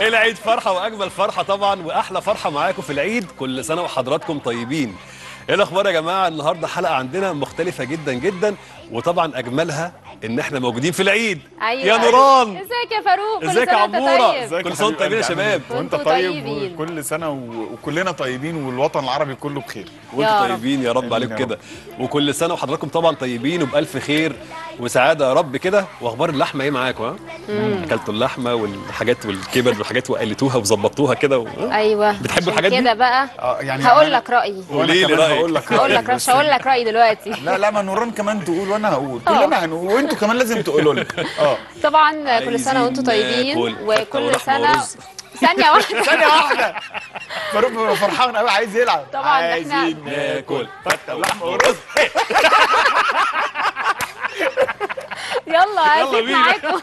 العيد فرحه واجمل فرحه طبعا واحلى فرحه معاكم في العيد كل سنه وحضراتكم طيبين ايه الاخبار يا جماعه النهارده حلقه عندنا مختلفه جدا جدا وطبعا اجملها ان احنا موجودين في العيد ايوه يا نوران ازيك يا فاروق كل ازيك يا سنة وأنت عمورة؟ طيب. ازيك؟ كل سنة وأنتم طيبين يا شباب. وانت وأنتم طيب طيبين. وكل سنه و- وكلنا طيبين والوطن العربي كله بخير وانتم يا رب. طيبين يا رب آمين عليكم يا كده وكل سنه وحضراتكم طبعا طيبين وبالف خير وسعاده يا رب كده واخبار اللحمه ايه معاكم ها اكلتوا اللحمه والحاجات والكبد والحاجات وقلتوها وظبطوها كده و... ايوه بتحبوا عشان الحاجات دي؟ كده بقى اه يعني هقول أنا- لك رايي وأنا قولي لي كمان رأيك. هقول لك هقول رأيي، لك بس- مش هقول لك رايي دلوقتي لا لا ما نوران كمان تقول وانا هقول كلنا هنقول وانتوا كمان لازم تقولوا لي اه طبعا كل سنه وانتم عايزين طيبين ناكل فتة وكل ولحمة سنه ورز. ثانيه واحده ثانيه واحده فاروق بيبقى فرحان قوي عايز يلعب طبعاً إحنا- عايزين ناكل فتة ولحمه ورز يلا يلا هسيب بينا. معاكم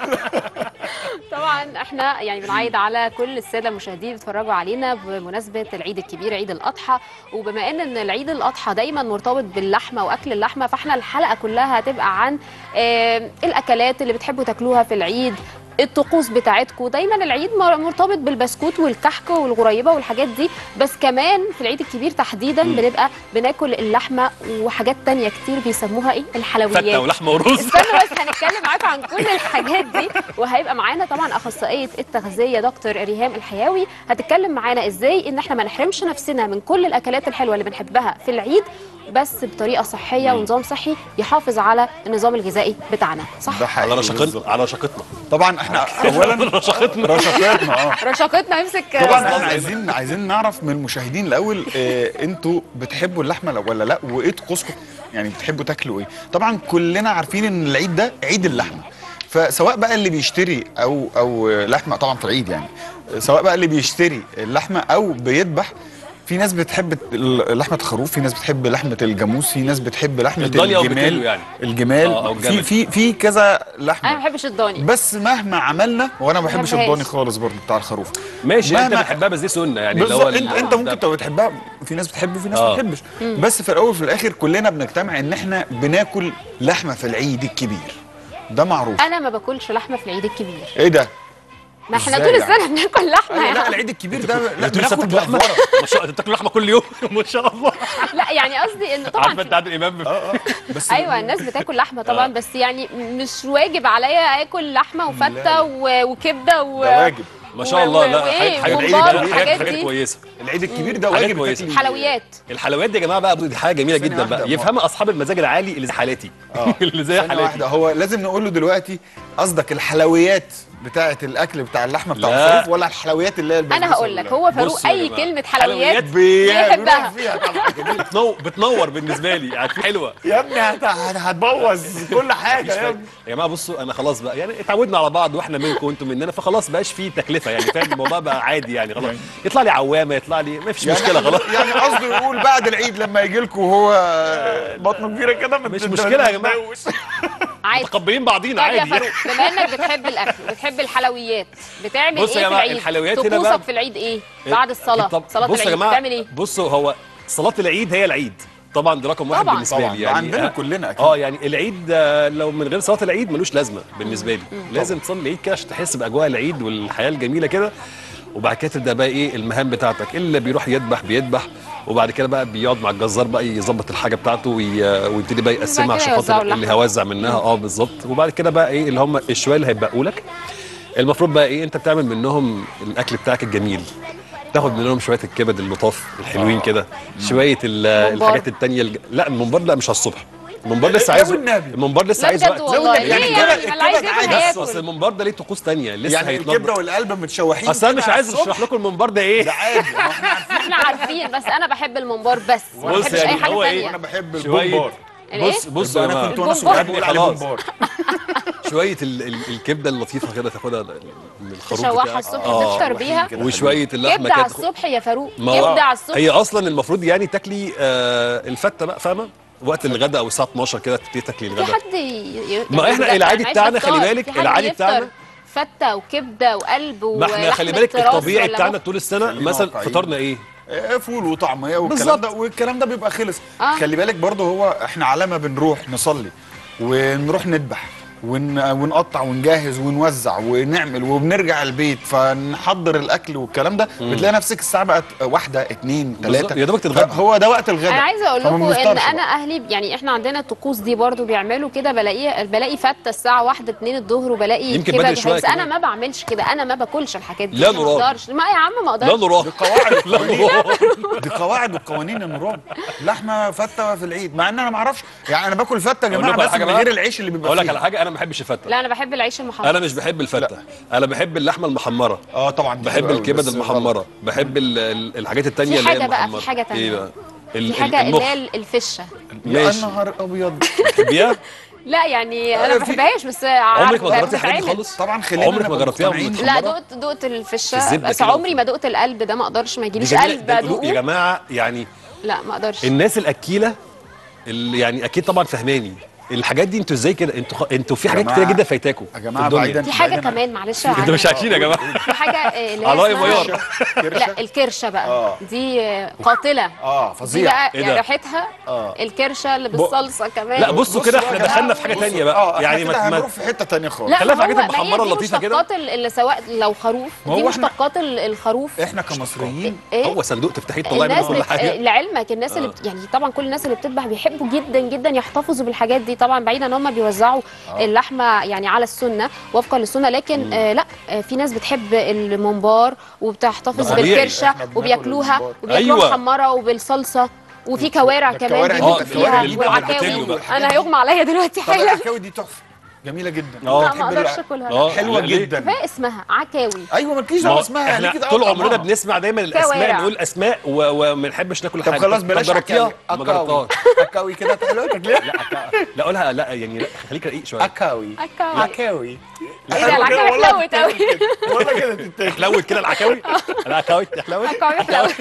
طبعا احنا يعني بنعيد على كل الساده المشاهدين اللي بيتفرجوا علينا بمناسبه العيد الكبير عيد الاضحى وبما ان ان العيد الاضحى دايما مرتبط باللحمه واكل اللحمه فاحنا الحلقه كلها هتبقى عن آه، الاكلات اللي بتحبوا تاكلوها في العيد الطقوس بتاعتكم دايما العيد مر- مرتبط بالبسكوت والكحك والغريبه والحاجات دي بس كمان في العيد الكبير تحديدا بنبقى بناكل اللحمه وحاجات تانية كتير بيسموها ايه الحلويات فتة ولحمه ورز استنوا بس هنتكلم معاكم عن كل الحاجات دي وهيبقى معانا طبعا اخصائيه التغذيه دكتور ريهام الحياوي هتتكلم معانا ازاي ان احنا ما نحرمش نفسنا من كل الاكلات الحلوه اللي بنحبها في العيد بس بطريقه صحيه ونظام صحي يحافظ على النظام الغذائي بتاعنا صح ده حقيقي على رشاقتنا بالظبط. على رشاقتنا طبعا احنا اولا رشاقتنا رشاقتنا اه رشاقتنا يمسك طبعا خلاص احنا عايزين عايزين نعرف من المشاهدين الاول اه انتوا بتحبوا اللحمه لو- ولا لا وايه طقوسكم يعني بتحبوا تاكلوا ايه طبعا كلنا عارفين ان العيد ده عيد اللحمه فسواء بقى اللي بيشتري او او لحمه طبعا في العيد يعني سواء بقى اللي بيشتري اللحمه او بيذبح في ناس بتحب ال- لحمه الخروف في ناس بتحب لحمه الجاموس في ناس بتحب لحمه الضاني أو الجمال بكيلو يعني. الجمال آه، أو في الجمل. في في كذا انا لحمه ما بحبش الضاني بس مهما عملنا وانا ما بحبش بحبهاش. الضاني خالص برضو بتاع الخروف ماشي انت مهما- بتحبها بس دي سنه يعني اللي بالظبط هو انت ال- انت ممكن تبقى بتحبها في ناس بتحب وفي ناس آه. ما بتحبش بس في الاول وفي الاخر كلنا بنجتمع ان احنا بناكل لحمه في العيد الكبير ده معروف انا ما باكلش لحمه في العيد الكبير ايه ده ما احنا إزاي طول يعني؟ السنه بناكل لحمه أيوة لا يعني. العيد الكبير ده لا لا لسه بناكل بتاكل لحمه بأفورة. ما شاء الله بتاكل لحمه كل يوم ما شاء الله لا يعني قصدي ان طبعا عارفه انت عادل امام اه اه بس ايوه الناس بتاكل لحمه طبعا بس يعني مش واجب عليا اكل لحمه وفته و- وكبده و... ده واجب ما شاء الله لا وإيه؟ حاجات حاجات وممبار حاجات والحاجات حاجات دي. كويسه العيد الكبير ده حاجات واجب كويسة. تاكل- حلويات الحلويات دي يا جماعه بقى دي حاجه جميله ثانية جدا واحدة، بقى ما- يفهمها اصحاب المزاج العالي اللي زي حالاتي اه اللي زي ثانية حالاتي واحدة هو لازم نقول له دلوقتي قصدك الحلويات بتاعة الأكل بتاع اللحمة بتاع لا. الخروف ولا الحلويات اللي هي البسبوسة انا هقول لك ولا- هو فاروق بصوا يا اي جماعة. كلمه حلويات بي- بيحبها. بيروح فيها طبعا جميل. بتنور بتنور بالنسبه لي يعني حلوه يا ابني هت- هت- هتبوظ كل حاجة يا ابني يا جماعه بصوا انا خلاص بقى يعني اتعودنا على بعض واحنا منكم وانتم مننا فخلاص بقاش في تكلفه يعني فاهم الموضوع بقى عادي يعني خلاص يطلع لي عوامه يطلع لي ما فيش مشكله خلاص يعني قصده يقول بعد العيد لما يجي لكم وهو بطنه كبيره كده ما مش تت- مشكلة يا جماعة. تتجوز. عادي متقبلين بعضينا طب يا عادي فاروق بما انك بتحب الاكل بتحب الحلويات بتعمل بصوا يا ايه في جماعة، العيد الحلويات هنا طقوسك بقى- في العيد ايه بعد الصلاه طب صلاه بصوا يا العيد جماعه بتعمل ايه بصوا هو صلاه العيد هي العيد طبعا ده رقم واحد طبعاً. بالنسبه طبعاً، لي ده يعني عندنا آه، كلنا أكيد. اه يعني العيد آه، لو من غير صلاه العيد ملوش لازمه بالنسبه لي لازم تصلي العيد كده عشان تحس باجواء العيد والحياه الجميله كده وبعد كده تبدا بقى ايه المهام بتاعتك اللي بيروح يذبح بيذبح وبعد كده بقى بيقعد مع الجزار بقى يظبط الحاجه بتاعته وي- ويبتدي بقى يقسمها كده عشان يوزعوا خاطر اللي اللحمة. هيوزع منها اه بالظبط وبعد كده بقى ايه اللي هم الشويه اللي هيبقوا لك المفروض بقى ايه انت بتعمل منهم الاكل بتاعك الجميل تاخد منهم شويه الكبد اللطاف الحلوين كده شويه ال- الممبار. الحاجات التانية الج... لا الممبار لا مش على الصبح الممبار لسه لو عايز النبي. الممبار لسه لا عايز بجد وقت والله النبي. ليه يعني يعني الكبد- ما اللي عايز الكبد ياكل عادي. بس اصل هياكل الممبار ده ليه طقوس تانية لسه يعني الكبده هيتنضف والقلب متشوحين اصل انا مش كده عايز على الصبح. اشرح لكم الممبار ده ايه ده عادي ما احنا عارفين احنا عارفين بس انا بحب الممبار بس ما بص بحبش يعني اي حاجه هو إيه؟ ثانيه وانا بحب شوية البومبار الإيه؟ بص بص يا انا جماعة. كنت وانا البومبار. صغير بقول عليه خلاص. بومبار شويه ال ال الكبده اللطيفه كده تاخدها من الخروف تشوحها بتاعك. الصبح آه. تفطر بيها كده وشويه اللحمه كبده على كده تاخد- الصبح يا فاروق ما هو- كبده على الصبح هي اصلا المفروض يعني تاكلي آه الفته بقى فاهمه وقت الغداء او الساعه 12 كده تبتدي تاكلي في الغداء حد ي... ي- ما إحنا لا، العادي معلش بتاعنا بفطار. خلي بالك، في حد العادي يفطر بتاعنا- فته وكبده وقلب ما احنا ولحمة خلي بالك راس الطبيعي ولا بتاعنا مخ. طول السنه خلينا مثلا واقعيين. فطرنا ايه آه، فول وطعميه والكلام بالظبط. ده والكلام ده بيبقى خلص آه. خلي بالك برضه هو احنا على ما بنروح نصلي ونروح نذبح ون... ونقطع ونجهز ونوزع ونعمل وبنرجع البيت فنحضر الاكل والكلام ده بتلاقي نفسك الساعه بقت واحده اتنين بالظبط، ثلاثه يا دوبك تتغدى. هو ده وقت الغداء انا عايزه اقول فما لكم ان بنفطرش انا بقى. اهلي يعني احنا عندنا الطقوس دي برضو بيعملوا كده بلاقي بلاقي فته الساعه 1 2 الظهر وبلاقي يمكن كده بدري جهاز. شوية بس انا كمان. ما بعملش كده انا ما باكلش الحاجات دي لا أنا ما نراد. اقدرش ما يا عم ما لا اقدرش نراه دي قواعد لا القوانين نراه دي قواعد والقوانين يا نوران لحمه فته في العيد مع ان انا ما اعرفش يعني انا باكل فته يا أقول جماعه لكم على بس حاجة من بقى؟ غير العيش اللي بيبقى اقول لك فيه على حاجه انا ما بحبش الفته لا انا بحب العيش المحمر انا مش بحب الفته انا بحب اللحمه المحمره اه طبعا دي بحب حلوة أوي، الكبد بس المحمره بحب ال- ال- الحاجات التانية في اللي هي حاجة بقى، في المحمرة. حاجة تانية. ايه بقى ال- في حاجه ال- اللي هي المخ الفشه يا ماشي نهار ابيض بتحبيها لا يعني انا آه، ما في- بحبهاش بس عمرك ما عارفة جربتي الحاجات دي بتتعمل. خالص طبعا خلينا عمرك ما نبقى جربتيها مقتنعين. ومتخ- لا مرة؟ دقت دقت الفشه الزبدة بس كده عمري ما دقت القلب ده ما اقدرش ما دي يجيليش جميلة قلب ده القلوب يا ادوقه جماعه يعني لا ما اقدرش الناس الاكيله اللي يعني اكيد طبعا فهماني الحاجات دي انتوا ازاي كده انتوا خ... انتوا في حاجات جماعة- كتير جدا فايتاكم يا جماعة في الدنيا. بعيداً- في حاجه بعيداً- كمان معلش انتوا مش عن- عايشين يا جماعه في حاجه آه، اللي هي على رأي اسمها- ميار. لا الكرشه بقى آه. دي آه، قاتله اه دي فظيع بقى إيه يعني ده؟ ريحتها آه. الكرشه اللي بالصلصه كمان لا بصوا كده بقى احنا يا جماعة، دخلنا في حاجه بصوا. تانية بقى اه يعني يعني ما هنروح ما في حته تانية خالص لا خلينا في ما الحاجات هو- ما هي المحمرة دي اللطيفة كده. مشتقات ال- اللي سواء لو خروف ما دي هو احنا- مشتقات ال- الخروف احنا كمصريين ايه هو صندوق تفتحيه تطلعي منه الناس كل بت... حاجه لعلمك الناس اللي بت... يعني طبعا كل الناس اللي بتذبح بيحبوا جدا جدا يحتفظوا بالحاجات دي طبعا بعيدا ان هم بيوزعوا اللحمه يعني على السنه وفقا للسنه لكن آه لا آه في ناس بتحب الممبار وبتحتفظ ده طبيعي. بالكرشه احنا بناكل وبياكلوها الممبار. وبياكلوها أيوة. محمره وبالصلصه وفي كوارع ده كمان الكوارع دي- بيموت ده فيها الكوارع دي بقى والعكاوي بالبتلو بقى. انا هيغمى عليا دلوقتي طب حالا العكاوي دي تحفه جميله جدا اه. لا بحب ما اقدرش الع- اكلها اه حلوه ليه؟ جدا كفايه اسمها عكاوي ايوه مالكيش ما دعوه هو اسمها احنا ليكي دعوة طول عمرنا بطعمها. بنسمع دايما الاسماء كوارع. نقول اسماء و- وما بنحبش ناكل طب حاجه خلاص طب بلاش جربتيها عكاوي ما عكاوي جربتهاش عكاوي كده حلوه تاكلها لا عكا- لا قولها لا يعني لا خليك رقيق شويه عكاوي عكاوي عكاوي ايه ده العكاوي حلوت قوي والله كده تتاكل حلوت كده العكاوي العكاوي حلوت عكاوي حلوت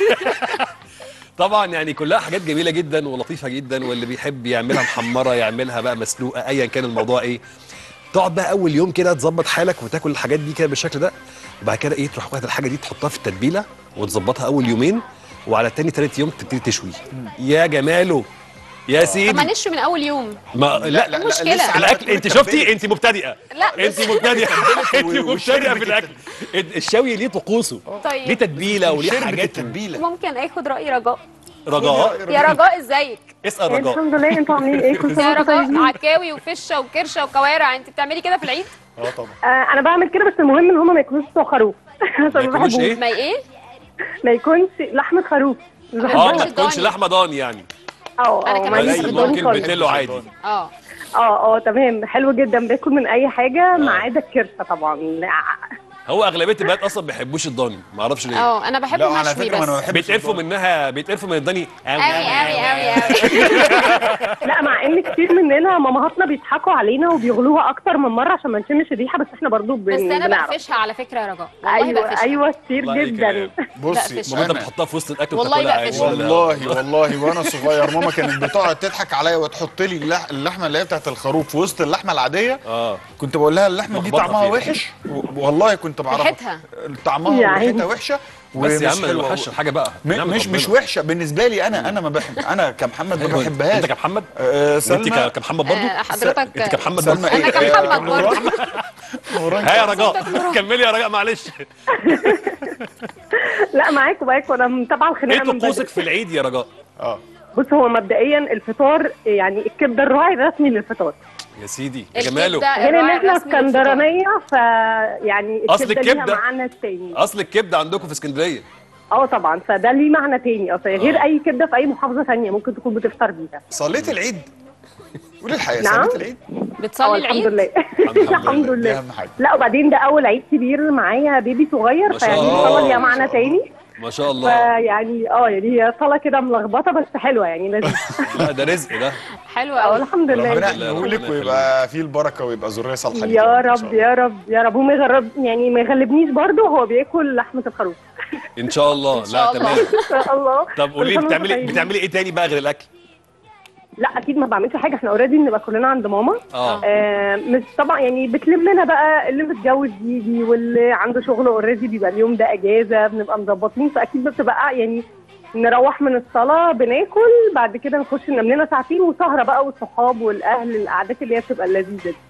طبعا يعني كلها حاجات جميله جدا ولطيفه جدا واللي بيحب يعملها محمره يعملها بقى مسلوقه ايا كان الموضوع ايه تقعد بقى اول يوم كده تظبط حالك وتاكل الحاجات دي كده بالشكل ده وبعد كده ايه تروح واخد الحاجه دي تحطها في التتبيله وتظبطها اول يومين وعلى تاني تالت يوم تبتدي تشوي يا جماله يا طب ما سيدي نشوي من اول يوم ما لا لا، مشكلة. لسه على الاكل ما انت تكون شفتي انت مبتدئه لا انت مبتدئه انت و- مبتدئه في وشربت الاكل الشوي ليه طقوسه طيب. ليه تتبيله وليه شربت حاجات التتبيله ممكن اخد راي رجاء رجاء يا رجاء ازيك اسال رجاء الحمد لله انتوا عاملين ايه كل يا سنه وانتم رجاء طيبين عكاوي وفشه وكرشه وكوارع انت بتعملي كده في العيد اه طبعا آه انا بعمل كده بس المهم ان هم ما ياكلوش صوت خروف عشان ما ياكلوش بحبوش ايه؟ ما ايه ما يكونش لحمه خروف مش اه بحبها ما مش تكونش ضاني. لحمه ضاني يعني اه أنا اه كمان ماليش مش في بضاني الضاني ممكن خالص. بتلو عادي اه اه اه تمام حلو جدا باكل من اي حاجه ما عدا الكرشه طبعا لا. هو اغلبيه البنات اصلا ما بيحبوش الضاني ما اعرفش ليه اه انا بحبه لا على مشوي فكره انا ما بس بحبش بيتقرفوا الضاني. منها بيتقرفوا من الضاني قوي قوي قوي قوي لا مع ان كتير مننا مامهاتنا بيضحكوا علينا وبيغلوها اكتر من مره عشان ما نشمش الريحه بس احنا برضو بن... بس انا بنعرف بقفشها على فكره يا رجاء والله ايوه بقفشها. ايوه كتير والله جدا كلام. بصي لا، فيش. ماما انت أنا- بتحطها في وسط الاكل والله وتاكلها بقى عادي فيش. ولا لا؟ والله والله وانا صغير ماما كانت بتقعد تضحك عليا وتحط لي اللح- اللحمه اللي هي بتاعت الخروف في وسط اللحمه العاديه اه كنت بقول لها اللحمه دي لخبطها طعمها فيها. وحش و- والله كنت بعرفها ريحتها. طعمها يا عيني. وريحتها وحشه بس يا ومش عم ما حلوة. يوحش حاجه بقى م- نعمة مش مش ربنا. وحشه بالنسبه لي انا انا ما بحب انا كمحمد ما أيوة، بحبهاش انت كمحمد آه، وانت سلمى ك- كمحمد برضو آه، حضرتك انت كمحمد سلمى برضو ايه أنا كمحمد آه، برضو. نوران نوران ها يا رجاء كملي يا رجاء معلش لا معاكم معاكم انا متابعه ايه الخناقه من بدري طقوسك في العيد يا رجاء اه بص هو مبدئيا الفطار يعني الكبده الراعي الرسمي للفطار يا سيدي يا جماله الكبدة غير ان الراعي احنا الرسمي للفطار. اسكندرانيه فيعني أصل الكبده ليها الكبدة- معنى تاني اصل الكبده عندكم في اسكندريه اه طبعا فده ليه معنى تاني اصلا غير آه. اي كبده في اي محافظه ثانيه ممكن تكون بتفطر بيها صليت العيد قولي الحقيقه نعم. صليت العيد اه بتصلي الحمد العيد لله الحمد دي لله اهم حاجه لا وبعدين ده اول عيد كبير معايا بيبي صغير ما شاء فيعني الله. الصلاه ليها ما معنى شاء الله. تاني ما شاء الله فيعني اه يعني هي صلاه كده ملخبطه بس حلوه يعني لذيذه لا ده رزق ده حلوه اه قوي الحمد ربنا لله لله، يحميه لك ربنا ويبقى فيه البركه ويبقى ذريه صالحه ليك يا إن شاء رب الله. يا رب يا رب وما يغرب يعني ما يغلبنيش برضه هو بياكل لحمه الخروف ان شاء الله إن شاء لا الله. تمام ان شاء الله طب قولي كل سنة بتعملي وانتم بتعملي ايه تاني بقى غير الاكل لا اكيد ما بعملش حاجه احنا اوريدي بنبقى كلنا عند ماما اه آه مش طبعا يعني بتلمنا بقى اللي متجوز يجي واللي عنده شغل اوريدي بيبقى اليوم ده اجازه بنبقى مظبطين فاكيد بتبقى يعني نروح من الصلاه بناكل بعد كده نخش ننام لنا ساعتين وسهره بقى والصحاب والاهل القعدات اللي هي بتبقى اللذيذه دي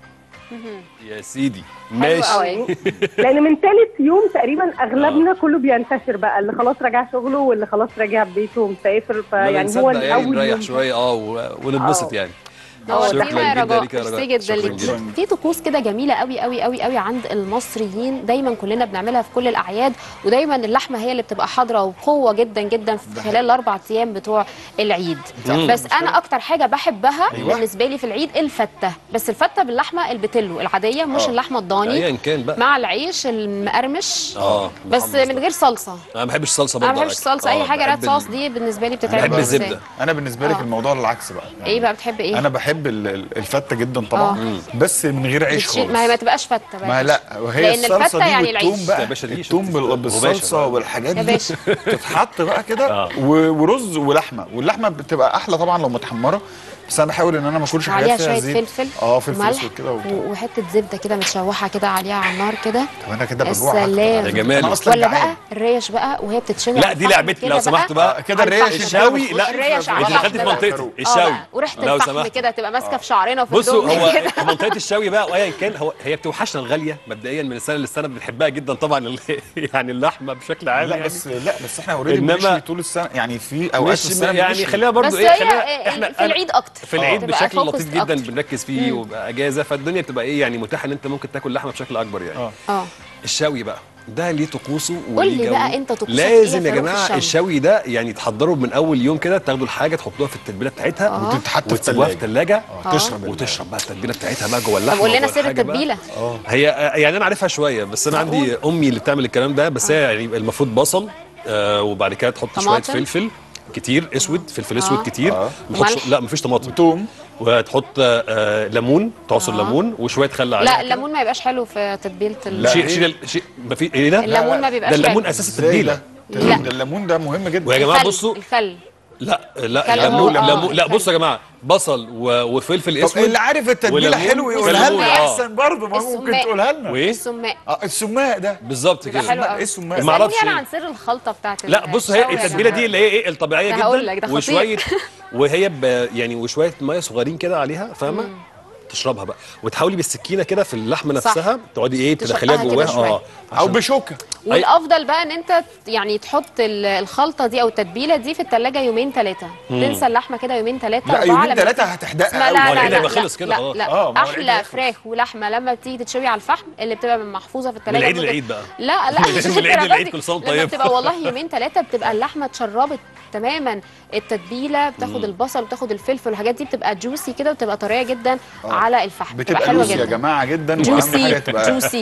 يا سيدي حلو ماشي قوي لان من ثالث يوم تقريبا اغلبنا كله بينتشر بقى اللي خلاص راجع شغله واللي خلاص راجع بيته ومسافر يعني فيعني هو يعني الاول نريح يوم شويه اه و- ونتبسط آه. يعني نورتينا شكراً يا جداً رجاء ليك يا ميرسي رجاء. جدا شكراً ليك جداً. في طقوس كده جميله قوي قوي قوي قوي عند المصريين دايما كلنا بنعملها في كل الاعياد ودايما اللحمه هي اللي بتبقى حاضره وبقوه جدا جدا في خلال الاربع ايام بتوع العيد بس انا اكتر حاجه بحبها أيوة. بالنسبه لي في العيد الفته بس الفته باللحمه البتلو العاديه مش آه. اللحمه الضاني ايا كان بقى مع العيش المقرمش اه بس محمص من ده. غير صلصه انا ما بحبش الصلصه انا برضه ما بحبش الصلصه اي حاجه ريد صوص دي بالنسبه لي بتتعب بحب إزاي؟ الزبدة. انا بالنسبه لك آه. الموضوع العكس بقى يعني ايه بقى بتحب ايه انا بحب ال- ال- الفته جدا طبعا بس من غير عيش بتشيل- خالص ما هي ما تبقاش فته بقى ما لا وهي لأن الصلصه الفتة دي يعني والثوم العيش. بقى يا باشا دي الثوم شفت- بال- مباشر بالصلصه بقى. والحاجات يا دي باشا. تتحط بقى كده آه. و- ورز ولحمه واللحمه بتبقى احلى طبعا لو متحمره بس انا بحاول ان انا ما اكلش عليها حاجات فيها شويه زيت فلفل اه فلفل وملح اسود كده وبتاع. و- وحته زبده كده متشوحه كده عليها على النار كده طب انا كده يا بجوع أكتر. سلام. يا جمال. أنا اصلا ولا جعان. بقى الريش بقى وهي بتتشوي لا على دي الفحم لعبتي كده لو بقى. سمحتوا آه، بقى كده على الريش الفحم. الشاوي بتخش لا في الريش على انت الفحم دخلت في بقى. منطقتي الفحم. اه الشاوي بقى. وريحه لو الفحم سمحت. كده تبقى ماسكه في شعرنا وفي بصوا هدومنا هو كده. منطقه الشوي بقى وايا كان هو هي بتوحشنا الغاليه مبدئيا من السنه للسنه بنحبها جدا طبعا ال- يعني اللحمه بشكل عام لا يعني بس لا بس احنا اوريدي إنما- بنشوي طول السنه يعني في اوقات مش في السنه يعني بنشوي. خلينا برضو بس ايه هي خلينا إيه، احنا في العيد اكتر في العيد تبقى بشكل focused لطيف جدا أكتر. بنركز فيه وبقى اجازه فالدنيا بتبقى ايه يعني متاحه ان انت ممكن تاكل لحمه بشكل اكبر يعني اه اه الشوي بقى ده ليه طقوسه قول وليه لي جوه. بقى أنت طقوسك لازم إيه يا في روح جماعه الشوي؟ الشوي ده يعني تحضروا من اول يوم كده تاخدوا الحاجه تحطوها في التتبيله بتاعتها آه. وتتحط في وتسيبوها في الثلاجه الثلاجه اه تشرب ال- وتشرب بقى التتبيله بتاعتها بقى جوه اللحمه طب قول لنا وجوه سر الحاجة بقى. التتبيله هي يعني انا عارفها شويه بس انا عندي امي اللي بتعمل الكلام ده بس هي يعني المفروض بصل آه وبعد كده تحط شويه طماطم؟ فلفل كتير اسود فلفل آه. اسود كتير آه. ما تحطش- ملح؟ لا مفيش طماطم توم وتحط آه ليمون تعصر آه. ليمون وشويه خل عليها لا كده. الليمون ما يبقاش حلو في تتبيله ال- لا. شيل شيل شيل ما في ايه ده؟ الليمون ما بيبقاش ده الليمون حلو. اساس ازاي التتبيله ده؟ لا. ده الليمون ده مهم جدا ويا جماعه الخل- بصوا الخل لا لا خل الليمون هو- آه، ليمون لا الخل. بصوا يا جماعه بصل و- وفلفل طب اسود اللي عارف التتبيله وليمون حلو يقولها وليمون، لنا آه. احسن برضه ما ممكن السماق. تقولها لنا وايه السماق اه السماق ده بالظبط بيبقى كده حلو قوي ايه السماق بس ما ما أعرفش اعرفش إيه. عن سر الخلطه بتاعت لا بص هي الشوي يا التتبيله جماعة. دي اللي هي ايه الطبيعيه أنا هقول جدا لك، ده خطير. وشويه وهي ب يعني وشويه ميه صغيرين كده عليها فاهمه تشربها بقى وتحاولي بالسكينه كده في اللحمه صح. نفسها تقعدي ايه تشقها تدخليها كده جواها شوية. اه او عشان- بشوكه والافضل بقى ان انت يعني تحط ال- الخلطه دي او التتبيله دي في الثلاجه يومين ثلاثه تنسى اللحمه كده يومين ثلاثه لا يومين ثلاثه هتحدقها لا قوي لا ما هو لا العيد لا, هيبقى لا, خلص كده لا, خلاص. لا آه، ما هو العيد احلى هيخلص. فراخ ولحمه لما بتيجي تتشوي على الفحم اللي بتبقى محفوظه في الثلاجه العيد للعيد بقى. لا لا مش من العيد الدرجة للعيد دي. كل سنة وأنت لما طيب. بتبقى والله يومين ثلاثه بتبقى اللحمه اتشربت تماما التتبيله بتاخد البصل وتاخد الفلفل والحاجات دي بتبقى جوسي كده وبتبقى طريه جدا على الفحم بتبقى حلوه لوسي يا جدا جماعه جدا واهم جوسي حاجه تبقى جوسي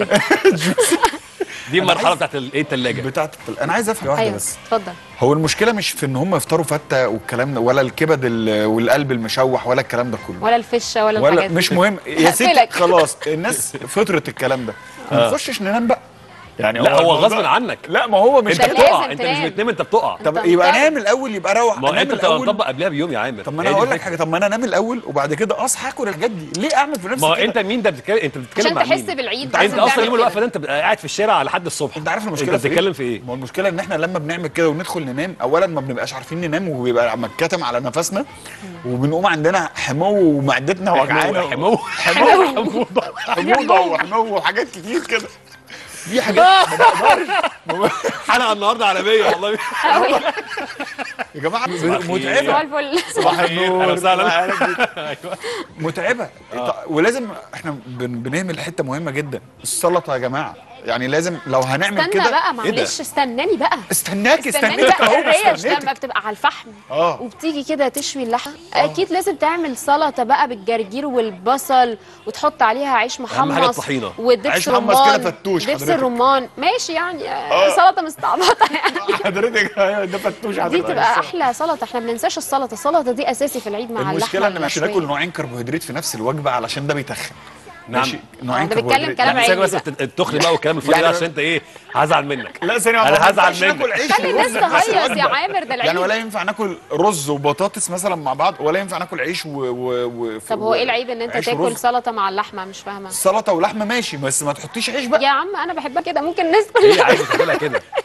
دي المرحله بتاعت ال- ايه الثلاجه بتاعت التل- انا عايز افهم واحده ايوه بس اتفضل هو المشكله مش في ان هم يفطروا فته والكلام ده ولا الكبد ال- والقلب المشوح ولا الكلام ده كله ولا الفشه ولا, ولا الحاجات مش دي. مهم يا ستي هقفلك. خلاص الناس فطرت الكلام ده ما نخشش ننام بقى يعني لا هو الموضوع- غصب عنك لا ما هو مش انت ده كده. بتقع لازم انت مش تنام. بتنام انت بتقع طب أنت يبقى متابع. نام الاول يبقى روح ما هو نام انت بتبقى الأول. مطبق قبلها بيوم يا عامر طب ما هي انا دي هقول لك الفكرة. حاجه طب ما انا انام الاول وبعد كده اصحى اكل الحاجات دي ليه اعمل في نفسي ما هو كده؟ انت مين ده بتتكلم انت بتتكلم عشان مع تحس مين؟ بالعيد انت لازم اصلا تعمل يوم الوقفه كده. ده انت بتبقى قاعد في الشارع لحد الصبح انت عارف المشكله انت بتتكلم في ايه؟ ما هو المشكله ان احنا لما بنعمل كده وندخل ننام اولا ما بنبقاش عارفين ننام وبيبقى متكتم على نفسنا وبنقوم عندنا حمو ومعدتنا وجعانه حمو حمو حموضه حموضه وحمو وحاجات كتير كده دي حاجات ما بقدرش حلقه النهارده عالميه والله قوي يا جماعه الخير. صباح متعبه الفل صباح أهلا النور وسهلا. ايوه متعبه ط- ولازم احنا بن- بنهمل حته مهمه جدا السلطه يا جماعه يعني لازم لو هنعمل استنى كده بقى إيه ده؟ معلش استناني بقى استناك استناني استناك بقى اهو الريش استنيتك. لما بتبقى على الفحم اه وبتيجي كده تشوي اللحمه اكيد لازم تعمل سلطه بقى بالجرجير والبصل وتحط عليها عيش محمص حاجة الطحينة. ودبس عيش محمص رمان كده فتوش دبس حضرتك. الرمان ماشي يعني آه. آه. سلطه مستعبطه يعني حضرتك أيوة، ده فتوش دي حضرتك. بتبقى احلى سلطه احنا ما بننساش السلطه السلطه دي اساسي في العيد مع اللحمه المشكله ان مش المشوية. هناكل نوعين كربوهيدرات في نفس الوجبه علشان ده بيتخن نعم. ماشي نوعين ده بيتكلم كربوهيدرات كلام لا، محتاج عيني بس بقى. الت- التخن بقى والكلام الفاضي ده يعني- عشان انت ايه هزعل منك لا ثانيه أنا واحدة، ما هزعل ينفعش منك. ناكل عيش خلي الناس ورز في نفس تهيص يا الوجبة. عامر ده يعني العيد ولا ينفع ناكل رز وبطاطس مثلا مع بعض ولا ينفع ناكل عيش و, و... و... طب هو ايه العيب ان انت عيش تاكل ورز. سلطه مع اللحمه مش فاهمه سلطه ولحمه ماشي بس ما تحطيش عيش بقى يا عم انا بحبها كده ممكن الناس هي كلها عايزه تعملها كده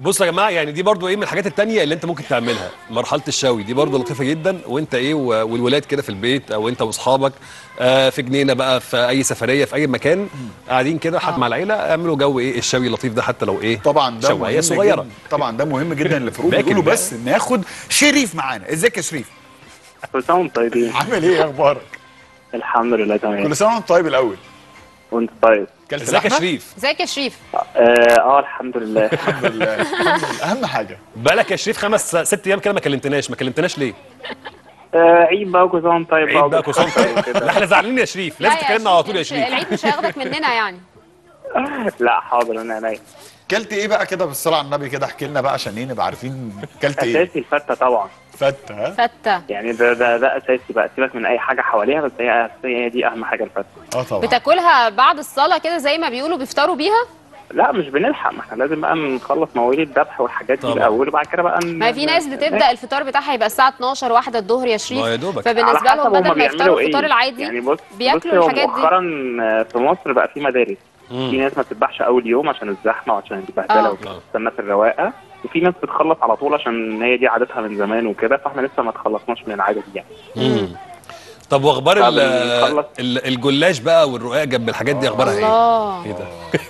بصوا يا جماعه يعني دي برضو ايه من الحاجات التانية اللي انت ممكن تعملها مرحله الشوي دي برضو لطيفه جدا وانت ايه و- والولاد كده في البيت او انت واصحابك آه في جنينه بقى في اي سفريه في اي مكان قاعدين كده حد مع العيله اعملوا جو ايه الشوي اللطيف ده حتى لو ايه طبعا ده شوايه مهم صغيره جدا. طبعا ده مهم جدا اللي فاروق باكل بيقولوا بقى. بس ناخد شريف معانا ازيك يا شريف كل سنة وانتم طيبين عامل ايه اخبارك الحمد لله تمام كل سنه وانت طيب الاول وانت طيب كلت ازيك يا لحمة؟ شريف ازيك يا شريف اه, آه الحمد لله الحمد لله الحمد لله اهم حاجه بالك يا شريف خمس ست ايام كده ما كلمتناش ما كلمتناش ليه آه عيد بقى وكل سنة وانت طيب عيد بقى كل سنه وأنت طيب. لا كده. احنا زعلانين يا شريف لازم لا يا تكلمنا على طول يا مش- شريف العيد مش هياخدك مننا يعني لا حاضر انا عينيا كلت ايه بقى كده بالصلاه على النبي كده احكي لنا بقى عشان ايه نبقى عارفين كلت ايه اساسي الفتة طبعا فته ها فته يعني ده ده ده اساسي بقى سيبك من اي حاجة حواليها بس هي اساسية هي دي اهم حاجة الفتة اه طبعا بتاكلها بعد الصلاه كده زي ما بيقولوا بيفطروا بيها لا مش بنلحق ما احنا لازم بقى نخلص مواويل الذبح والحاجات دي طبعا. الاول وبعد كده بقى ن- ما في ناس بتبدا الفطار بتاعها يبقى الساعه 12 واحده الظهر يا شريف ما يا دوبك. على فبالنسبه حسب لهم هما بدل ما بيعملوا يفطروا إيه. الفطار العادي يعني بص بياكلوا بص هو الحاجات دي. مؤخرا في مصر بقى في مدارس مم. في ناس ما بتذبحش اول يوم عشان الزحمه وعشان البهدله آه. وتستنى في الرواقه وفي ناس بتخلص على طول عشان هي دي عادتها من زمان وكده فاحنا لسه ما تخلصناش من العاده دي يعني مم. طب واخبار طب ال- نخلص. ال- الجلاش بقى والرقاق جنب الحاجات دي اخبارها ايه؟ الله ايه ده؟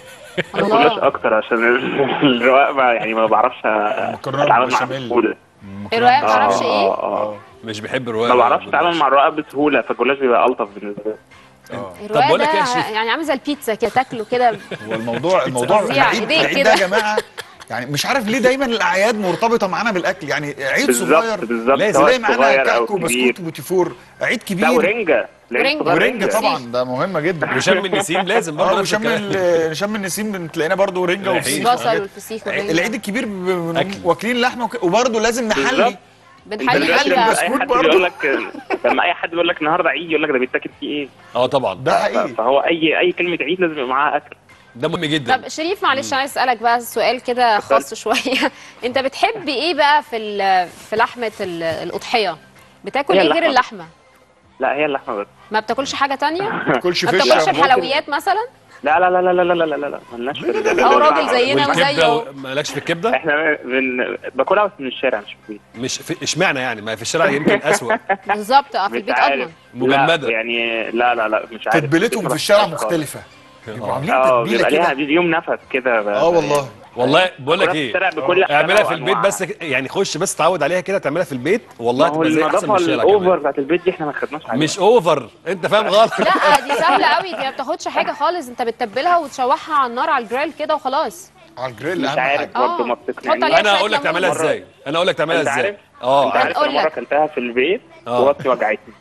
ما تقولش الله اكتر عشان الرواق ما يعني ما بعرفش مكرونة اتعامل معاه بالبشاميل. بسهوله الرواق ما اه تعرفش ايه اه اه مش بيحب الرقاق ما ولا بعرفش اتعامل الجلاش. مع الرواق بسهوله فالجلاش بيبقى الطف بالنسبه لي الرواق بقول لك ده إيه يا شريف؟ يعني عامل زي البيتزا كده تاكله كده هو الموضوع الموضوع فظيع، العيد إيديك العيد كده. ده يا جماعه يعني مش عارف ليه دايما الاعياد مرتبطه معانا بالاكل يعني عيد بالظبط صغير بالظبط لازم. سواء تلاقي معانا صغير او كعك وبسكوت كبير وبوتيفور عيد لا كبير ورنجه ورنجة. صغير ورنجه رنجة. طبعا ده مهمه جدا وشم النسيم لازم برضه اه نفس وشم الكلام. ال- شم النسيم بتلاقينا برضه رنجه العيد. وفسيخ البصل وحاجات. والفسيخ والرنجة. العيد الكبير ب- أكل. واكلين لحمه وك- وبرضه لازم نحلي بالظبط. بنحلي دلوقتي حاجه لما اي بسكوت حد برضه. بيقول لك لما اي حد بيقول لك النهارده عيد يقول لك ده بيتاكل فيه ايه اه طبعا ده حقيقي فهو اي اي كلمه عيد لازم يبقى معاها اكل ده مهم جدا طب شريف معلش عايز اسالك بقى سؤال كده خاص شويه انت بتحب ايه بقى في ال- في لحمه ال- الاضحيه بتاكل هي ايه غير اللحمة. اللحمه لا هي اللحمه بس ما بتاكلش حاجه تانية ما تاكلش ما فيش بتاكلش ممكن. الحلويات مثلا لا لا لا لا لا لا لا لا لا مالناش في ال- او راجل زينا والكبده وزيه و- مالكش في الكبده احنا بن... باكلها بس من الشارع مش في البيت مش في اشمعنى يعني ما في الشارع يمكن اسوأ بالظبط اه في مش البيت عارف اضمن مجمدة. لا يعني لا لا لا مش عارف تتبيلتهم في الشارع مختلفه بيبقوا عاملين اه تتبيله بيبقى ليها كده بيديهم نفس كده اه والله والله بقول لك كلها في ايه الشارع بكل أحجامها اعملها في البيت وأنواعها. بس يعني خش بس تعود عليها كده تعملها في البيت والله ما هو هتبقى زي احسن من النظافه الشارع الاوفر كمان بتاعت البيت دي احنا ما خدناش عليها مش اوفر انت فاهم غلط لا دي سهله قوي دي ما بتاخدش حاجه خالص انت بتتبلها وتشوحها على النار على الجريل كده وخلاص على الجريل مش اهم عارف حاجه برضه ما آه. بتقنعنيش حط عليها انا اقول لك شوية تعملها ليمون. ازاي انا اقول لك تعملها انت ازاي عارف اه انت عارف أقول انا مره لك. اكلتها في البيت آه. وبطني وجعتني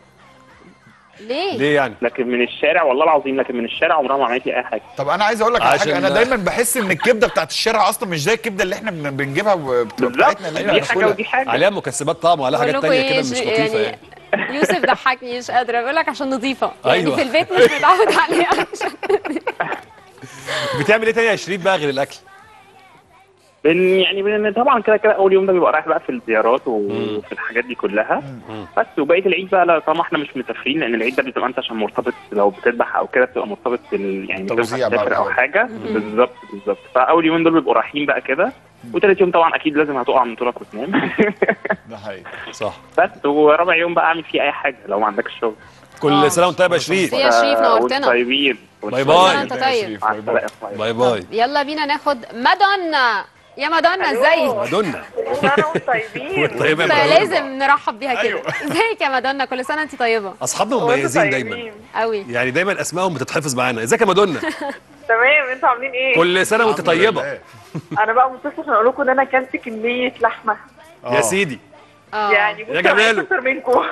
ليه؟ ليه يعني لكن من الشارع والله العظيم لكن من الشارع عمرها ما عملت لي اي حاجه طب انا عايز اقول لك على عشان- حاجه انا دايما بحس ان الكبده بتاعت الشارع اصلا مش زي الكبده اللي احنا بن- بنجيبها وبت- بالظبط بتاعتنا اللي دي احنا حاجه بناكلها. ودي حاجه عليها مكسبات طعم وعليها بقول حاجات لكم تانية كده ايه مش ش- لطيفه يعني يعني يوسف ضحكني مش قادره بقول لك عشان نظيفه يعني أيوة. في البيت مش متعود عليها عشان بتعمل ايه تاني يا شريف بقى غير الاكل بن يعني بن طبعا كده كده اول يوم ده بيبقى رايح بقى في الزيارات وفي الحاجات دي كلها بس وبقيه العيد بقى لا طالما احنا مش مسافرين لان العيد ده بتبقى انت عشان مرتبط لو بتذبح او كده بتبقى مرتبط بال يعني توزيع بتبقى بقى تسافر او وكده. حاجه بالظبط بالظبط فاول يومين دول بيبقوا رايحين بقى كده وتالت يوم طبعا اكيد لازم هتقع من طولك وتنام ده حقيقي صح بس ورابع يوم بقى اعمل فيه اي حاجه لو ما عندكش شغل كل سنه وانت طيب يا شريف يا شريف نورتنا. طيبين باي باي. سنة وانت طيب مع السلامه باي باي يلا بينا ناخد مادونا يا مادونا ازيك مادونا سنة وانتم طيبين طيبه يا لا، مادونا. لازم نرحب بيها كده أيوة. ازيك يا مادونا كل سنه انت طيبه اصحابنا وانتم مميزين طيبين. دايما قوي يعني دايما اسمائهم بتتحفظ معانا ازيك يا مادونا تمام انتوا عاملين ايه؟ كل سنه وانت الحمد طيبه لله. انا بقى متصل عشان اقول لكم ان انا اكلت كمية لحمة آه. يا سيدي اه يعني بصوا يا أنا عايزة جماله. اكتر منكم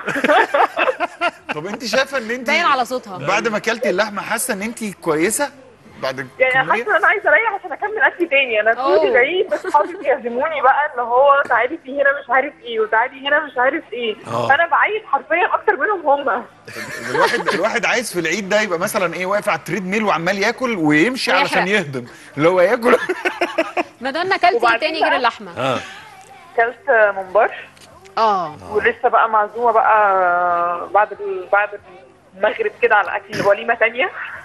طب انت شايفه ان انت باين على صوتها بعد ما اكلتي اللحمه حاسه ان انت كويسه بعد يعني انا الكمية؟ حاسه ان انا عايزه اريح عشان اكمل اكل تاني انا أوه. طول العيد بس صحابي بيعزموني بقى اللي هو تعالي في هنا مش عارف ايه وتعالي هنا مش عارف ايه آه. فانا بعيد حرفيا اكتر منهم هم الواحد الواحد عايز في العيد ده يبقى مثلا ايه واقف على التريد ميل وعمال ياكل ويمشي ويحرق. علشان يهضم اللي هو ياكل مادونا اكلتي ايه وبعدين تاني غير بقى- اللحمه اه اكلت ممبار اه ولسه بقى معزومه بقى بعد ال... بعد المغرب كده على اكل وليمه تانية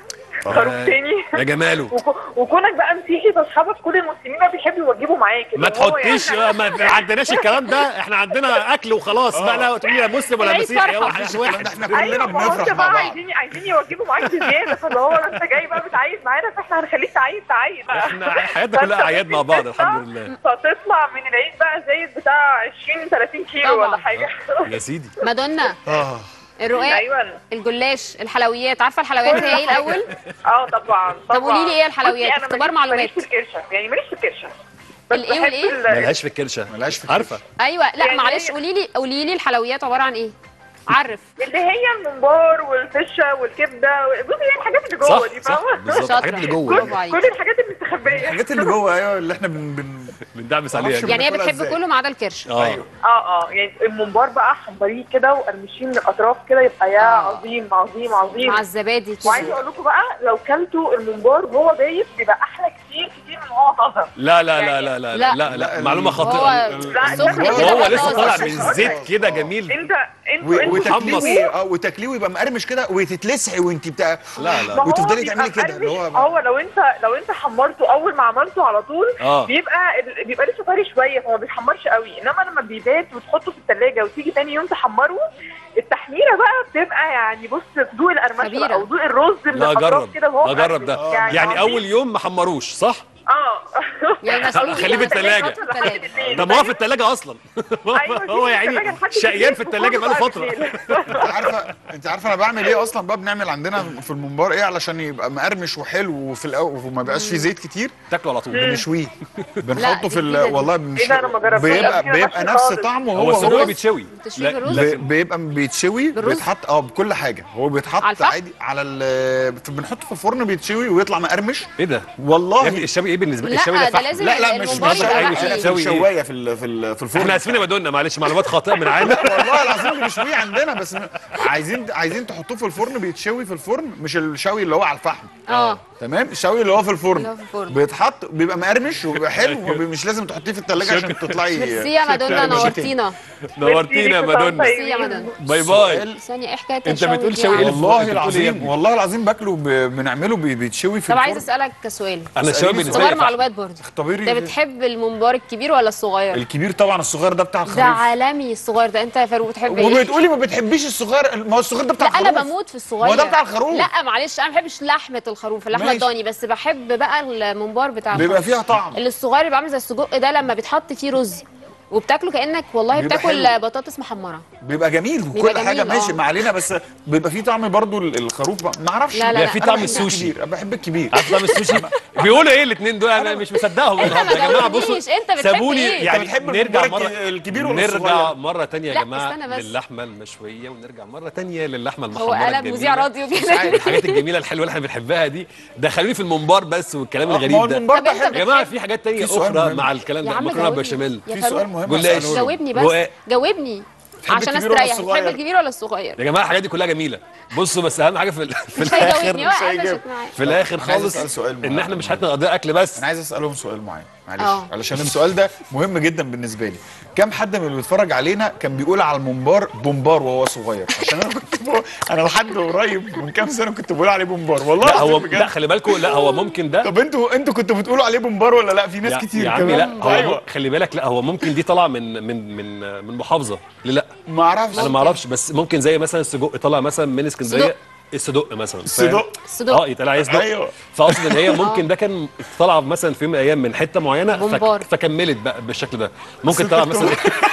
خروف تاني يا جماله وك- وكونك بقى مسيحي فاصحابك كل المسلمين بقى بيحبوا يوجبوا معاك ما اللي هو تحطيش يعني ما ما عندناش الكلام ده احنا عندنا اكل وخلاص بقى لا تقولي لا مسلم ولا العيد مسيحي فرحة. هو احنا واحد احنا كلنا ايوه ما هو بنفرح انت مع بقى بعض عايزين عايزين يوجبوا معاك بزياده فاللي هو انت جاي بقى بتعيد معانا فاحنا هنخليك تعيد تعيد بقى احنا حياتنا كلها فأنت اعياد مع ممكن بعض تطلع- الحمد لله فتطلع من العيد بقى زايد بتاع 20 30 كيلو طبعا. ولا حاجه يا سيدي مادونا اه الرقاق ايوه الجلاش الحلويات عارفه الحلويات هي ايه الاول اه طبعا طب طبعا قولي لي ايه الحلويات؟ بصي، أنا اختبار ماليش- معلومات. ماليش في الكرشه يعني ماليش في الكرشه بس الإيه بحب والإيه؟ ال- ملهاش في الكرشه ملهاش في عارفه ايوه لا يعني معلش هي- قولي لي قولي لي الحلويات عباره عن ايه عرف اللي هي الممبار والفشه والكبده بصي هي الحاجات اللي جوه صح دي صح فاهمه بالظبط شاطرة. الحاجات اللي جوه برافو كل, عليك. كل الحاجات المستخبيه الحاجات اللي جوه ايوه اللي احنا بن, بن... بندعبس عليها معرفش دي. يعني هي بناكلها بتحب إزاي؟ كله ما عدا الكرش اه أيوة. اه اه يعني الممبار بقى حمريه كده وقرمشين من الاطراف كده يبقى يا عظيم عظيم عظيم مع الزبادي وعايزه كده اقول لكم بقى لو كلتوا الممبار وهو بايت بيبقى احلى كتير كتير من وهو طازه لا لا لا لا لا لا لا, لا. معلومه هو خاطئه سخن لا، كده وهو بقى لسه طازة. طالع من زيت كده جميل انت انت و- انت وتحمص. وتكليه اه وتكليه ويبقى مقرمش كده وتتلسعي وانت بتاع لا لا ما هو وتفضلي بيبقى تعملي كده اللي مقرمش. هو هو لو انت لو انت حمرته اول ما عملته على طول اه بيبقى ال- بيبقى لسه طري شويه فما بيتحمرش قوي انما لما بيبات وتحطه في الثلاجه وتيجي تاني يوم تحمره التحميره بقى بتبقى يعني بص تدوق القرمشه خبيرة. بقى ودوق الرز من لا الاطراف جرب كده وهو لا جرب مقرمش. ده يعني عظيم. اول يوم ما حمروش صح اه يعني مسلوق خليه في كده. التلاجة. لحد بالليل. ده ما هو في الثلاجه اصلا أيوة، هو في يا التلاجة عيني لحد شقيان بالليل في الثلاجه بقاله وكله فتره بالليل. انت عارفه انت عارفه انا بعمل ايه اصلا بقى بنعمل عندنا في الممبار ايه علشان يبقى مقرمش وحلو وفي الاول وما بيبقاش فيه زيت كتير تاكله على طول بنشويه بنحطه دي في ال- جديدة دي. والله ايه بنشويه ده انا ما جربتش بيبقى قبل كده بيبقى ماشي نفس خالص. طعمه هو هو السجق هو بيتشوي بتشويه لا- بالرز؟ لا- ب- بيبقى بيتشوي بالرز؟ بيتحط اه بكل حاجه هو بيتحط على الفحم؟ عادي على ال بنحطه في الفرن بيتشوي ويطلع مقرمش ايه ده والله يا ابني الشوي ايه بالنسبه لي لا الشوي ده فحم. لازم لا لا مش الممبار مش يبقى أيوة، مقلي. شوي. في شوي إيه؟ الشوايه في ال- في ال- في الفرن احنا اسفين يا مدونا معلش معلومات خاطئه من عنا والله العظيم بنشويه عندنا بس م- عايزين عايزين تحطوه في الفرن بيتشوي في الفرن مش الشوي اللي هو على الفحم اه تمام الشوي اللي هو في الفرن اللي هو في الفرن. بيتحط بيبقى مقرمش وبيبقى حلو مش لازم تحطيه في الثلاجه عشان تطلعي ميرسي يا مادونا مش نورتينا نورتينا يا مدونا ميرسي يا مادونا باي باي ثانيه ايه حكايه انت الشوي بتقول دي شوي يا إيه عم؟ اللي والله أنت بتقول إيه يا العظيم ابني؟ والله العظيم باكله ب- بنعمله بي- بيتشوي في طب عايز الفرن اسالك سؤال انا الشوي بالنسبه اختبار لي فحم. معلومات برضه اختبري انت بتحب الممبار الكبير ولا الصغير؟ الكبير طبعا الصغير ده بتاع ده الخروف عالمي الصغير ده انت يا فاروق بتحب ايه؟ وبتقولي ما بتحبيش الصغير ما هو الصغير ده بتاع لا الخروف انا بموت في الصغير ما هو ده بتاع الخروف لا معلش انا ما بحبش لحمه الخروف اللحمه ماشي. الضاني بس بحب بقى الممبار بتاع بيبقى الخروف. فيها طعم اللي الصغير بيبقى عامل زي السجق ده لما بيتحط فيه رز وبتاكله كانك والله بيبقى بتاكل حلو. بطاطس محمره بيبقى جميل وكل بيبقى حاجه جميل، ماشي آه. ما علينا بس بيبقى فيه طعم برضو ال- الخروف بقى. ما اعرفش لا، لا، بيبقى في أنا طعم بحب السوشي الكبير بحب الكبير عارف طعم السوشي بيقولوا ايه الاثنين دول انا مش مصدقهم النهارده يا جماعه بصوا جاوبنيش، انت بتحب سابوني ايه؟ يعني أنت بتحب نرجع الممبار مره الك- الكبير ولا نرجع الصغير؟ مره تانية يا لا، جماعه استنى بس. للحمه المشويه ونرجع مره تانية للحمه المحمره هو قلب الجميلة. مذيع راديو مش كده عارف، الحاجات الجميله الحلوه اللي احنا بنحبها دي دخلوني في الممبار بس والكلام آه، ما هو الغريب ده الممبار طب ده انت حلو يا جماعه في حاجات تانية في سؤال اخرى مهم. مع الكلام يا ده عم مكرونه جاوبني. بشاميل يا في فاروق سؤال مهم جلاش. أسأله لك. جاوبني بس رقاق. جاوبني تحب عشان الكبير ولا استريح الصغير؟ بتحب الكبير ولا الصغير؟ يا جماعه الحاجات دي كلها جميله بصوا بس اهم حاجه في ال- في مش الاخر هيجاوبني مش هو هيجاوب. قفشت معايا في الاخر أنا عايز خالص أسأل سؤال ان مهم. احنا مش حياتنا نقضيها اكل بس انا عايز اسالهم سؤال معين معلش آه. علشان السؤال ده مهم جدا بالنسبه لي كم حد من اللي بيتفرج علينا كان بيقول على الممبار بومبار وهو صغير عشان انا كنت بقول انا لحد قريب من كام سنه كنت بقول عليه بومبار والله لا هو العظيم بجد. لا خلي بالكم لا هو ممكن ده طب انتوا انتوا كنتوا بتقولوا عليه بومبار ولا لا في ناس يا- كتير يا عمي كمان لا هو ايوه أيوة. خلي بالك لا هو ممكن دي طالعه من من من من محافظه ليه لا ما اعرفش انا ما اعرفش بس ممكن زي مثلا السجق طالع مثلا من اسكندريه صدق. الصدق مثلا فاهم؟ الصدق الصدق. اه يتقال عليه صدق أيوة. فاقصد ان هي ممكن ده كان طالعه مثلا في يوم من الايام من حته معينه بومبار. فك فكملت بقى بالشكل ده ممكن طلع مثلا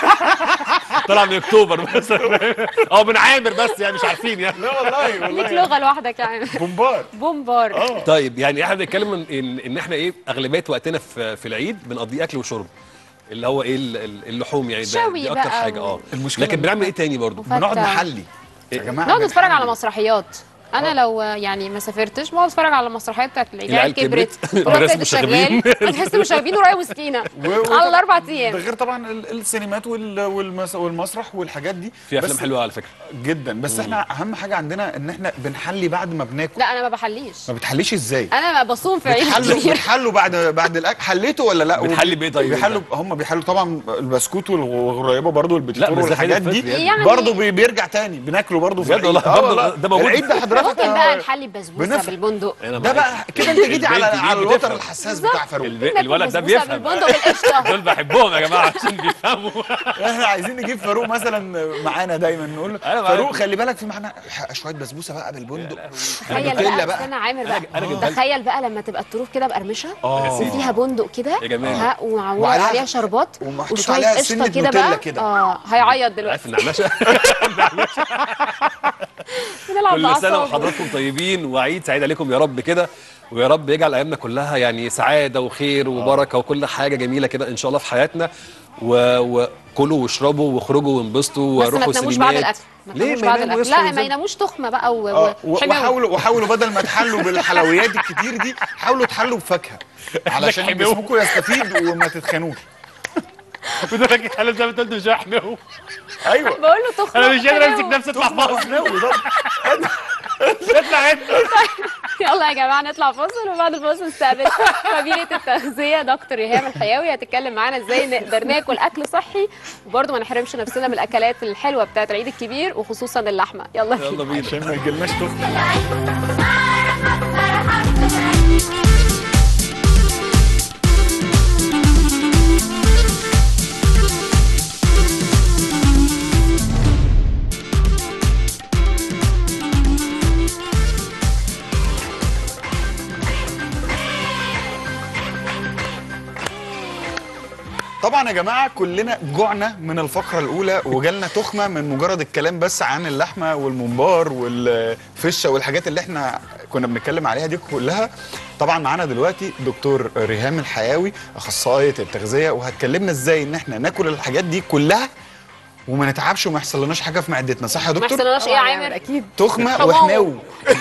طلع من اكتوبر مثلا او من عامر بس يعني مش عارفين يعني لا والله ليك والله لغه لوحدك يا عم بومبار بومبار اه طيب يعني احنا بنتكلم ان ان إن احنا ايه اغلبيه وقتنا في في العيد بنقضيه اكل وشرب اللي هو ايه ال- ال- اللحوم يعني ده شوي دي اكتر بقى حاجه اه و- المشكلة لكن بنعمل ايه تاني برضو وفتة. بنقعد نحلي يا جماعه نقعد نتفرج على بنحلي. مسرحيات انا لو يعني ما سافرتش بقعد اتفرج على المسرحيات بتاعت العيال العيال كبرت كبرت. ورا مدرسة ابتدت مشاغبين. شغال مدرسة مشاغبين ورايا وسكينه و- على الاربع ده ايام غير طبعا ال- السينمات وال- والمس- والمسرح والحاجات دي في افلام بس- حلوه على فكره جدا بس احنا اهم حاجه عندنا ان احنا بنحلي بعد ما بناكل لا انا ما بحليش ما بتحليش ازاي انا بصوم في عيد بتحلوا كبير بتحلوا بعد بعد الاكل حليته ولا لا بنحلي بإيه طيب بيحلوا هم بيحلوا طبعا البسكوت والغريبه برضو لا، البتيتور بس ده والحاجات عيد دي الفطر يعني. برضو بي- بيرجع تاني بناكله برضو في بجد العيد والله، آه برضو والله. ده موجود. العيد ده حضرتك على ممكن فكره بقى نحلي ببسبوسه بنفهم. بالبندق أنا ده معاك. بقى كده انت جيتي على البنت دي على الوتر بتفهم. الحساس بتاع فاروق الب- الولد ده بسبوسة بيفهم بالبندق بالقشطه دول بحبهم يا جماعه عشان بيفهموا احنا عايزين نجيب فاروق مثلا معانا دايما نقول له أنا معاك. فاروق خلي بالك في معانا ح- شويه بسبوسه بقى بالبندق تخيل نوتيلا بقى بقى. استنى عامر بقى أنا جبتها لك. تخيل بقى لما تبقى الطروف كده مقرمشه اه وفيها بندق كده يا جماعة. ها ومعمول وعليها- عليها شربات ومحطوط وشويه عليها قشطه سنة كده نوتيلا بقى كده. اه هيعيط دلوقتي عارف النعناشه بنلعب كل سنه بأعصابه. وحضراتكم طيبين وعيد سعيد عليكم يا رب كده ويا رب يجعل ايامنا كلها يعني سعاده وخير وبركه وكل حاجه جميله كده ان شاء الله في حياتنا و- وكلوا واشربوا واخرجوا وانبسطوا بس ما وروحوا تناموش سينمات بعد الاكل ما ليه تناموش ما بعد يناموا الاكل ويصحوا لا ما ينزلوا؟ يناموش تخمه بقى و- اه و- وحماوة. وحاولوا وحاولوا بدل ما تحلوا بالحلويات الكتير دي حاولوا تحلوا بفاكهه علشان حماوة. جسمكم يستفيد وما تتخنوش بدك انا زي ما قلت مش هحميهم ايوه بقول له تخمه انا مش قادر وحماوة. امسك نفسي اطلع فاصل وحماوي ده. اطلع عد يلا يا جماعه نطلع فاصل وبعد الفاصل نستقبل خبيره التغذيه دكتور ريهام الحياوي هتتكلم معانا ازاي نقدر ناكل اكل صحي وبرده ما نحرمش نفسنا من الاكلات الحلوه بتاعه العيد الكبير وخصوصا اللحمه يلا بينا يلا بينا عشان ما يجيلناش تخن طبعا يا جماعه كلنا جوعنا من الفقره الاولى وجالنا تخمه من مجرد الكلام بس عن اللحمه والممبار والفشه والحاجات اللي احنا كنا بنتكلم عليها دي كلها طبعا معانا دلوقتي دكتور ريهام الحياوي اخصائيه التغذيه وهتكلمنا ازاي ان احنا ناكل الحاجات دي كلها وما نتعبش وما يحصلناش حاجه في معدتنا صح يا ما دكتور يحصلناش ايه يا عامر اكيد تخمه حماوة. وحماوي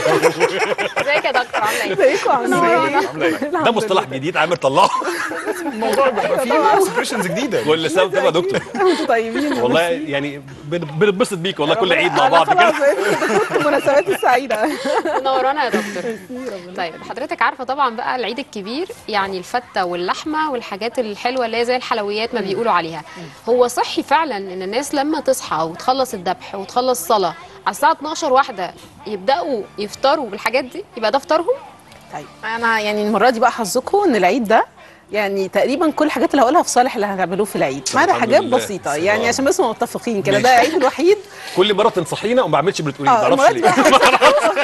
ازيك يا دكتور عامله ايه ازيكم عاملين ايه؟ ده مصطلح جديد عامر طلعه الموضوع بيبقى فيه اكسبريشنز جديده كل سنه وانت يا دكتور انتوا طيبين والله يعني بن- بنتبسط بيك والله كل عيد مع أنا بعض خلاص كده بقيت المناسبات السعيده منورانا يا دكتور طيب حضرتك عارفه طبعا بقى العيد الكبير يعني الفته واللحمه والحاجات الحلوه اللي هي زي الحلويات ما بيقولوا عليها هو صحي فعلا ان الناس لما تصحى وتخلص الذبح وتخلص صلاه على الساعه 12 واحده يبداوا يفطروا بالحاجات دي يبقى ده فطارهم طيب انا يعني المره دي بقى حظكم ان العيد ده يعني تقريبا كل الحاجات اللي هقولها في صالح اللي هتعملوه في العيد ما عدا الحمد حاجات لله. بسيطه سلام. يعني عشان بس نبقى متفقين كده ماشي. ده العيد الوحيد كل مره تنصحينا وما بعملش اللي بتقوليه آه، ما اعرفش ليه المرة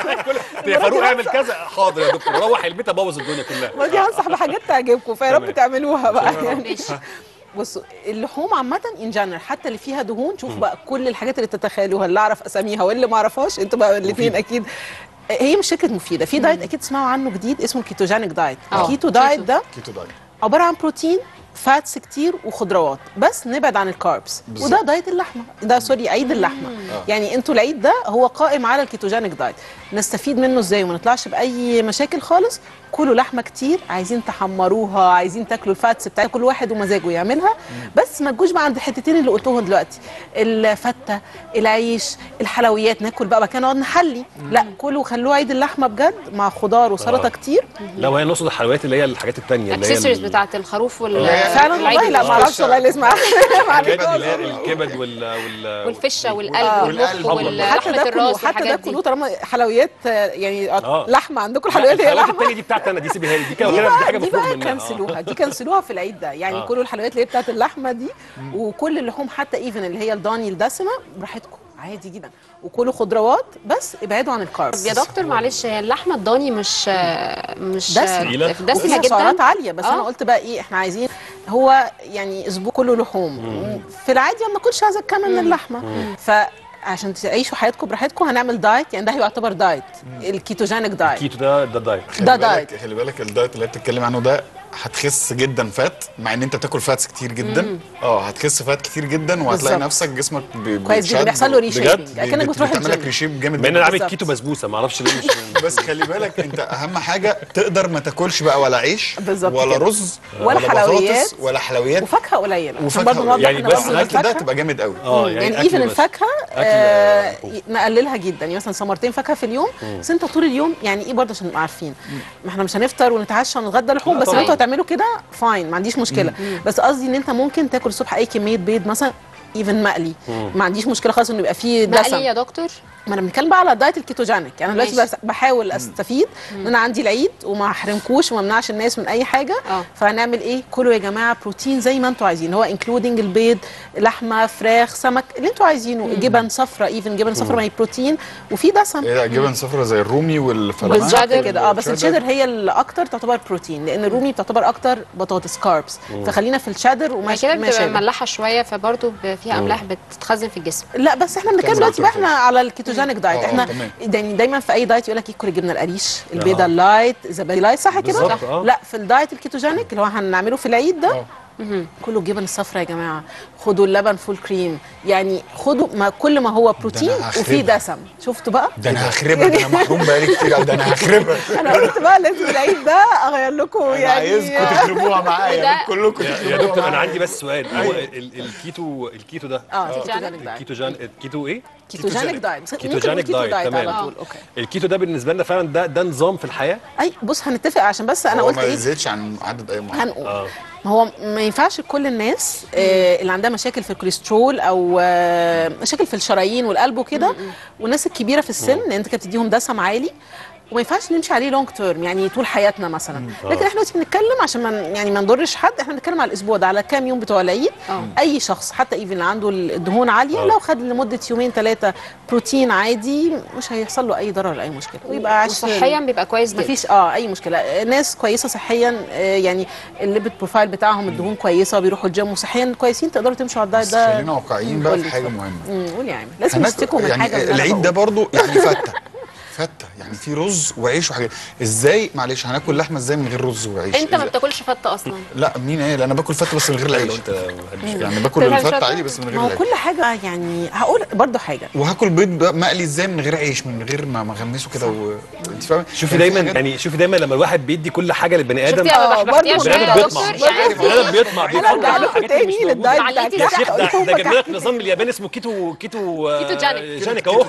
كل- يا فاروق اعمل كذا حاضر يا دكتور روح البيت ابوظ الدنيا كلها المره دي هنصح بحاجات تعجبكم فيا رب تمام. تعملوها بقى يعني ماشي بصوا اللحوم عامة ان جنرال حتى اللي فيها دهون شوفوا بقى كل الحاجات اللي تتخيلوها اللي اعرف اساميها واللي ما اعرفهاش انتوا بقى الاثنين اكيد هي مش فكره مفيده في دايت اكيد تسمعوا عنه جديد اسمه الكيتوجينيك دايت آه، الكيتو دايت كيتو. ده كيتو دايت عباره عن بروتين فاتس كتير وخضروات بس نبعد عن الكاربس وده دايت اللحمه ده سوري عيد اللحمه يعني انتوا العيد ده هو قائم على الكيتوجينيك دايت نستفيد منه ازاي وما نطلعش باي مشاكل خالص كلوا لحمه كتير عايزين تحمروها عايزين تاكلوا الفاتس بتاع كل واحد ومزاجه يعملها بس ما تجوش بقى عند الحتتين اللي قلتهم دلوقتي الفته العيش الحلويات ناكل بقى مكان نقعد نحلي لا كلوا خلوه عيد اللحمه بجد مع خضار وسلطه آه. كتير لو هي نقصد الحلويات اللي هي الحاجات التانية اللي هي الاكسسوارز ال- بتاعت الخروف وال فعلا والله لا ما اعرفش والله اللي اسمها الحاجات اللي هي الكبد وال وال والفشه والقلب آه. والمخ والقلب. حتى ولحمه ده كله الراس حتى ده والحاجات دي كله طالما حلويات آه، يعني آه. لحمه عندكم لا، الحلويات هي الحلويات لحمه التانية دي بتاعتي انا دي سيبيها لي دي كده دي كده- دي بقى حاجه دي مفروغ بقى منها آه. كنسلوها دي كنسلوها في العيد ده يعني آه. كل الحلويات اللي هي بتاعت اللحمه دي وكل اللحوم حتى ايفن اللي هي الضاني الدسمه براحتكم عادي جدا وكلوا خضروات بس ابعدوا عن الكاربس يا دكتور معلش هي اللحمه الضاني مش مش دسمة. تقيلة. دسمه وفيها جدا سعرات عاليه بس آه. انا قلت بقى ايه احنا عايزين هو يعني اسبوع كله لحوم في العادي ما ناكلش هذا الكم من اللحمه فعشان تعيشوا حياتكم براحتكم هنعمل دايت يعني ده يعتبر دايت الكيتوجينيك دايت كيتو ده ده دايت ده خلي بالك- دايت. خلي بالك الدايت اللي هي بتتكلم عنه ده هتخس جدا فات مع ان انت بتاكل فاتس كتير جدا اه هتخس فات كتير جدا وهتلاقي بالظبط. نفسك جسمك بي- كويس جدا بيتشد بيحصل له بجد ريشيبنج بي- اكنك بت- بتروح بتعمل لك الجيم ريشيب جامد مع ان انا عامل بالظبط. كيتو بسبوسه ما اعرفش ليه مش بس خلي بالك انت اهم حاجه تقدر ما تاكلش بقى ولا عيش بالظبط ولا كده. رز ولا بطاطس حلويات. ولا حلويات وفاكهه قليله عشان وفاكهه برضه قليلة. نوضح يعني إن بس بس الاكل ده الفاكهة- تبقى جامد قوي اه يعني أكل ايفن بس. الفاكهه أكل آه مفهوم. نقللها جدا يعني مثلا ثمرتين فاكهه في اليوم بس انت طول اليوم يعني ايه برضه عشان نبقى عارفين ما احنا مش هنفطر ونتعشى ونتغدى لحوم لا بس لو طبعاً. انتوا هتعملوا كده فاين ما عنديش مشكله بس قصدي ان انت ممكن تاكل الصبح اي كميه بيض مثلا ايفن مقلي ما عنديش مشكله خالص انه يبقى فيه دسم مقلي يا دكتور ما انا بنتكلم بقى على الدايت الكيتوجينيك يعني انا دلوقتي ماشي. بس بحاول استفيد ان انا عندي العيد وما احرمكوش وما امنعش الناس من اي حاجه آه. فهنعمل ايه كلوا يا جماعه بروتين زي ما انتوا عايزين هو انكلودنج البيض لحمه فراخ سمك اللي انتوا عايزينه جبن صفرا ايفن جبن صفرا ما هي بروتين وفي دسم ايه ده جبن صفرا زي الرومي والفلامنك بالظبط والشيدر. كده اه بس الشيدر هي اللي اكتر تعتبر بروتين لان الرومي بتعتبر اكتر بطاطس كاربس فخلينا في الشيدر وما ما كده ما بتبقى شابه. ملحه شويه فبرضه ب- فيها املاح بتتخزن في الجسم لا بس احنا بنتكلم كمل دلوقتي بقى احنا دكتور. على الكيتوجينيك دايت آه، احنا تمام. يعني دايما في اي دايت يقول لك كل جبنه القريش البيضه آه. اللايت الزبادي لايت صح كده بالظبط، آه. لا في الدايت الكيتوجينيك اللي هو هنعمله في العيد ده آه. كله الجبن الصفراء يا جماعه خدوا اللبن فول كريم يعني خدوا ما كل ما هو بروتين أنا هخربها. وفيه دسم شفتوا بقى ده انا هخربها ده انا محروم بقالي كتير أوي، ده انا هخربها انا قلت بقى لازم العيد ده اغير لكم انا يعني عايزكم تخربوها معايا وده- كلكم يا تخربوها دكتور انا معايا. عندي بس سؤال هو ال- ال- الكيتو الكيتو ده اه كيتوجينيك كيتوجينيك دايت الكيتو جان الكيتو ايه؟ كيتوجينيك دايت ممكن كيتوجينيك نقول كيتو دايت دايت تمام على طول اوكي الكيتو ده بالنسبه لنا فعلا ده ده نظام في الحياه اي بص هنتفق عشان بس انا هو قلت ما ايه يزيدش عن عدد ايام معين هنقول اه ما هو ما ينفعش كل الناس آه اللي عندها مشاكل في الكوليسترول او آه مشاكل في الشرايين والقلب وكده والناس الكبيره في السن لان انت كده بتديهم دسم عالي وما ينفعش نمشي عليه لونج تيرم يعني طول حياتنا مثلا لكن احنا دلوقتي بنتكلم عشان ما ن- يعني ما نضرش حد احنا بنتكلم على الاسبوع ده على كام يوم بتوع العيد آه. اي شخص حتى ايفن اللي عنده الدهون عاليه آه. لو خد لمده يومين ثلاثه بروتين عادي مش هيحصل له اي ضرر ولا اي مشكله ويبقى عايش وصحيا بيبقى كويس جدا مفيش اه اي مشكله آه، ناس كويسه صحيا آه، يعني الليبت بروفايل بتاعهم الدهون كويسه بيروحوا الجيم وصحيا كويسين تقدروا تمشوا على الدايت بس ده خلينا واقعيين بقى قول في لي حاجه اتفضل. مهمه امم قول يا عم لازم هناك- نشتكوا من يعني حاجه من اللي أنا العيد ده بقوله. برضو يعني فته فته يعني في رز وعيش وحاجات ازاي معلش هناكل لحمه ازاي من غير رز وعيش انت ما إزاي؟ بتاكلش فته اصلا لا مين قال انا باكل فته بس من غير العيش قلت ما بحبش يعني باكل طب مش الفته فته؟ عادي بس من غير ما هو العيش كل حاجه يعني هقول برضو حاجه وهاكل بيض بقى مقلي ازاي من غير عيش من غير ما ما اغمسه كده و... انت فاهم شوفي يعني في دايما حاجات- يعني شوفي دايما لما الواحد بيدي كل حاجه للبني ادم شفتي انا آه، بحبحتيها برضه شويه البني يا ادم دكتور بيطمع يعني البني ادم بيطمع انا بيفكر ارجع في لكم الحاجات اللي مش تاني موجودة. للدايت بتاع عليتي يا صح. شيخ ده الكحك ده جايب لك هم نظام من اليابان اسمه كيتو كيتو آه، كيتوجينيك. جينيك اهو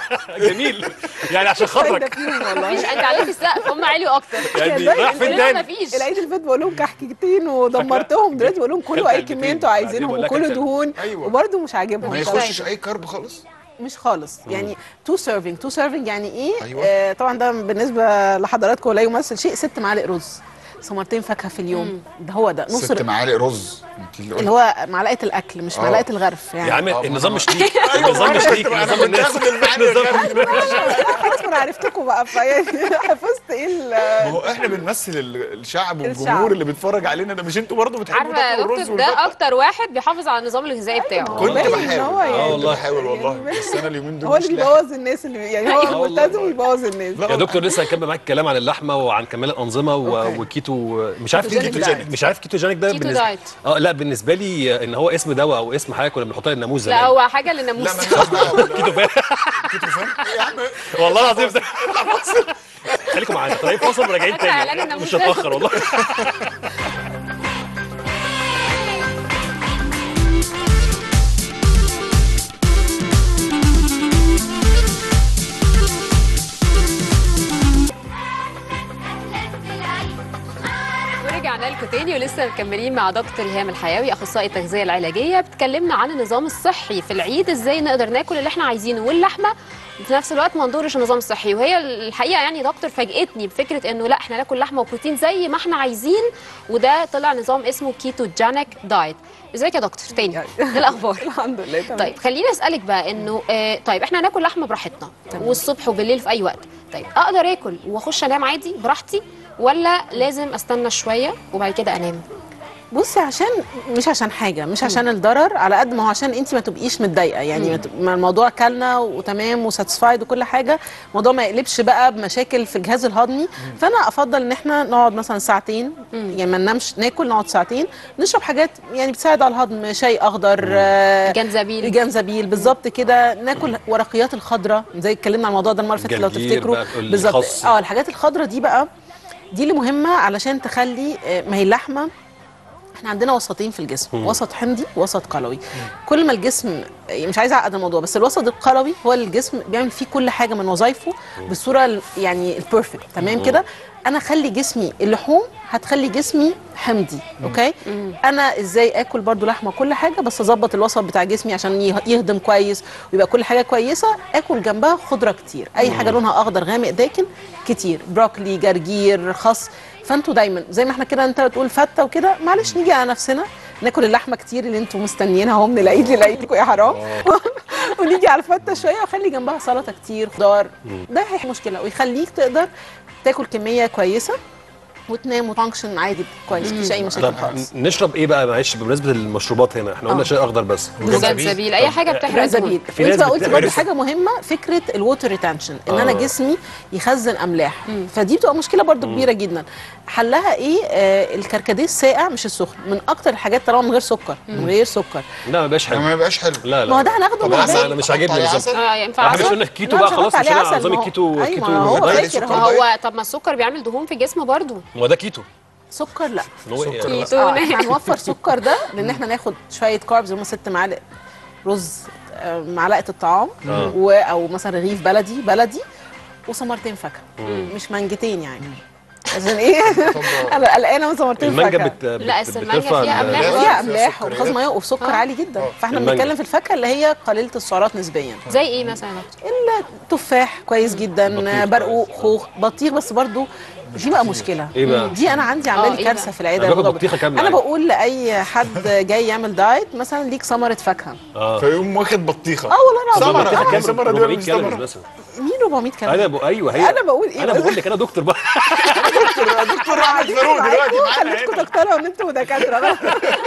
جميل يعني عشان فايدة خاطرك فيهم والله مفيش انت عليك السقف هم عليوا اكتر يعني والله رايح فين كلنا تاني مفيش العيد اللي فات بقول لهم كحكتين ودمرتهم دلوقتي بقول لهم كلوا اي كلت كميه علبتين. انتوا عايزينهم بعدين بقول لك وكلوا كلت- دهون أيوة. وبرضه مش عاجبهم ما طبعاً. يخشش اي كارب خالص مش خالص يعني تو سيرفنج تو سيرفنج يعني ايه أيوة. آه طبعا ده بالنسبه لحضراتكم لا يمثل شيء ست معالق رز ثمرتين فاكهه في اليوم ده هو ده نص ست ر- معالق رز انت اللي اللي قلت. هو معلقه الاكل مش آه. معلقه الغرف يعني يا عم آه، النظام ما مش ليك النظام مش ليك النظام الناس خلاص ما انا عرفتكم بقى فيعني حفظت ايه ال- ما هو احنا بنمثل ال- الشعب الشعب. والجمهور اللي بيتفرج علينا ده مش انتوا برضه بتحبوا عارفه يا تاكلوا الرز دكتور ده والفته اكتر واحد بيحافظ على النظام الغذائي بتاعه كنت باين إن بحاول هو يعني- اه والله. والله بحاول والله بس انا اليومين دول هو مش اللي لاحق. بيبوظ الناس اللي يعني هو أيوة والله. ملتزم ويبوظ الناس لا يا دكتور لسه هنكمل معاك الكلام عن اللحمه وعن كمال الانظمه و- أوكي. وكيتو مش عارف كيتوجينيك كيتو دايت. مش عارف كيتو جانيك ده كيتو بالنسبه دايت. اه لا بالنسبه لي ان هو اسم دواء او اسم حاجه كنا بنحطها للناموس لا زمان هو حاجه لا للناموس ما لناش دعوه بال- كيتو فاهم كيتو فاهم يا عم والله العظيم زي- خليكم معانا طالعين فاصل وراجعين إعلان تاني الناموس مش ده. هتاخر والله ورجعنا لكم تاني ولسه مكملين مع دكتور هام الحيوي اخصائي التغذيه العلاجيه بتكلمنا عن النظام الصحي في العيد ازاي نقدر ناكل اللي احنا عايزينه واللحمه وفي نفس الوقت ما نضرش النظام الصحي وهي الحقيقه يعني دكتور فاجئتني بفكره انه لا احنا ناكل لحمه وبروتين زي ما احنا عايزين وده طلع نظام اسمه كيتوجينيك دايت ازيك يا دكتور تاني ايه الاخبار الحمد لله تمام طيب خليني اسالك بقى انه آه طيب احنا هناكل لحمه براحتنا والصبح وبالليل في اي وقت طيب اقدر اكل واخش انام عادي براحتي ولا لازم استنى شويه وبعد كده انام بصي عشان مش عشان حاجه مش عشان الضرر على قد ما هو عشان انت ما تبقيش متضايقه يعني ما تب- ما الموضوع كلنا وتمام وساتسفايد وكل حاجه الموضوع ما يقلبش بقى بمشاكل في الجهاز الهضمي فانا افضل ان احنا نقعد مثلا ساعتين يعني ما ننامش ناكل نقعد ساعتين نشرب حاجات يعني بتساعد على الهضم شاي اخضر آه، جنزبيل جنزبيل بالظبط كده ناكل ورقيات الخضراء زي اتكلمنا عن الموضوع ده المره اللي فاتت لو جرجير تفتكروا بقى، تقول لي بالظبط خس. اه الحاجات الخضراء دي بقى دي اللي مهمه علشان تخلي آه، ما هي اللحمه احنا عندنا وسطين في الجسم وسط حمضي ووسط قلوي كل ما الجسم مش عايزه اعقد الموضوع بس الوسط القلوي هو اللي الجسم بيعمل فيه كل حاجه من وظائفه بالصوره ال- يعني البيرفكت تمام كده انا اخلي جسمي اللحوم هتخلي جسمي حمضي اوكي انا ازاي اكل برضو لحمه كل حاجه بس اظبط الوسط بتاع جسمي عشان يه- يهضم كويس ويبقى كل حاجه كويسه اكل جنبها خضره كتير اي حاجه لونها اخضر غامق داكن كتير بروكلي جرجير خس فانتوا دايما زي ما احنا كده انت بتقول فته وكده معلش نيجي على نفسنا ناكل اللحمه كتير اللي انتوا مستنيينها اهو من العيد للعيد لكم يا حرام ونيجي على الفته شويه وخلي جنبها سلطه كتير خضار ده هيحل مشكله ويخليك تقدر تاكل كميه كويسه وتنام وتفانكشن عادي كويس مفيش اي مشاكل طب خالص نشرب ايه بقى معلش بمناسبه المشروبات هنا احنا قلنا آه. شاي اخضر بس وجنزبيل اي حاجه بتحرق جنزبيل دهون في وانت ناس بقى قلتي برضه بتعمل- حاجه مهمه فكره الووتر ريتنشن ان انا آه. جسمي يخزن املاح فدي بتبقى مشكله برضه كبيره جدا حلها ايه آه الكركديه الساقع مش السخن من اكتر الحاجات طالما من غير سكر من غير سكر لا ما بقاش حلو ما يبقاش حلو لا لا ما هو ده هناخده طب من عسل؟ البيت. انا مش عاجبني حط عليه بالظبط عسل؟ اه ينفع احنا مش عسل قلنا الكيتو لا، بقى مش خلاص هحط عليه مشينا على عسل، نظام ما هو- الكيتو أيوة، كيتو ما هو عليه دايت. سكر. ما هو طب ما السكر بيعمل دهون في الجسم برضو هو ده كيتو سكر لا هو إيه يعني؟ كيتو آه، احنا هنوفر سكر ده لان احنا ناخد شويه كاربز هم ست معالق رز آه، معلقه الطعام آه. و او مثلا رغيف بلدي بلدي وثمرتين فاكهه مش مانجتين يعني عشان ايه انا قلقانه من ثمرتين المانجا فاكهه بت... لا، بت... أصل المانجا بترفع فيها ال- أملاح. لازم فيها فيها املاح سكريات. وغاز ميه وسكر عالي جدا فاحنا المانجا. بنتكلم في الفاكهه اللي هي قليله السعرات نسبيا زي ايه مثلا يا دكتور؟ التفاح كويس جدا بطيخ برقوق خوخ بطيخ بس برضو دي بقى مشكله إيه بقى؟ دي انا عندي عامله آه، لي إيه كارثه بقى؟ في العياده أنا باخد الموضوع ده. بطيخة كاملة انا عادي. بقول لاي حد جاي يعمل دايت مثلا ليك ثمره فاكهه اه فيقوم واخد بطيخه اه والله ثمرة. العظيم بطيخه آه، كام ثمرة دي 400 مش كالوريز ثمرة. مثلا مين 400 كالوري انا ب... ايوه هي أنا بقول إيه انا بس؟ بقول لك انا دكتور بقى دكتور احمد فاروق دلوقتي معانا خليتكم هنا. تقتنعوا ان انتوا دكاتره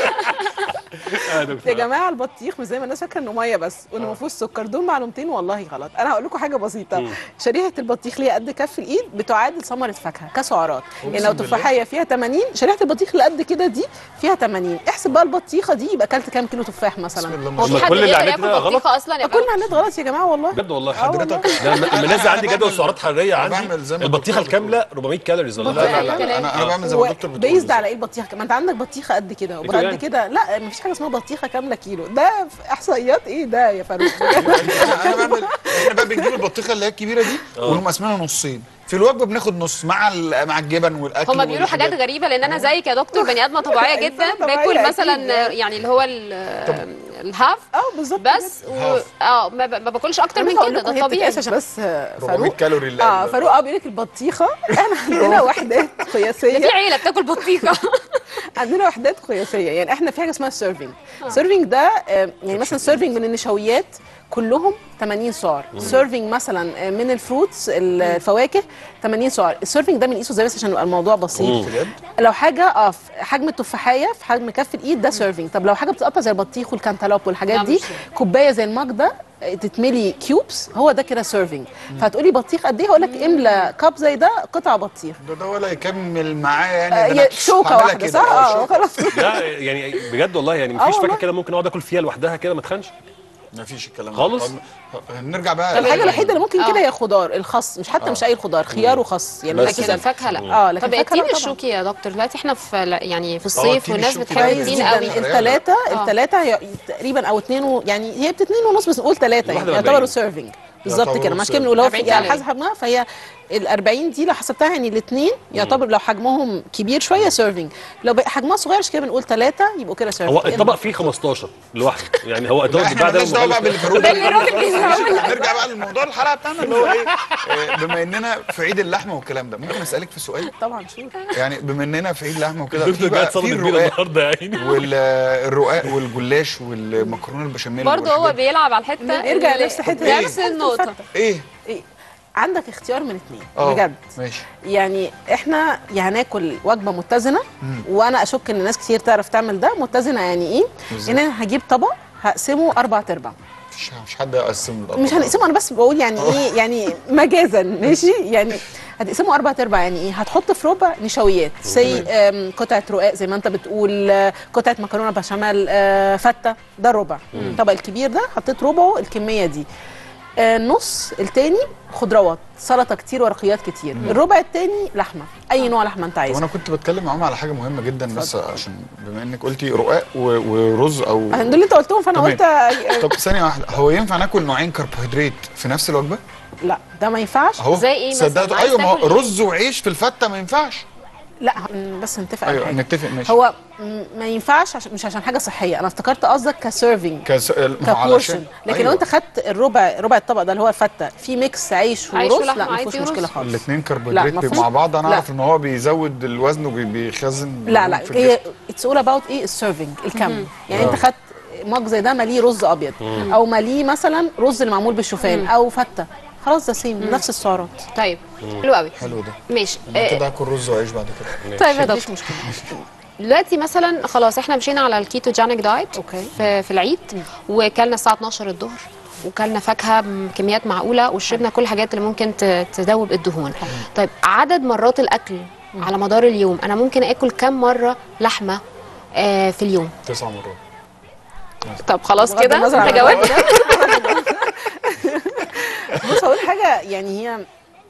يا يا دكتور جماعه البطيخ مش زي ما الناس فاكره انه ميه بس وانه ما فيهوش سكر دول معلومتين والله غلط انا هقول لكم حاجه بسيطه شريحه البطيخ اللي هي قد كف الايد بتعادل ثمره فاكهه كسعرات يعني لو تفاحيه فيها 80 شريحه البطيخ اللي قد كده دي فيها 80 احسب بقى البطيخه دي يبقى اكلت كام كيلو تفاح بسم مثلا الله ما هو شاء في الله حد كل اللي يقدر عليك ده ياكل غلط؟ بطيخه اصلا يا كلنا حاجات غلط يا جماعه والله بجد والله آه والله. حضرتك ده م- منزل عندي أنا جدول بعمل- سعرات حراريه أنا بعمل عندي زي ما البطيخه الدكتور الكامله 400 كالوريز ولا لا لا لا لا, لا انا انا بعمل زي ما الدكتور بتقول بيزد على ايه البطيخه ما انت عندك بطيخه قد كده يعني. وقد كده لا مفيش حاجه اسمها بطيخه كامله كيلو ده في احصائيات ايه ده يا فاروق انا انا بعمل احنا بقى بنجيب البطيخه اللي هي الكبيره دي ونقوم قاسمينها نصين في الوجبه بناخد نص مع ال- مع الجبن والاكل هما بيقولوا حاجات والحاجات. غريبه لان انا زيك يا دكتور بني ادمه طبيعيه جدا إنسانة طبيعية باكل أكيد مثلا يعني. يعني اللي هو ال- الهاف اه بالظبط بس و... هاف. اه ما, ب... ما باكلش اكتر من هقول كده لكم ده هي طبيعي بتتقاس عشان بس آه، 400 فاروق كالوري اللي اه قبل. فاروق اه بيقول لك البطيخه احنا عندنا وحدات ده في قياسيه عيله بتاكل بطيخه عندنا وحدات قياسيه يعني احنا في حاجه اسمها سيرفنج سيرفنج ده آه، يعني مثلا سيرفنج من النشويات كلهم 80 سعر سيرفنج مثلا آه، من الفروتس الفواكه 80 سعر السيرفنج ده بنقيسه ازاي بس عشان يبقى الموضوع بسيط بجد؟ لو حاجه اه في حجم التفاحيه في حجم كف الايد ده سيرفنج طب لو حاجه بتتقطع زي البطيخ والكانتالوب والحاجات لا، دي مش كوبايه زي المج ده آه، تتملي كيوبس هو ده كده سيرفنج فهتقولي بطيخ قد ايه هقول لك املى كاب زي ده قطع بطيخ ده ده ولا يكمل معاه يعني آه، ده أنا هي شوكه هعملها واحده كده. صح اه شوكة. خلاص لا يعني بجد والله يعني آه مفيش والله. فاكهه كده ممكن اقعد اكل فيها لوحدها كده ما تخنش مفيش الكلام ده. خالص؟ طب نرجع بقى الحاجه الوحيده اللي ممكن آه. كده هي خضار الخس مش حتى مش اي خضار خيار وخس يعني بس بس لكن الفاكهه لا اه لكن طب الفاكهة التين لا طبعاً. الشوكي يا دكتور دلوقتي احنا في لا- يعني في التين الصيف والناس الشوكي بتحب ده كويس التين جدا قوي حرارية. الثلاثه آه. الثلاثه هي تقريبا او اتنين و... يعني هي بتتنين ونص بس نقول ثلاثه يعني واحدة يعتبروا وأربعين. سيرفنج بالظبط يعتبروا كده مش كده serving. بنقول هو 40 في- على كالوري. حسب حجمها فهي ال 40 دي لو حسبتها يعني الاثنين يعتبر لو حجمهم كبير شويه سيرفنج لو بقى حجمها صغير عشان كده بنقول ثلاثه يبقوا كده سيرفنج هو الطبق فيه 15 لوحده يعني هو لا الطبق احنا بعد مالناش دعوه بقى باللي فاروق ده اللي الراجل بيسمعه. نرجع بقى للموضوع الحلقه بتاعنا اللي هو ايه آه، بما اننا في عيد اللحمه والكلام ده ممكن اسالك في سؤال طبعا شوف يعني بما اننا في عيد اللحمه وكده الدكتور في قاعد بقى صدمة في كبيره الرقاق النهارده يا عيني والرقاق والجلاش والمكرونه البشاميل برضه هو والحاجات دي. بيلعب على الحته نرجع اللي- لنفس الحته نفس النقطه ايه إيه؟ عندك اختيار من اثنين اه بجد ماشي يعني احنا يا هناكل وجبه متزنه وانا اشك ان ناس كتير تعرف تعمل ده متزنه يعني ايه بالظبط. ان انا هجيب طبق هقسمه اربع ارباع مش مش حد يقسم الأطباق. مش هنقسمه انا بس بقول يعني ايه يعني مجازا ماشي يعني هتقسمه اربع ارباع يعني ايه هتحط في ربع نشويات زي آم، قطعه رقاق زي ما انت بتقول آه، قطعه مكرونه بشاميل آه، فته ده ربع الطبق الكبير ده حطيت ربعه الكميه دي آه، النص التاني خضروات سلطه كتير ورقيات كتير الربع التاني لحمه اي نوع لحمه انت عايزه وانا كنت بتكلم معاهم على حاجه مهمه جدا بس عشان بما انك قلتي رقاق و- ورز او دول اللي انت قلتهم فانا تمام. قلت آه، طب ثانيه واحده هو ينفع ناكل نوعين كربوهيدرات في نفس الوجبه لا ده ما ينفعش اهو زي إيه مثلاً؟ صدقته عايز ايوه ما هو تاكل إيه؟ رز وعيش في الفته ما ينفعش لا م- بس نتفق على ايوه حاجه نتفق ماشي هو م- ما ينفعش عشان مش عشان حاجه صحيه انا افتكرت قصدك كسيرفنج كس... ما هو كبورشن علشان لكن أيوة. لو انت خدت الربع ربع الطبق ده اللي هو الفته في ميكس عيش عيش ورز ولحمة لا ما عادي فيهوش ورز. مشكله خالص الاثنين لا، كربوهيدرات ما بيبقوا فيهوش- مع بعض انا لا. اعرف ان هو بيزود الوزن وبيخزن لا لا في هي الجسم. اتس اول اباوت ايه السيرفنج الكم يعني انت خدت مج زي ده ماليه رز ابيض او ماليه مثلا رز اللي معمول بالشوفان او فته خلاص ده سيم نفس السعرات طيب حلو قوي حلو ده ماشي انا آه، كده هاكل رز وعيش بعد كده طيب يا مفيش دكتور مشكله دلوقتي مثلا خلاص احنا مشينا على الكيتوجينيك دايت أوكي. في, في العيد وكلنا الساعه 12 الظهر وكلنا فاكهه بكميات معقوله وشربنا كل الحاجات اللي ممكن ت- تذوب الدهون طيب عدد مرات الاكل على مدار اليوم انا ممكن اكل كم مره لحمه آه في اليوم تسع مرات طب خلاص بغض كده النظر انت عن جاوبت بص هقول حاجه يعني هي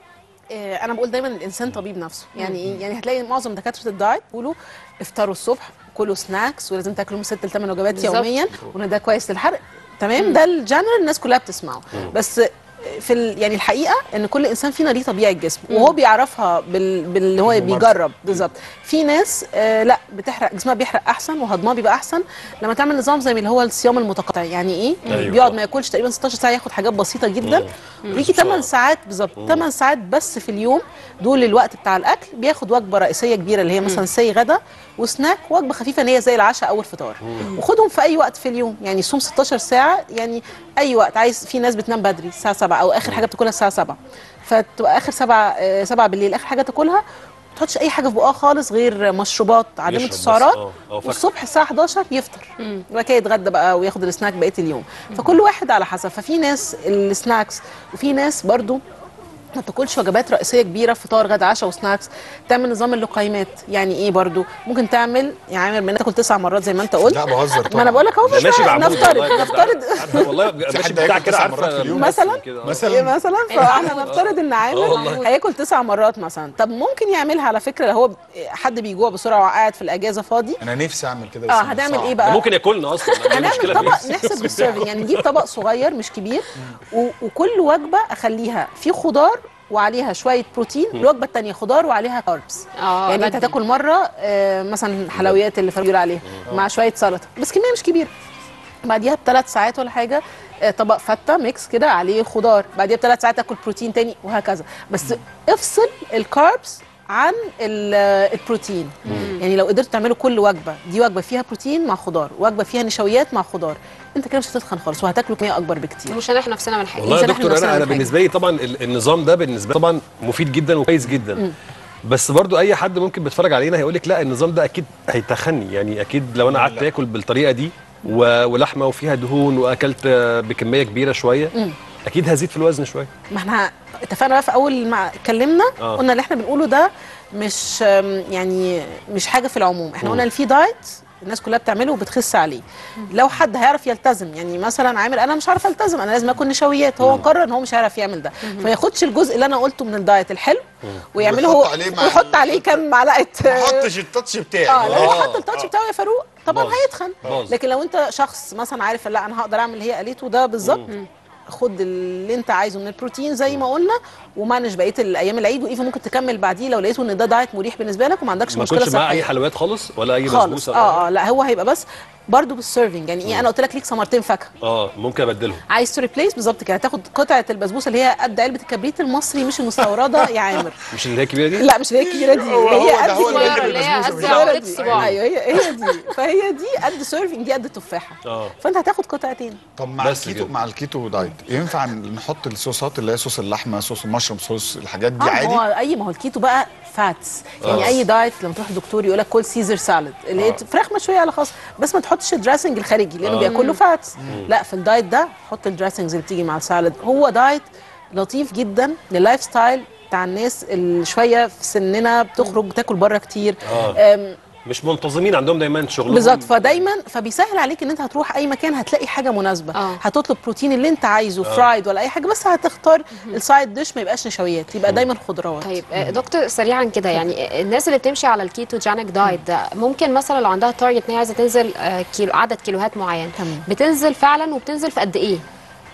آه، انا بقول دايما الانسان طبيب نفسه يعني ايه يعني هتلاقي معظم دكاتره الدايت بيقولوا افطروا الصبح كلوا سناكس ولازم تاكلوا من ست لثمان وجبات بالظبط. يوميا وان ده كويس للحرق تمام ده الجنرال الناس كلها بتسمعه بس في ال يعني الحقيقه ان كل انسان فينا ليه طبيعه جسم وهو بيعرفها بال باللي هو بالممارسة. بيجرب بالظبط في ناس آه لا بتحرق جسمها بيحرق احسن وهضمها بيبقى احسن لما تعمل نظام زي اللي هو الصيام المتقطع يعني ايه أيوة. بيقعد ما ياكلش تقريبا 16 ساعه ياخد حاجات بسيطه جدا ويجي 8 ساعات بالظبط 8 ساعات بس في اليوم دول الوقت بتاع الاكل بياخد وجبه رئيسيه كبيره اللي هي مثلا سي غدا وسناك وجبه خفيفه ان هي زي العشاء او الفطار وخدهم في اي وقت في اليوم يعني صوم 16 ساعه يعني اي وقت عايز في ناس بتنام بدري الساعه 7 او اخر حاجه بتاكلها الساعه 7 فتبقى اخر 7 7 بالليل اخر حاجه تاكلها ما تحطش اي حاجه في بقها خالص غير مشروبات عديمه يشرب بس، السعرات آه، أو فاكهة. والصبح الساعه 11 يفطر وبعد كده يتغدى بقى وياخد السناك بقيه اليوم فكل واحد على حسب ففي ناس السناكس وفي ناس برضو ما تاكلش وجبات رئيسيه كبيره فطار غدا عشاء وسناكس تعمل نظام اللقيمات يعني ايه برضو ممكن تعمل يعني عامر من تاكل تسع مرات زي ما انت قلت لا بهزر ما انا بقول لك اهو ده مش ماشي بعمود نفترض والله بجد. نفترض عارفة والله ماشي حد بتاع هياكل كده تسع عارفه مرات في اليوم؟ مثلا كده، آه. إيه مثلا مثلا فاحنا نفترض ان آه عامر والله. هياكل تسع مرات مثلا طب ممكن يعملها على فكره لو هو حد بيجوع بسرعه وقاعد في الاجازه فاضي انا نفسي اعمل كده بس اه مش هنعمل صعب. ايه ده بقى ممكن ياكلنا اصلا دي هنعمل مشكله طبق فيه. نحسب بالسيرفنج يعني نجيب طبق صغير مش كبير و... وكل وجبه اخليها فيه خضار وعليها شويه بروتين الوجبه الثانيه خضار وعليها كاربس اه يعني انت بدي. هتاكل مره آه مثلا حلويات اللي فرجول عليها مع شويه سلطه بس كميه مش كبيره بعديها بثلاث ساعات ولا حاجه آه، طبق فته ميكس كده عليه خضار بعديها بثلاث ساعات تاكل بروتين تاني وهكذا بس افصل الكاربس عن ال- آه، البروتين يعني لو قدرت تعملوا كل وجبه دي وجبه فيها بروتين مع خضار وجبه فيها نشويات مع خضار انت كده مش هتتخن خالص وهتاكلوا كميه اكبر بكتير مش هنحرم نفسنا من حاجه والله يا إنسان إحنا دكتور نفسنا انا انا من حاجة. بالنسبه لي طبعا ال- النظام ده بالنسبه لي طبعا مفيد جدا وكويس جدا بس برضو اي حد ممكن بيتفرج علينا هيقول لك لا النظام ده اكيد هيتخني يعني اكيد لو انا قعدت اكل بالطريقه دي و- ولحمه وفيها دهون واكلت آه، بكميه كبيره شويه اكيد هزيد في الوزن شويه ما احنا اتفقنا بقى في اول ما اتكلمنا آه. قلنا اللي احنا بنقوله ده مش أم، يعني مش حاجه في العموم احنا قلنا ان في دايت الناس كلها بتعمله وبتخس عليه لو حد هيعرف يلتزم يعني مثلا عامر انا مش عارف التزم انا لازم اكل نشويات هو قرر ان هو مش هيعرف يعمل ده فما ياخدش الجزء اللي انا قلته من الدايت الحلو ويعمله ويحط هو عليه مع ويحط عليه كام معلقه ما احطش التاتش بتاعي اه لو آه، حط التاتش بتاعه يا فاروق طبعا باظ. هيتخن باظ. لكن لو انت شخص مثلا عارف لا انا هقدر اعمل اللي هي قالته ده بالظبط خد اللي انت عايزه من البروتين زي ما قلنا ومانج بقيه الايام العيد وايفن ممكن تكمل بعديه لو لقيته ان ده دايت مريح بالنسبه لك وما عندكش ما مشكله اكلش معاه اي صحيه حلويات خالص ولا اي خالص بسبوسه اه اه لا هو هيبقى بس برضه بالسيرفنج يعني ايه انا قلت لك ليك ثمرتين فاكهه اه ممكن ابدلهم عايز تو ريبليس بالظبط كده هتاخد قطعه البسبوسه اللي هي قد علبه الكبريت المصري مش المستورده يا عامر مش اللي هي الكبيره دي لا مش اللي هي الكبيره دي هو- هي هو ده قد هو اللي كده. بيجيب اللي هي البسبوسة قد بالظبط. عقلة الصباع. ايوه هي هي دي فهي دي قد سيرفنج دي قد التفاحه اه فانت هتاخد قطعتين طب مع بس الكيتو كده. مع الكيتو دايت ينفع نحط الصوصات اللي هي صوص اللحمه صوص المشروم صوص الحاجات دي اه عادي هو اي ما هو الكيتو بقى فاتس يعني آه. اي دايت لما تروح الدكتور يقول لك كل سيزر سالاد اللي هي فراخ مشويه على خاص بس ما تحطش الدريسنج الخارجي لانه آه. بيبقى كله فاتس لا في الدايت ده حط الدريسنجز اللي بتيجي مع السالاد هو دايت لطيف جدا لللايف ستايل بتاع الناس اللي شويه في سننا بتخرج بتاكل بره كتير آه. أم، مش منتظمين عندهم دايما شغلهم بالظبط فدايما فبيسهل عليك ان انت هتروح اي مكان هتلاقي حاجه مناسبه آه. هتطلب بروتين اللي انت عايزه فرايد ولا اي حاجه بس هتختار السايد ديش ما يبقاش نشويات يبقى دايما خضروات طيب آه، دكتور سريعا كده يعني الناس اللي بتمشي على الكيتوجينيك دايت ده ممكن مثلا لو عندها تارجت ان هي عايزه تنزل آه، كيلو عدد كيلوهات معين تمام. بتنزل فعلا وبتنزل في قد ايه؟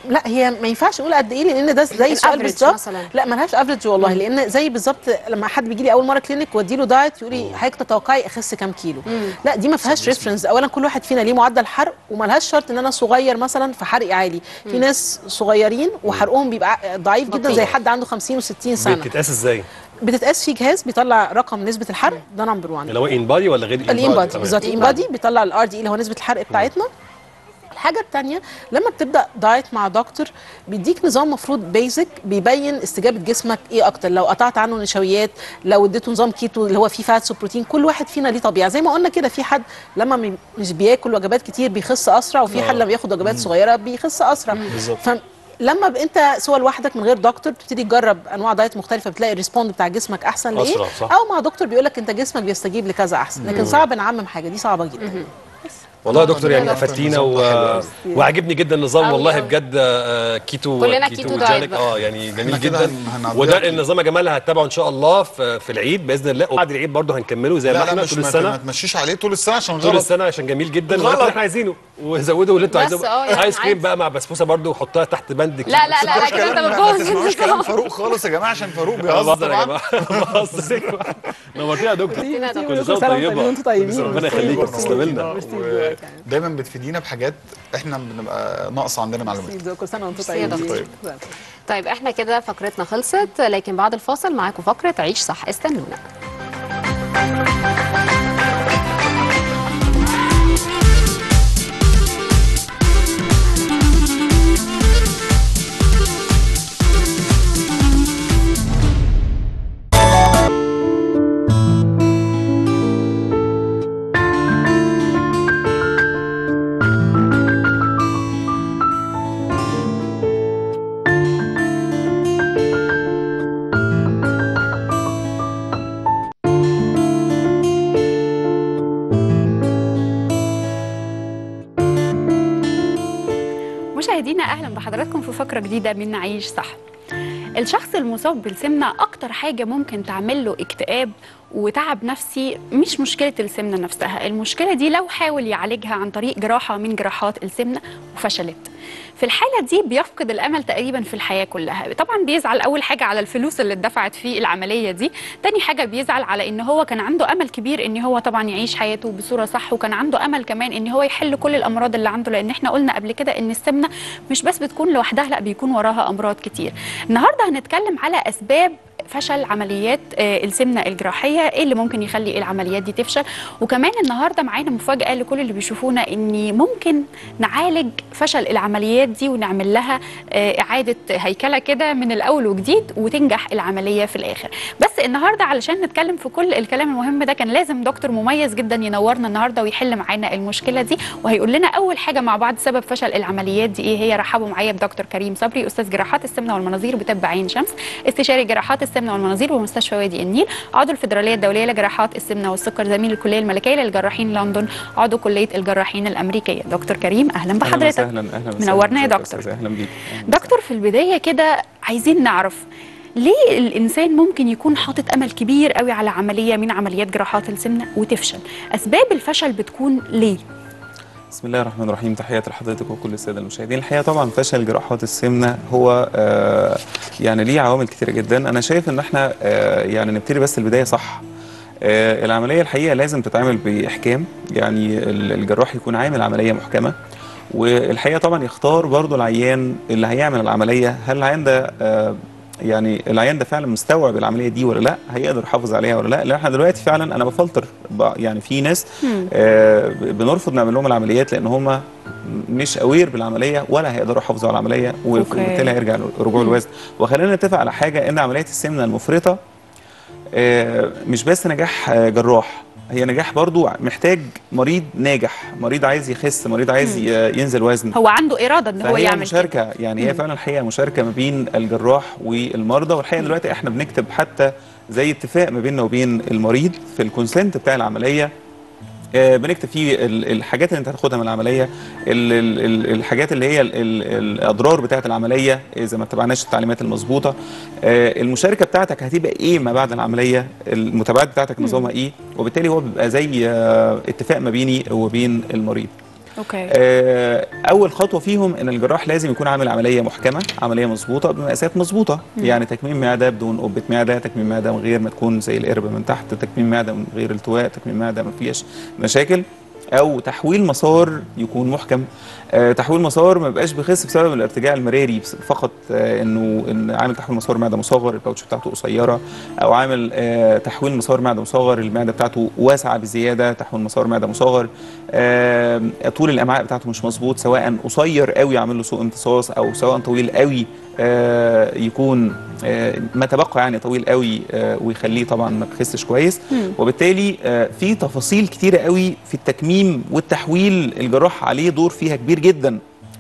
لا هي ما ينفعش نقول قد ايه لان ده زي السؤال الأفريج بالظبط مثلاً. لا ملهاش افريج والله لان زي بالظبط لما حد بيجي لي اول مره كلينيك وادي له دايت يقول لي حضرتك تتوقعي اخس كام كيلو لا دي ما فيهاش ريفرنس اولا كل واحد فينا ليه معدل حرق وملهاش شرط ان انا صغير مثلا فحرقي عالي في ناس صغيرين وحرقهم بيبقى ضعيف جدا زي حد عنده 50 و60 سنه بتتقاس ازاي؟ بتتقاس في جهاز بيطلع رقم نسبه الحرق ده نمبر 1 اللي هو ان بادي ولا غير الان بادي تمام. بالظبط الان بادي بيطلع الار دي اللي هو نسبه الحرق بتاعتنا الحاجه الثانيه لما بتبدا دايت مع دكتور بيديك نظام مفروض بيزك بيبين استجابه جسمك ايه اكتر لو قطعت عنه نشويات لو اديته نظام كيتو اللي هو فيه فاتس وبروتين كل واحد فينا ليه طبيعه زي ما قلنا كده في حد لما م- مش بياكل وجبات كتير بيخس اسرع وفي حد لما بياخد وجبات صغيره بيخس اسرع بالظبط. ف لما ب- انت سواء لوحدك من غير دكتور بتبتدي تجرب انواع دايت مختلفه بتلاقي الريسبوند بتاع جسمك احسن لايه أسرع، صح. او مع دكتور بيقول لك انت جسمك بيستجيب لكذا احسن لكن صعب نعمم حاجه دي صعبه جدا والله يا دكتور يعني لا، افدتينا النظام و... ده حلو أوي. وعجبني جدا النظام أوي والله أوي. بجد آه، كيتو كلنا كيتو دايت جينيك. بقى. اه يعني جميل إحنا كده جدا هن- هنعديها وده كتير. النظام يا جماعه اللي هتتابعه ان شاء الله في, في العيد باذن الله وبعد العيد برضه هنكمله زي ما لا لا احنا مش طول ما- ما السنه تمشيش عليه طول السنه عشان طول غلط السنه عشان جميل جدا غلط. وده اللي احنا عايزينه وزودوا اللي انتوا بس عايزينه اه يعني ايس كريم عادي. بقى مع بسبوسه برضه وحطها تحت بند كده. لا لا لا لا كده انت ما بتبوظ تسمعوش كلام النظام فاروق خالص يا جماعه عشان فاروق انا بيهزر بهزر يا طبعا جماعه بهزر نورتينا يا دكتور نورتينا يا دكتور. كل سنه كل سنة طيبه وانتم طيبين. ربنا يخليك وتسلم لنا دايما بتفيدينا بحاجات احنا بنبقى ناقص عندنا معلومات كل سنه وانتم ميرسي يا طيبين دكتور. طيب احنا كده فقرتنا خلصت لكن بعد الفاصل معاكم فقره عيش صح استنونا مشاهدينا اهلا بحضراتكم في فقره جديده من نعيش صح الشخص المصاب بالسمنه اكتر حاجه ممكن تعمل له اكتئاب وتعب نفسي مش مشكله السمنه نفسها المشكله دي لو حاول يعالجها عن طريق جراحه من جراحات السمنه وفشلت في الحاله دي بيفقد الامل تقريبا في الحياه كلها طبعا بيزعل اول حاجه على الفلوس اللي اتدفعت في العمليه دي تاني حاجه بيزعل على ان هو كان عنده امل كبير ان هو طبعا يعيش حياته بصوره صح وكان عنده امل كمان ان هو يحل كل الامراض اللي عنده لان احنا قلنا قبل كده ان السمنه مش بس بتكون لوحدها لا بيكون وراها امراض كتير النهارده هنتكلم على اسباب فشل عمليات آه، السمنه الجراحيه ايه اللي ممكن يخلي العمليات دي تفشل وكمان النهارده معانا مفاجاه لكل اللي بيشوفونا ان ممكن نعالج فشل العمليات دي ونعمل لها آه، اعاده هيكله كده من الاول وجديد وتنجح العمليه في الاخر بس النهارده علشان نتكلم في كل الكلام المهم ده كان لازم دكتور مميز جدا ينورنا النهارده ويحل معانا المشكله دي وهيقول لنا اول حاجه مع بعض سبب فشل العمليات دي ايه هي رحبوا معايا بدكتور كريم صبري استاذ جراحات السمنه والمناظير بطب عين شمس استشاري جراحات السمنه والمناظير بمستشفى وادي النيل عضو الفدراليه الدوليه لجراحات السمنه والسكر زميل الكليه الملكيه للجراحين لندن عضو كليه الجراحين الامريكيه دكتور كريم اهلا اهلا بحضرتك وسهلا اهلا وسهلا منورنا يا ازيك دكتور. أستاذ؟ اهلا بيك أهلاً دكتور في البدايه كده عايزين نعرف ليه الانسان ممكن يكون حاطط امل كبير قوي على عمليه من عمليات جراحات السمنه وتفشل اسباب الفشل بتكون ليه بسم الله الرحمن الرحيم تحياتي لحضرتك وكل الساده المشاهدين الحقيقه طبعا فشل جراحات السمنه هو آه يعني ليه عوامل كتيره جدا انا شايف ان احنا آه يعني نبتدي بس البدايه صح آه العمليه الحقيقه لازم تتعمل باحكام يعني ال- الجراح يكون عامل عمليه محكمه والحقيقه طبعا يختار برضو العيان اللي هيعمل العمليه هل العيان ده آه يعني العيان ده فعلا مستوعب العمليه دي ولا لا هيقدر يحافظ عليها ولا لا لان احنا دلوقتي فعلا انا بفلتر ب- يعني في ناس آه ب- بنرفض نعمل لهم العمليات لان هم مش اوير بالعمليه ولا هيقدروا يحافظوا على العمليه أوكي. وبالتالي هيرجع رجوع الوزن وخلينا نتفق على حاجه ان عمليه السمنه المفرطه آه، مش بس نجاح آه، جراح هي نجاح برضو محتاج مريض ناجح مريض عايز يخس مريض عايز ي- ينزل وزن هو عنده اراده ان هو فهي يعمل كده مشاركه يعني هي فعلا الحقيقه مشاركه ما بين الجراح والمرضى والحقيقه دلوقتي احنا بنكتب حتى زي اتفاق ما بيننا وبين المريض في الكونسنت بتاع العمليه آه، بنكتب فيه ال- الحاجات اللي انت هتاخدها من العمليه ال- ال- ال- الحاجات اللي هي ال- ال- الاضرار بتاعه العمليه اذا ما اتبعناش التعليمات المظبوطه آه، المشاركه بتاعتك هتبقى ايه ما بعد العمليه المتابعات بتاعتك نظامها ايه وبالتالي هو بيبقى زي آه، اتفاق ما بيني وبين المريض اوكي آه، اول خطوه فيهم ان الجراح لازم يكون عامل عمليه محكمه عمليه مظبوطه بمقاسات مظبوطه يعني تكميم معده بدون قبه معده تكميم معده من غير ما تكون زي القربه من تحت تكميم معده من غير التواء تكميم معده ما فيش مشاكل او تحويل مسار يكون محكم آه، تحويل مسار ما بقاش بيخس بسبب الارتجاع المراري بس- فقط آه، انه ان عامل تحويل مسار معده مصغر الباوتش بتاعته قصيره او عامل آه، تحويل مسار معده مصغر المعده بتاعته واسعه بزياده تحويل مسار معده مصغر آه، طول الامعاء بتاعته مش مظبوط سواء قصير قوي عامل له سوء امتصاص او سواء طويل قوي آه، يكون آه، ما تبقى يعني طويل قوي آه، ويخليه طبعا ما بيخسش كويس وبالتالي آه، في تفاصيل كتيره قوي في التكميم والتحويل الجراح عليه دور فيها كبير جدا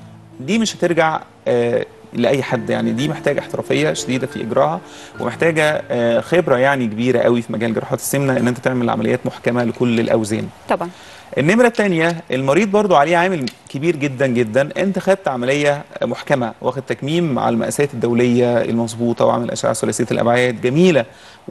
دي مش هترجع آه، لاي حد يعني دي محتاجه احترافيه شديده في اجراءها ومحتاجه آه، خبره يعني كبيره قوي في مجال جراحات السمنه ان انت تعمل عمليات محكمه لكل الاوزان طبعا النمرة الثانية المريض برضو عليه عامل كبير جدا جدا انت خدت عملية محكمة واخد تكميم على المقاسات الدولية المظبوطة وعامل أشعة ثلاثية الأبعاد جميلة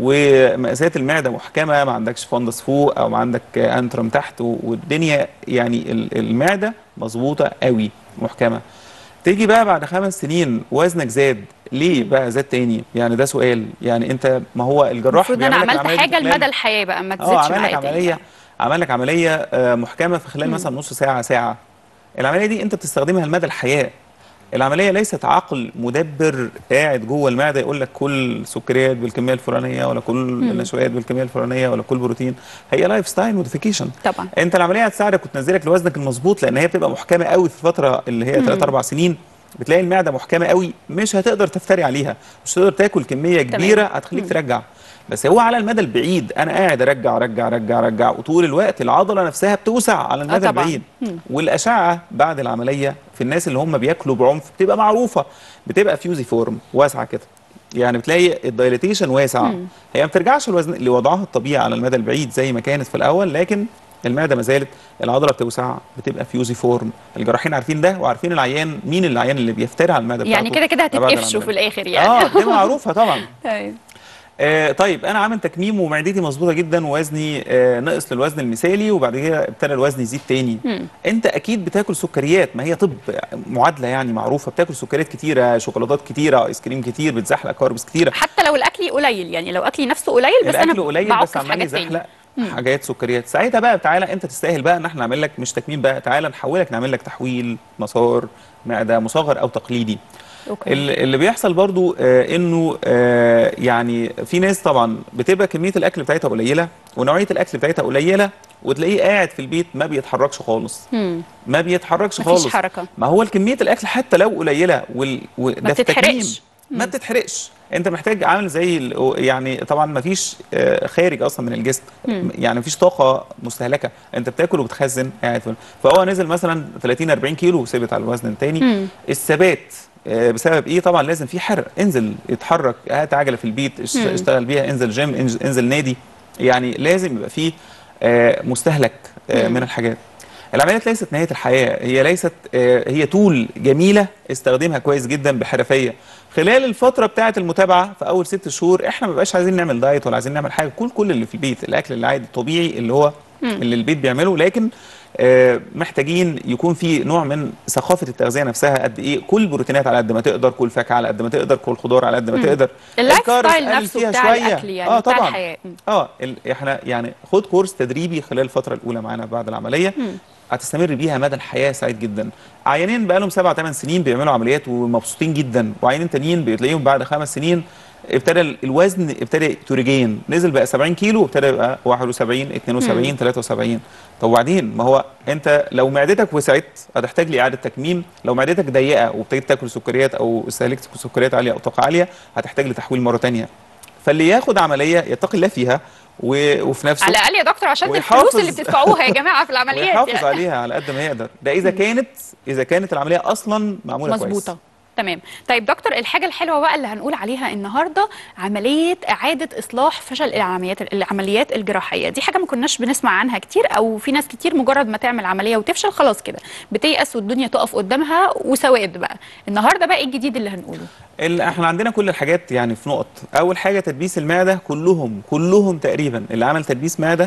ومقاسات المعدة محكمة ما عندكش فندس فوق أو ما عندك أنترم تحت و- والدنيا يعني ال- المعدة مظبوطة قوي محكمة تيجي بقى بعد خمس سنين وزنك زاد ليه بقى زاد تاني يعني ده سؤال يعني انت ما هو الجراح المفروض انا بيعمل لك عملت العملية دي حاجه خلال- لمدى الحياه بقى ما اه تزيدش عمل لك معايا تاني عمليه يعني. عمل لك عمليه آه، محكمه في خلال مثلا نص ساعه ساعه العمليه دي انت بتستخدمها لمدى الحياه العمليه ليست عقل مدبر قاعد جوه المعده يقول لك كل سكريات بالكميه الفلانيه ولا كل نشويات بالكميه الفلانيه ولا كل بروتين هي لايف ستايل موديفيكيشن طبعا انت العمليه هتساعدك وتنزلك لوزنك المظبوط لان هي بتبقى محكمه قوي في الفتره اللي هي 3 4 سنين بتلاقي المعده محكمه قوي مش هتقدر تفتري عليها مش هتقدر تاكل كميه كبيره هتخليك ترجع بس هو على المدى البعيد انا قاعد ارجع ارجع ارجع ارجع وطول الوقت العضله نفسها بتوسع على المدى طبعاً. البعيد والاشعه بعد العمليه في الناس اللي هم بياكلوا بعنف بتبقى معروفه بتبقى فيوزي فورم واسعه كده يعني بتلاقي الدايليتيشن واسع هي ما بترجعش الوزن لوضعها الطبيعي على المدى البعيد زي ما كانت في الاول لكن المعده ما زالت العضله بتوسع بتبقى فيوزي فورم الجراحين عارفين ده وعارفين العيان مين العيان اللي بيفتري على المعده يعني بتاعته كده كده بعد هتتقفشوا في العملية. الاخر يعني اه دي معروفه طبعا طيب. آه طيب انا عامل تكميم ومعدتي مظبوطه جدا ووزني آه نقص للوزن المثالي وبعد كده ابتدى الوزن يزيد تاني مم. انت اكيد بتاكل سكريات ما هي طب معادله يعني معروفه بتاكل سكريات كتيره شوكولاتات كتيره ايس كريم كتير بتزحلق كاربس كتيره حتى لو الاكل قليل يعني لو اكلي نفسه قليل بس الاكل انا قليل بعك بس في عمال حاجات تاني يزحلق حاجات سكريات ساعتها بقى تعالى انت تستاهل بقى ان احنا نعمل لك مش تكميم بقى تعالى نحولك نعمل لك تحويل مسار معده مصغر او تقليدي اوكي ال- اللي بيحصل برضو آه انه آه يعني في ناس طبعا بتبقى كميه الاكل بتاعتها قليله ونوعيه الاكل بتاعتها قليله وتلاقيه قاعد في البيت ما بيتحركش خالص مم. ما بيتحركش مفيش خالص حركة. ما هو كميه الاكل حتى لو قليله وال... وده ما في التكميم بتتحرقش. ما بتتحرقش انت محتاج عامل زي ال- يعني طبعا ما فيش آه، خارج اصلا من الجسم يعني ما فيش طاقه مستهلكه انت بتاكل وبتخزن قاعد في- فهو نزل مثلا 30 40 كيلو وثبت على الوزن الثاني مم. الثبات آه، بسبب ايه طبعا لازم في حرق انزل اتحرك هات عجله في البيت اش- مم. اشتغل بيها انزل جيم انز- انزل نادي يعني لازم يبقى فيه آه، مستهلك آه، مم. من الحاجات العمليات ليست نهايه الحياه هي ليست آه، هي تول جميله استخدمها كويس جدا بحرفيه خلال الفتره بتاعه المتابعه في اول ست شهور احنا ما بقاش عايزين نعمل دايت ولا عايزين نعمل حاجه كل كل اللي في البيت الاكل العادي الطبيعي اللي هو اللي البيت بيعمله لكن آه، محتاجين يكون في نوع من ثقافه التغذيه نفسها قد ايه كل بروتينات على قد ما تقدر كل فاكهه على قد ما تقدر كل خضار على قد ما تقدر اللايف الكارب ستايل قلل نفسه فيها بتاع شوية. الاكل يعني اه بتاع طبعا الحياه مم. اه ال- احنا يعني خد كورس تدريبي خلال الفتره الاولى معانا بعد العمليه مم. هتستمر بيها مدى الحياه سعيد جدا عيانين بقى لهم سبع ثمان سنين بيعملوا عمليات ومبسوطين جدا وعيانين تانيين بتلاقيهم بعد خمس سنين ابتدى ال- الوزن ابتدى توريجين نزل بقى 70 كيلو وابتدى يبقى 71 72 73 طب وبعدين ما هو انت لو معدتك وسعت هتحتاج لاعاده تكميم لو معدتك ضيقه وابتديت تاكل سكريات او استهلكت سكريات عاليه او طاقه عاليه هتحتاج لتحويل مره ثانيه فاللي ياخد عمليه يتقي الله فيها و... وفي نفسه على الاقل يا دكتور عشان ويحافظ- الفلوس اللي بتدفعوها يا جماعه في العمليات ويحافظ يعني. عليها على قد ما يقدر ده اذا كانت اذا كانت العمليه اصلا معموله كويس مظبوطه تمام طيب دكتور الحاجه الحلوه بقى اللي هنقول عليها النهارده عمليه اعاده اصلاح فشل العمليات العمليات الجراحيه دي حاجه ما كناش بنسمع عنها كتير او في ناس كتير مجرد ما تعمل عمليه وتفشل خلاص كده بتيأس والدنيا تقف قدامها وسواد بقى النهارده بقى ايه الجديد اللي هنقوله ال- احنا عندنا كل الحاجات يعني في نقط اول حاجه تدبيس المعده كلهم كلهم تقريبا اللي عمل تدبيس معده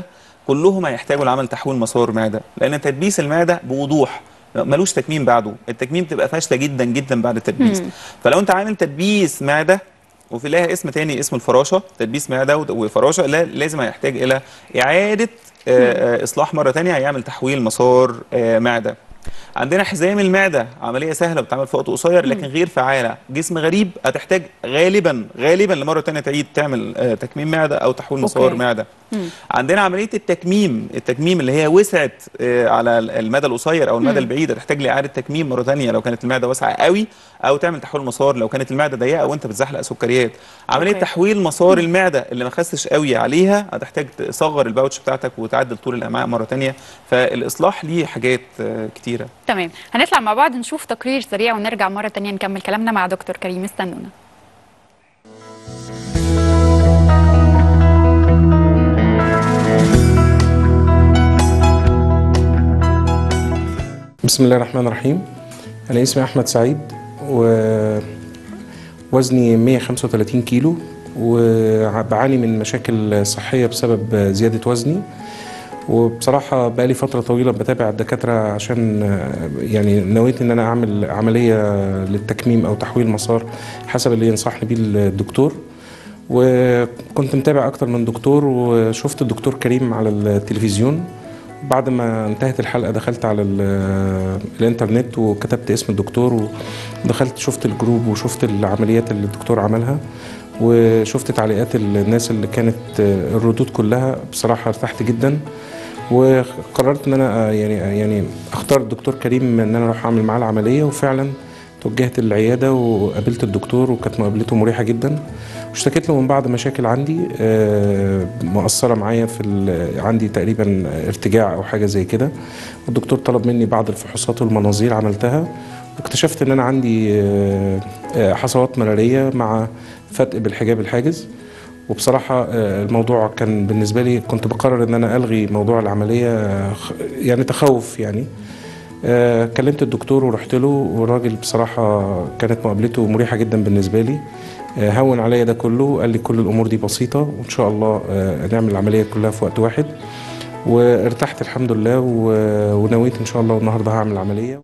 كلهم هيحتاجوا لعمل تحويل مسار معده لان تدبيس المعده بوضوح ملوش تكميم بعده التكميم بتبقى فاشله جدا جدا بعد التدبيس مم. فلو انت عامل تدبيس معده وفي لها اسم تاني اسم الفراشه تدبيس معده ود- وفراشه لا لازم هيحتاج الى اعاده آه، آه، اصلاح مره تانية هيعمل تحويل مسار آه، معده عندنا حزام المعده عمليه سهله بتتعمل في وقت قصير لكن غير فعاله جسم غريب هتحتاج غالبا غالبا لمره تانية تعيد تعمل آه، تكميم معده او تحويل مسار أوكي. معده عندنا عمليه التكميم التكميم اللي هي وسعت آه، على المدى القصير او المدى البعيد هتحتاج لاعاده تكميم مره ثانيه لو كانت المعده واسعه قوي او تعمل تحويل مسار لو كانت المعده ضيقه وانت بتزحلق سكريات عمليه أوكي. تحويل مسار المعده اللي ما خسش قوي عليها هتحتاج تصغر الباوتش بتاعتك وتعدل طول الامعاء مره ثانيه فالاصلاح ليه حاجات آه، كتيره تمام هنطلع مع بعض نشوف تقرير سريع ونرجع مره تانية نكمل كلامنا مع دكتور كريم استنونا بسم الله الرحمن الرحيم أنا اسمي أحمد سعيد ووزني 135 كيلو وبعاني من مشاكل صحية بسبب زيادة وزني وبصراحة بقالي فترة طويلة بتابع الدكاترة عشان يعني نويت إن أنا أعمل عملية للتكميم أو تحويل مسار حسب اللي ينصحني بيه الدكتور وكنت متابع أكتر من دكتور وشفت الدكتور كريم على التلفزيون بعد ما انتهت الحلقة دخلت على ال- الانترنت وكتبت اسم الدكتور ودخلت شفت الجروب وشفت العمليات اللي الدكتور عملها وشفت تعليقات الناس اللي كانت الردود كلها بصراحة ارتحت جدا وقررت ان انا يعني يعني اختار الدكتور كريم ان انا اروح اعمل معاه العملية وفعلا توجهت للعيادة وقابلت الدكتور وكانت مقابلته مريحة جدا واشتكيت له من بعض مشاكل عندي آه، مؤثرة معايا في ال- عندي تقريبا ارتجاع أو حاجة زي كده والدكتور طلب مني بعض الفحوصات والمناظير عملتها واكتشفت ان انا عندي آه، آه، حصوات مرارية مع فتق بالحجاب الحاجز وبصراحة آه، الموضوع كان بالنسبة لي كنت بقرر ان انا الغي موضوع العملية آه، خ- يعني تخوف يعني آه، كلمت الدكتور ورحت له والراجل بصراحة كانت مقابلته مريحة جدا بالنسبة لي آه، هون عليا ده كله قال لي كل الأمور دي بسيطة وإن شاء الله آه، نعمل العملية كلها في وقت واحد وارتحت الحمد لله و- ونويت إن شاء الله النهاردة هعمل العملية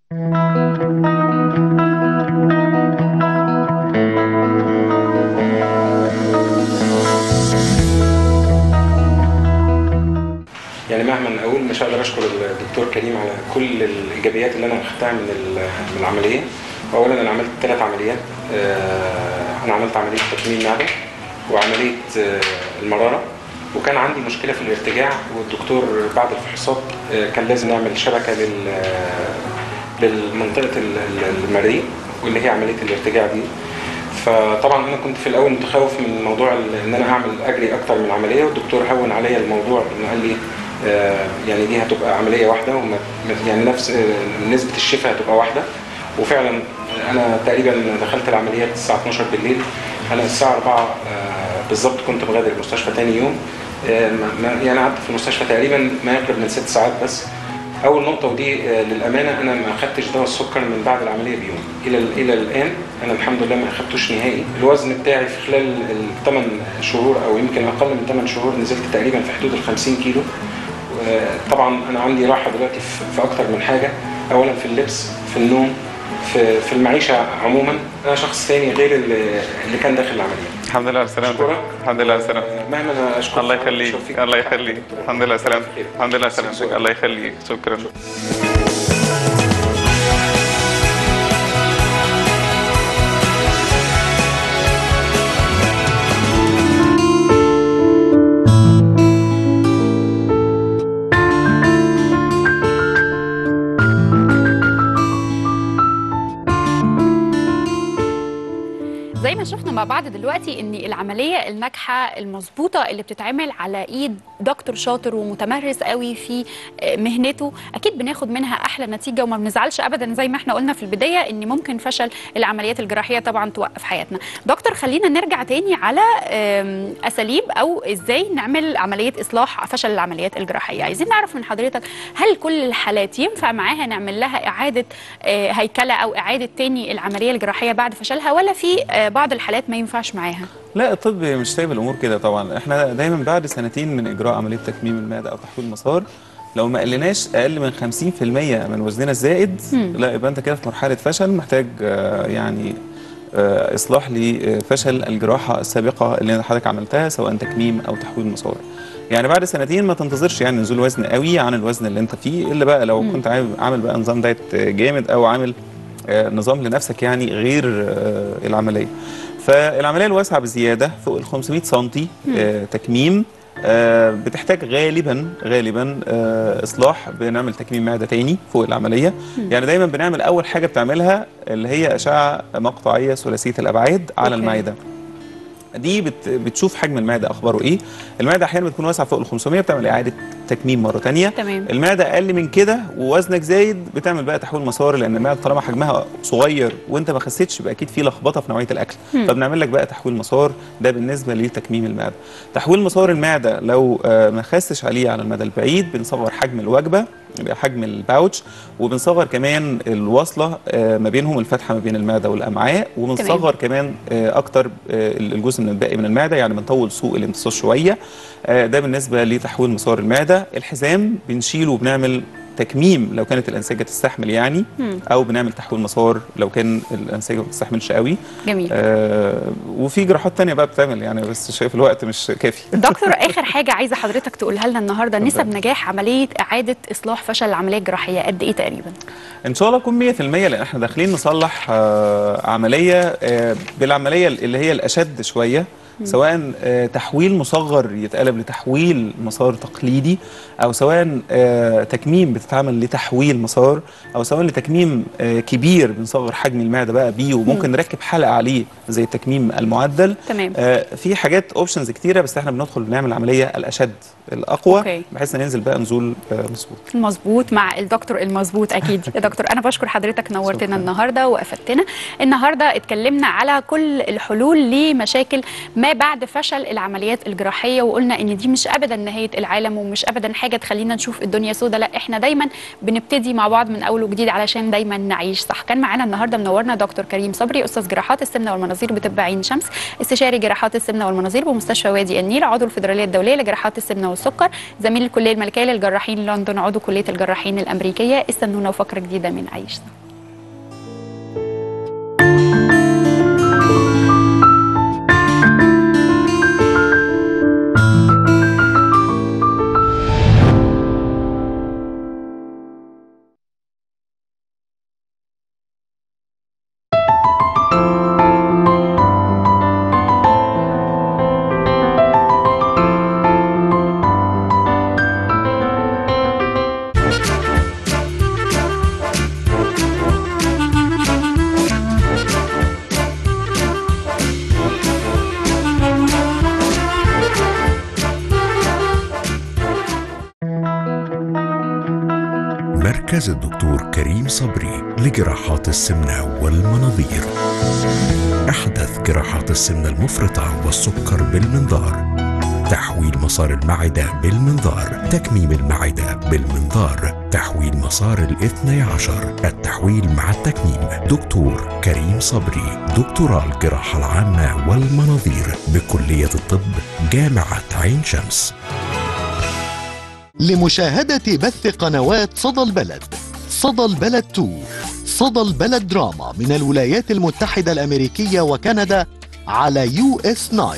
يعني مهما اقول مش هقدر اشكر الدكتور كريم على كل الايجابيات اللي انا اخدتها من ال- من العمليه اولا انا عملت ثلاث عمليات آه، انا عملت عمليه تكميم معده وعمليه آه، المراره وكان عندي مشكله في الارتجاع والدكتور بعد الفحوصات آه، كان لازم نعمل شبكه لل للمنطقه ال- ال- المريء واللي هي عمليه الارتجاع دي فطبعا انا كنت في الاول متخوف من موضوع ال- ان انا اعمل اجري اكتر من عمليه والدكتور هون عليا الموضوع انه قال لي آه، يعني دي هتبقى عمليه واحده وما يعني نفس آه، نسبه الشفاء هتبقى واحده وفعلا انا تقريبا دخلت العمليات الساعه 12 بالليل انا الساعه 4 آه، بالظبط كنت بغادر المستشفى تاني يوم آه، ما- ما- يعني قعدت في المستشفى تقريبا ما يقرب من ست ساعات بس اول نقطه ودي آه، للامانه انا ما اخدتش دواء السكر من بعد العمليه بيوم الى الى الان انا الحمد لله ما اخدتوش نهائي الوزن بتاعي في خلال الثمان شهور او يمكن اقل من 8 شهور نزلت تقريبا في حدود ال 50 كيلو آه، طبعا انا عندي راحه دلوقتي في في اكتر من حاجه اولا في اللبس في النوم في في المعيشه عموما انا شخص ثاني غير اللي اللي كان داخل العمليه الحمد لله على سلامتك الحمد لله على سلامتك مهما انا اشكر الله يخليك الله يخليك الحمد لله على سلامتك الحمد لله على سلامتك الله يخليك شكرا زي ما شفنا مع بعض دلوقتي ان العمليه الناجحه المظبوطه اللي بتتعمل على ايد دكتور شاطر ومتمرس قوي في آه، مهنته اكيد بناخد منها احلى نتيجه وما بنزعلش ابدا زي ما احنا قلنا في البدايه ان ممكن فشل العمليات الجراحيه طبعا توقف حياتنا دكتور خلينا نرجع تاني على آم، اساليب او ازاي نعمل عمليه اصلاح فشل العمليات الجراحيه عايزين نعرف من حضرتك هل كل الحالات ينفع معاها نعمل لها اعاده آه، هيكله او اعاده تاني العمليه الجراحيه بعد فشلها ولا في آه، بعض الحالات ما ينفعش معاها لا الطب مش سايب الامور كده طبعا احنا دايما بعد سنتين من اجراء عمليه تكميم المعده او تحويل المسار لو ما قلناش اقل من 50% من وزننا الزائد مم. لا يبقى انت كده في مرحله فشل محتاج آه، يعني آه، اصلاح لفشل الجراحه السابقه اللي حضرتك عملتها سواء تكميم او تحويل مسار يعني بعد سنتين ما تنتظرش يعني نزول وزن قوي عن الوزن اللي انت فيه الا بقى لو كنت عامل عامل بقى نظام دايت جامد او عامل آه، نظام لنفسك يعني غير آه، العمليه فالعمليه الواسعه بزياده فوق ال 500 سم آه، تكميم آه، بتحتاج غالبا غالبا آه، اصلاح بنعمل تكميم معده تاني فوق العمليه يعني دايما بنعمل اول حاجه بتعملها اللي هي اشعه مقطعيه ثلاثيه الابعاد على أوكي. المعده دي بت بتشوف حجم المعده اخباره ايه المعده احيانا بتكون واسعه فوق ال 500 بتعمل اعاده تكميم مره تانية تمام المعده اقل من كده ووزنك زايد بتعمل بقى تحويل مسار لان المعده طالما حجمها صغير وانت ما خسيتش يبقى اكيد في لخبطه في نوعيه الاكل مم. فبنعمل لك بقى تحويل مسار ده بالنسبه لتكميم المعده تحويل مسار المعده لو آه، ما خسش عليه على المدى البعيد بنصغر حجم الوجبه يبقى حجم الباوتش وبنصغر كمان الوصله آه، ما بينهم الفتحه ما بين المعده والامعاء وبنصغر كمان آه، اكتر آه، الجزء من الباقي من المعده يعني بنطول سوق الامتصاص شويه آه، ده بالنسبه لتحويل مسار المعده الحزام بنشيله وبنعمل تكميم لو كانت الانسجه تستحمل يعني مم. او بنعمل تحويل مسار لو كان الانسجه ما بتستحملش قوي جميل آه وفي جراحات تانية بقى بتعمل يعني بس شايف الوقت مش كافي دكتور اخر حاجه عايزه حضرتك تقولها لنا النهارده نسب نجاح عمليه اعاده اصلاح فشل العمليه الجراحيه قد ايه تقريبا ان شاء الله تكون 100% لان احنا داخلين نصلح آه عمليه آه بالعمليه اللي هي الاشد شويه مم. سواء آه تحويل مصغر يتقلب لتحويل مسار تقليدي او سواء آه تكميم بتتعمل لتحويل مسار او سواء لتكميم آه كبير بنصغر حجم المعده بقى بيه وممكن مم. نركب حلقه عليه زي التكميم المعدل تمام آه في حاجات اوبشنز كتيره بس احنا بندخل بنعمل العمليه الاشد الاقوى أوكي. بحيث ننزل بقى نزول آه مظبوط المظبوط مع الدكتور المظبوط اكيد يا دكتور انا بشكر حضرتك نورتنا شكراً. النهارده وافدتنا النهارده اتكلمنا على كل الحلول لمشاكل ما بعد فشل العمليات الجراحيه وقلنا ان دي مش ابدا نهايه العالم ومش ابدا حاجه تخلينا نشوف الدنيا سودة لا احنا دايما بنبتدي مع بعض من اول وجديد علشان دايما نعيش صح كان معانا النهارده منورنا دكتور كريم صبري استاذ جراحات السمنه والمناظير بطب عين شمس استشاري جراحات السمنه والمناظير بمستشفى وادي النيل عضو الفدراليه الدوليه لجراحات السمنه والسكر زميل الكليه الملكيه للجراحين لندن عضو كليه الجراحين الامريكيه استنونا وفقره جديده من عيش صح. مركز الدكتور كريم صبري لجراحات السمنة والمناظير أحدث جراحات السمنة المفرطة والسكر بالمنظار تحويل مسار المعدة بالمنظار تكميم المعدة بالمنظار تحويل مسار الاثني عشر التحويل مع التكميم دكتور كريم صبري دكتوراه الجراحة العامة والمناظير بكلية الطب جامعة عين شمس لمشاهدة بث قنوات صدى البلد صدى البلد 2 صدى البلد دراما من الولايات المتحدة الأمريكية وكندا على يو اس 9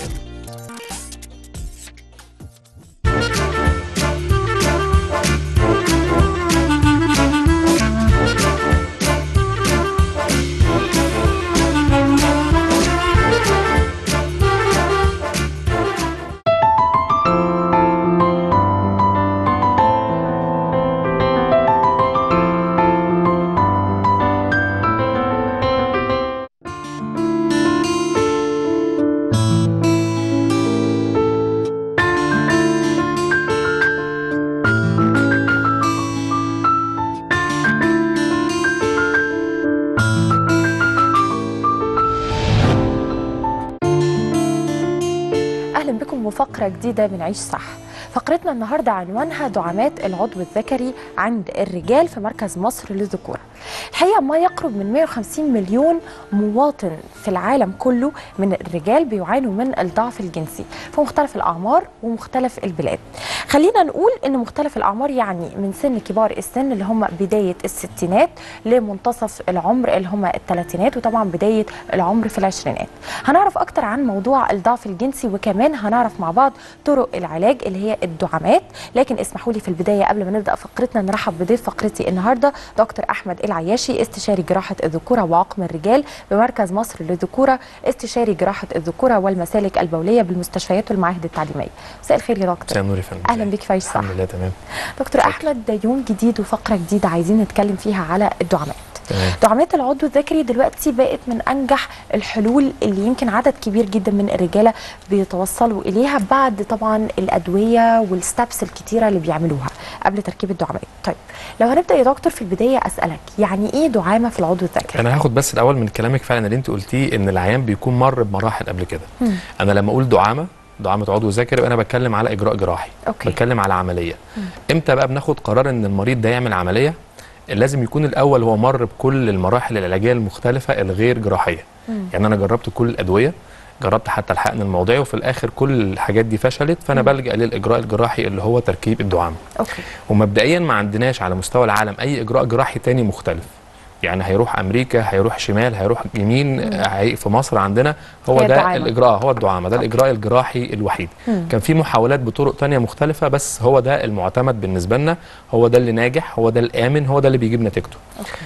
اهلا بكم وفقره جديده من عيش صح فقرتنا النهارده عنوانها دعامات العضو الذكري عند الرجال في مركز مصر للذكوره. الحقيقه ما يقرب من 150 مليون مواطن في العالم كله من الرجال بيعانوا من الضعف الجنسي في مختلف الاعمار ومختلف البلاد. خلينا نقول ان مختلف الاعمار يعني من سن كبار السن اللي هم بدايه الستينات لمنتصف العمر اللي هم الثلاثينات وطبعا بدايه العمر في العشرينات. هنعرف اكتر عن موضوع الضعف الجنسي وكمان هنعرف مع بعض طرق العلاج اللي هي الدعامات لكن اسمحوا لي في البدايه قبل ما نبدا فقرتنا نرحب بضيف فقرتي النهارده دكتور احمد العياشي استشاري جراحه الذكوره وعقم الرجال بمركز مصر للذكوره استشاري جراحه الذكوره والمسالك البوليه بالمستشفيات والمعاهد التعليميه مساء الخير يا دكتور مساء النور يا فندم اهلا بيك في عيش صح الحمد لله تمام دكتور احمد ده يوم جديد وفقره جديده عايزين نتكلم فيها على الدعامات تمام دعامات العضو الذكري دلوقتي بقت من انجح الحلول اللي يمكن عدد كبير جدا من الرجاله بيتوصلوا اليها بعد طبعا الادويه والستبس الكتيره اللي بيعملوها قبل تركيب الدعامات طيب لو هنبدا يا دكتور في البدايه اسالك يعني ايه دعامه في العضو الذكري انا هاخد بس الاول من كلامك فعلا اللي انت قلتيه ان العيان بيكون مر بمراحل قبل كده مم. انا لما اقول دعامه دعامه عضو ذكري يبقى انا بتكلم على اجراء جراحي أوكي. بتكلم على عمليه امتى بقى بناخد قرار ان المريض ده يعمل عمليه لازم يكون الاول هو مر بكل المراحل العلاجيه المختلفه الغير جراحيه مم. يعني انا جربت كل الادويه جربت حتى الحقن الموضعي وفي الاخر كل الحاجات دي فشلت فانا مم. بلجا للاجراء الجراحي اللي هو تركيب الدعامه اوكي ومبدئيا ما عندناش على مستوى العالم اي اجراء جراحي تاني مختلف يعني هيروح امريكا هيروح شمال هيروح يمين هي في مصر عندنا هو هي ده الدعامة. الاجراء هو الدعامه ده الاجراء الجراحي الوحيد مم. كان في محاولات بطرق تانية مختلفه بس هو ده المعتمد بالنسبه لنا هو ده اللي ناجح هو ده الامن هو ده اللي بيجيب نتيجته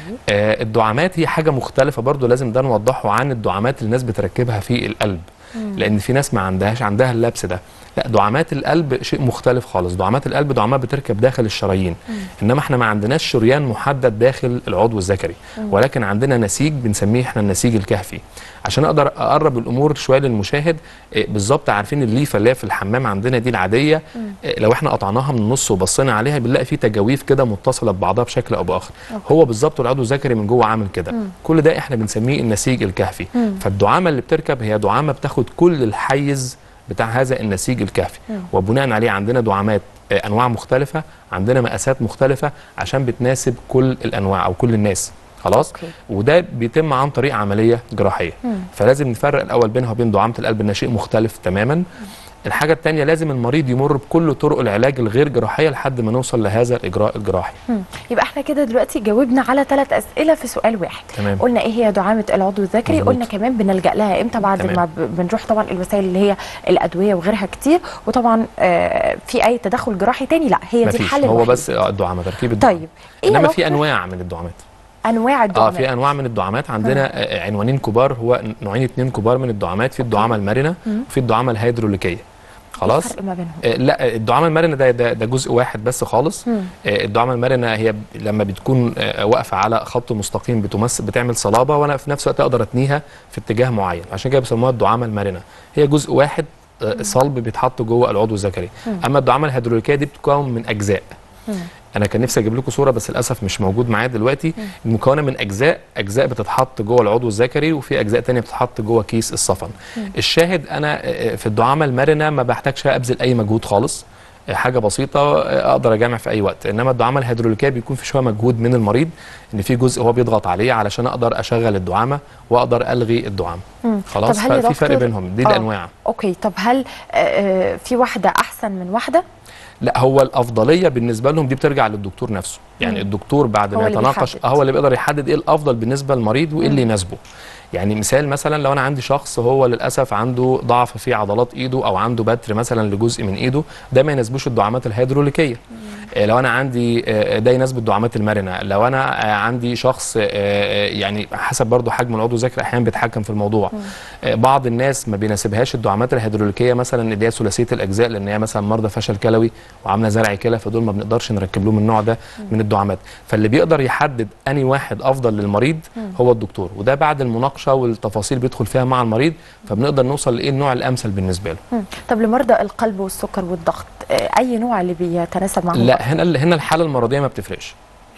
آه الدعامات هي حاجه مختلفه برضو لازم ده نوضحه عن الدعامات اللي الناس بتركبها في القلب مم. لان في ناس ما عندهاش عندها اللبس ده لا دعامات القلب شيء مختلف خالص دعامات القلب دعامات بتركب داخل الشرايين مم. انما احنا ما عندناش شريان محدد داخل العضو الذكري مم. ولكن عندنا نسيج بنسميه احنا النسيج الكهفي عشان اقدر اقرب الامور شويه للمشاهد إيه، بالظبط عارفين الليفه اللي هي في الحمام عندنا دي العاديه مم. إيه، لو احنا قطعناها من النص وبصينا عليها بنلاقي في تجاويف كده متصله ببعضها بشكل او باخر أوكي. هو بالظبط العضو الذكري من جوه عامل كده مم. كل ده احنا بنسميه النسيج الكهفي مم. فالدعامه اللي بتركب هي دعامه بتاخد كل الحيز بتاع هذا النسيج الكهفي مم. وبناء عليه عندنا دعامات آه، انواع مختلفه عندنا مقاسات مختلفه عشان بتناسب كل الانواع او كل الناس خلاص أوكي. وده بيتم عن طريق عمليه جراحيه مم. فلازم نفرق الاول بينها وبين دعامه القلب انها شيء مختلف تماما الحاجه الثانيه لازم المريض يمر بكل طرق العلاج الغير جراحيه لحد ما نوصل لهذا الاجراء الجراحي مم. يبقى احنا كده دلوقتي جاوبنا على ثلاث اسئله في سؤال واحد تمام. قلنا ايه هي دعامه العضو الذكري مظبوط. قلنا كمان بنلجا لها امتى بعد تمام. ما ب- بنروح طبعا الوسائل اللي هي الادويه وغيرها كتير وطبعا آه في اي تدخل جراحي تاني لا هي دي مفيش الحل هو الوحيد. بس آه، الدعامه تركيب الدعامه طيب ايه انما يا في دكتور انواع من الدعامات انواع اه الدعامات في انواع من الدعامات عندنا آه، عنوانين كبار هو نوعين اتنين كبار من الدعامات في الدعامه المرنه مم. وفي الدعامه الهيدروليكيه خلاص الفرق ما بينهم آه، لا الدعامه المرنه ده ده, ده جزء واحد بس خالص مم. آه، الدعامه المرنه هي ب- لما بتكون آه، واقفه على خط مستقيم بتمثل بتعمل صلابه وانا في نفس الوقت اقدر اتنيها في اتجاه معين عشان كده بيسموها الدعامه المرنه هي جزء واحد آه، صلب بيتحط جوه العضو الذكري مم. اما الدعامه الهيدروليكيه دي بتتكون من اجزاء مم. انا كان نفسي اجيب لكم صوره بس للاسف مش موجود معايا دلوقتي المكونه من اجزاء اجزاء بتتحط جوه العضو الذكري وفي اجزاء تانية بتتحط جوه كيس الصفن مم. الشاهد انا آه، في الدعامه المرنه ما بحتاجش ابذل اي مجهود خالص آه، حاجه بسيطه آه، اقدر اجامع في اي وقت انما الدعامه الهيدروليكيه بيكون في شويه مجهود من المريض ان في جزء هو بيضغط عليه علشان اقدر اشغل الدعامه واقدر الغي الدعامه مم. خلاص طب هل يا ففي فرق دكتور- بينهم دي آه. الانواع اوكي طب هل آه، آه، في واحده احسن من واحده لا هو الافضليه بالنسبه لهم دي بترجع للدكتور نفسه يعني مم. الدكتور بعد هو ما اللي يتناقش بيحدد. آه، هو اللي بيقدر يحدد ايه الافضل بالنسبه للمريض وايه اللي مم. يناسبه يعني مثال مثلا لو انا عندي شخص هو للاسف عنده ضعف في عضلات ايده او عنده بتر مثلا لجزء من ايده ده ما يناسبوش الدعامات الهيدروليكيه آه، لو انا عندي آه، ده يناسب الدعامات المرنه لو انا آه، عندي شخص آه، آه، يعني حسب برضو حجم العضو الذكري احيانا بيتحكم في الموضوع آه، بعض الناس ما بيناسبهاش الدعامات الهيدروليكيه مثلا اللي هي ثلاثيه الاجزاء لان هي مثلا مرضى فشل كلوي وعامله زرع كلى فدول ما بنقدرش نركب لهم النوع ده من الدعامات فاللي بيقدر يحدد اني واحد افضل للمريض مم. هو الدكتور وده بعد المناقشه والتفاصيل بيدخل فيها مع المريض فبنقدر نوصل لايه النوع الامثل بالنسبه له مم. طب لمرضى القلب والسكر والضغط آه، اي نوع اللي بيتناسب معهم لا هنا هنا الحاله المرضيه ما بتفرقش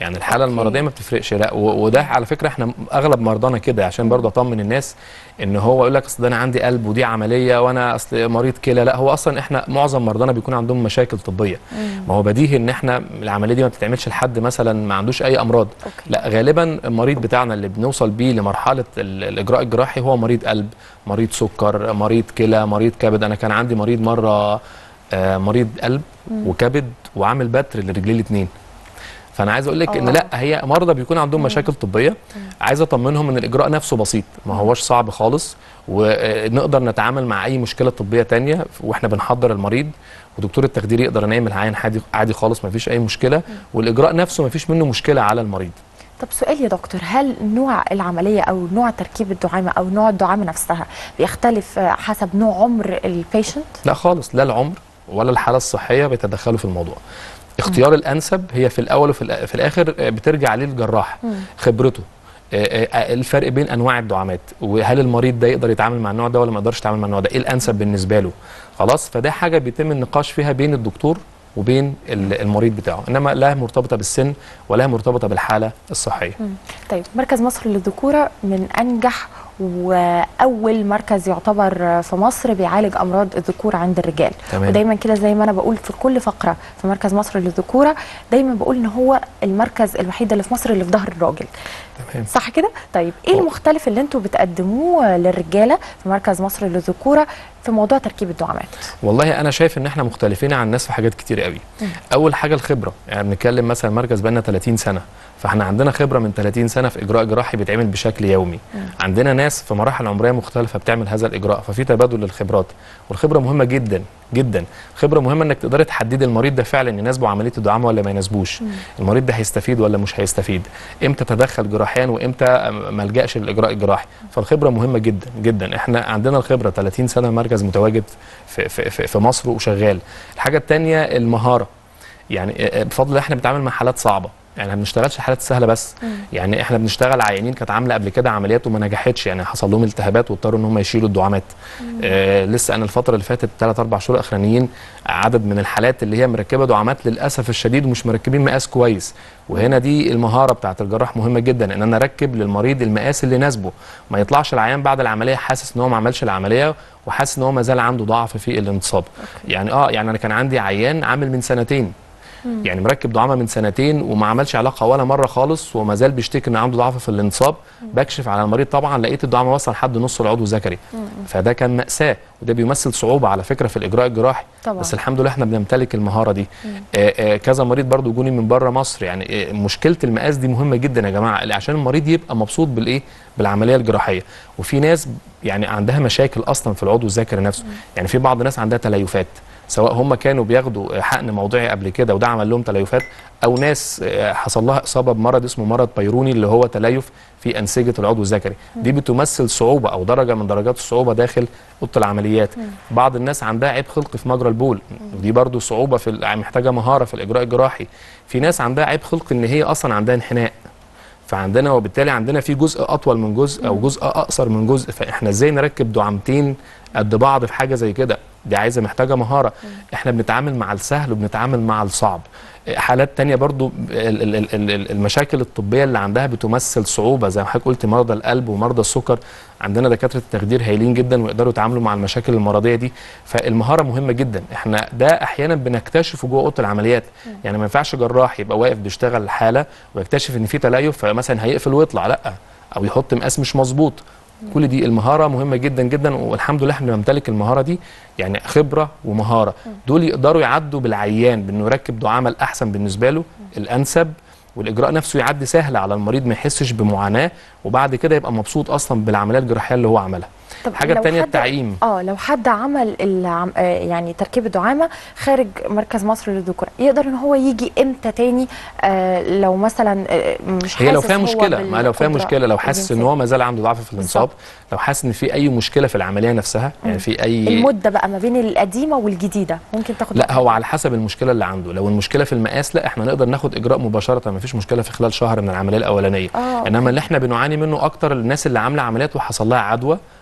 يعني الحاله المرضيه ما بتفرقش لا و- وده على فكره احنا اغلب مرضانا كده عشان برضه اطمن الناس ان هو يقول لك اصل ده انا عندي قلب ودي عمليه وانا اصل مريض كلى لا هو اصلا احنا معظم مرضانا بيكون عندهم مشاكل طبيه ما هو بديهي ان احنا العمليه دي ما بتتعملش لحد مثلا ما عندوش اي امراض لا غالبا المريض بتاعنا اللي بنوصل بيه لمرحله ال- الاجراء الجراحي هو مريض قلب مريض سكر مريض كلى مريض كبد انا كان عندي مريض مره آه، مريض قلب مم. وكبد وعامل بتر لرجليه الاثنين فانا عايز اقول لك ان آه. لا هي مرضى بيكون عندهم مشاكل طبيه عايز اطمنهم ان الاجراء نفسه بسيط ما هوش صعب خالص ونقدر نتعامل مع اي مشكله طبيه تانية واحنا بنحضر المريض ودكتور التخدير يقدر ينام العيان عادي عادي خالص ما فيش اي مشكله والاجراء نفسه ما فيش منه مشكله على المريض طب سؤال يا دكتور هل نوع العملية أو نوع تركيب الدعامة أو نوع الدعامة نفسها بيختلف آه، حسب نوع عمر البيشنت؟ لا خالص لا العمر ولا الحاله الصحيه بيتدخلوا في الموضوع اختيار الانسب هي في الاول وفي الآ- في الاخر آه، بترجع للجراح مم. خبرته آه، آه، الفرق بين انواع الدعامات وهل المريض ده يقدر يتعامل مع النوع ده ولا ما يقدرش يتعامل مع النوع ده ايه الانسب بالنسبه له خلاص فده حاجه بيتم النقاش فيها بين الدكتور وبين ال- المريض بتاعه انما لا مرتبطه بالسن ولا مرتبطه بالحاله الصحيه مم. طيب مركز مصر للذكورة من أنجح وأول مركز يعتبر في مصر بيعالج أمراض الذكور عند الرجال تمام. ودايما كده زي ما أنا بقول في كل فقرة في مركز مصر للذكورة دايما بقول إن هو المركز الوحيد اللي في مصر اللي في ظهر الراجل تمام صح كده؟ طيب ايه المختلف اللي انتوا بتقدموه للرجاله في مركز مصر للذكوره في موضوع تركيب الدعامات؟ والله انا شايف ان احنا مختلفين عن الناس في حاجات كتير قوي مم. اول حاجه الخبره يعني بنتكلم مثلا مركز بقالنا 30 سنه فاحنا عندنا خبره من 30 سنه في اجراء جراحي بيتعمل بشكل يومي مم. عندنا ناس في مراحل عمريه مختلفه بتعمل هذا الاجراء ففي تبادل للخبرات والخبره مهمه جدا جدا خبره مهمه انك تقدري تحددي المريض ده فعلا يناسبه عمليه الدعامه ولا ما يناسبوش مم. المريض ده هيستفيد ولا مش هيستفيد امتى تدخل جراحيا وامتى ما لجاش للاجراء الجراحي فالخبره مهمه جدا جدا احنا عندنا الخبره 30 سنه مركز متواجد في في في, في مصر وشغال الحاجه الثانيه المهاره يعني آه، بفضل الله احنا بنتعامل مع حالات صعبه يعني ما بنشتغلش حالات سهله بس مم. يعني احنا بنشتغل عيانين كانت عامله قبل كده عمليات وما نجحتش يعني حصل لهم التهابات واضطروا ان هم يشيلوا الدعامات آه لسه انا الفتره اللي فاتت ثلاث اربع شهور اخرانيين عدد من الحالات اللي هي مركبه دعامات للاسف الشديد ومش مركبين مقاس كويس وهنا دي المهاره بتاعت الجراح مهمه جدا ان انا اركب للمريض المقاس اللي يناسبه ما يطلعش العيان بعد العمليه حاسس ان هو ما عملش العمليه وحاسس ان هو ما زال عنده ضعف في الانتصاب يعني اه يعني انا كان عندي عيان عامل من سنتين مم. يعني مركب دعامه من سنتين وما عملش علاقه ولا مره خالص وما زال بيشتكي ان عنده ضعف في الانتصاب بكشف على المريض طبعا لقيت الدعامه وصل لحد نص العضو الذكري فده كان ماساه وده بيمثل صعوبه على فكره في الاجراء الجراحي طبعاً. بس الحمد لله احنا بنمتلك المهاره دي آه آه كذا مريض برضو جوني من بره مصر يعني آه مشكله المقاس دي مهمه جدا يا جماعه عشان المريض يبقى مبسوط بالايه بالعمليه الجراحيه وفي ناس يعني عندها مشاكل اصلا في العضو الذكري نفسه يعني في بعض الناس عندها تليفات سواء هم كانوا بياخدوا حقن موضعي قبل كده وده عمل لهم تليفات او ناس آه، حصل لها اصابه بمرض اسمه مرض بيروني اللي هو تليف في انسجه العضو الذكري دي بتمثل صعوبه او درجه من درجات الصعوبه داخل اوضه العمليات بعض الناس عندها عيب خلقي في مجرى البول ودي برضو صعوبه في ال- محتاجه مهاره في الاجراء الجراحي في ناس عندها عيب خلقي ان هي اصلا عندها انحناء فعندنا وبالتالي عندنا في جزء اطول من جزء او جزء اقصر من جزء فاحنا ازاي نركب دعامتين قد بعض في حاجه زي كده دي عايزه محتاجه مهاره احنا بنتعامل مع السهل وبنتعامل مع الصعب حالات تانية برضو ال- ال- ال- ال- المشاكل الطبية اللي عندها بتمثل صعوبة زي ما حضرتك قلت مرضى القلب ومرضى السكر عندنا دكاترة التخدير هايلين جدا ويقدروا يتعاملوا مع المشاكل المرضية دي فالمهارة مهمة جدا احنا ده احيانا بنكتشفه جوه اوضه العمليات يعني ما ينفعش جراح يبقى واقف بيشتغل الحالة ويكتشف ان في تليف فمثلا هيقفل ويطلع لا او يحط مقاس مش مظبوط كل دي المهاره مهمه جدا جدا والحمد لله احنا بنمتلك المهاره دي يعني خبره ومهاره دول يقدروا يعدوا بالعيان بانه يركب دعامه الاحسن بالنسبه له الانسب والاجراء نفسه يعدي سهل على المريض ما يحسش بمعاناه وبعد كده يبقى مبسوط اصلا بالعمليه الجراحيه اللي هو عملها طب الحاجه لو الثانيه حد- التعقيم اه لو حد عمل العم... آه يعني تركيب الدعامه خارج مركز مصر للذكور يقدر ان هو يجي امتى تاني آه لو مثلا آه مش هي لو حاسس فيها هو مشكله ما لو فيها بالقدرة مشكله لو حاسس ان هو ما زال عنده ضعف في الانصاب لو حاسس ان في اي مشكله في العمليه نفسها يعني في اي المده بقى ما بين القديمه والجديده ممكن تاخد لا هو على حسب المشكله اللي عنده لو المشكله في المقاس لا احنا نقدر ناخد اجراء مباشره ما فيش مشكله في خلال شهر من العمليه الاولانيه آه، انما اللي احنا بنعاني منه اكتر الناس اللي عامله عمليات وحصل لها عدوى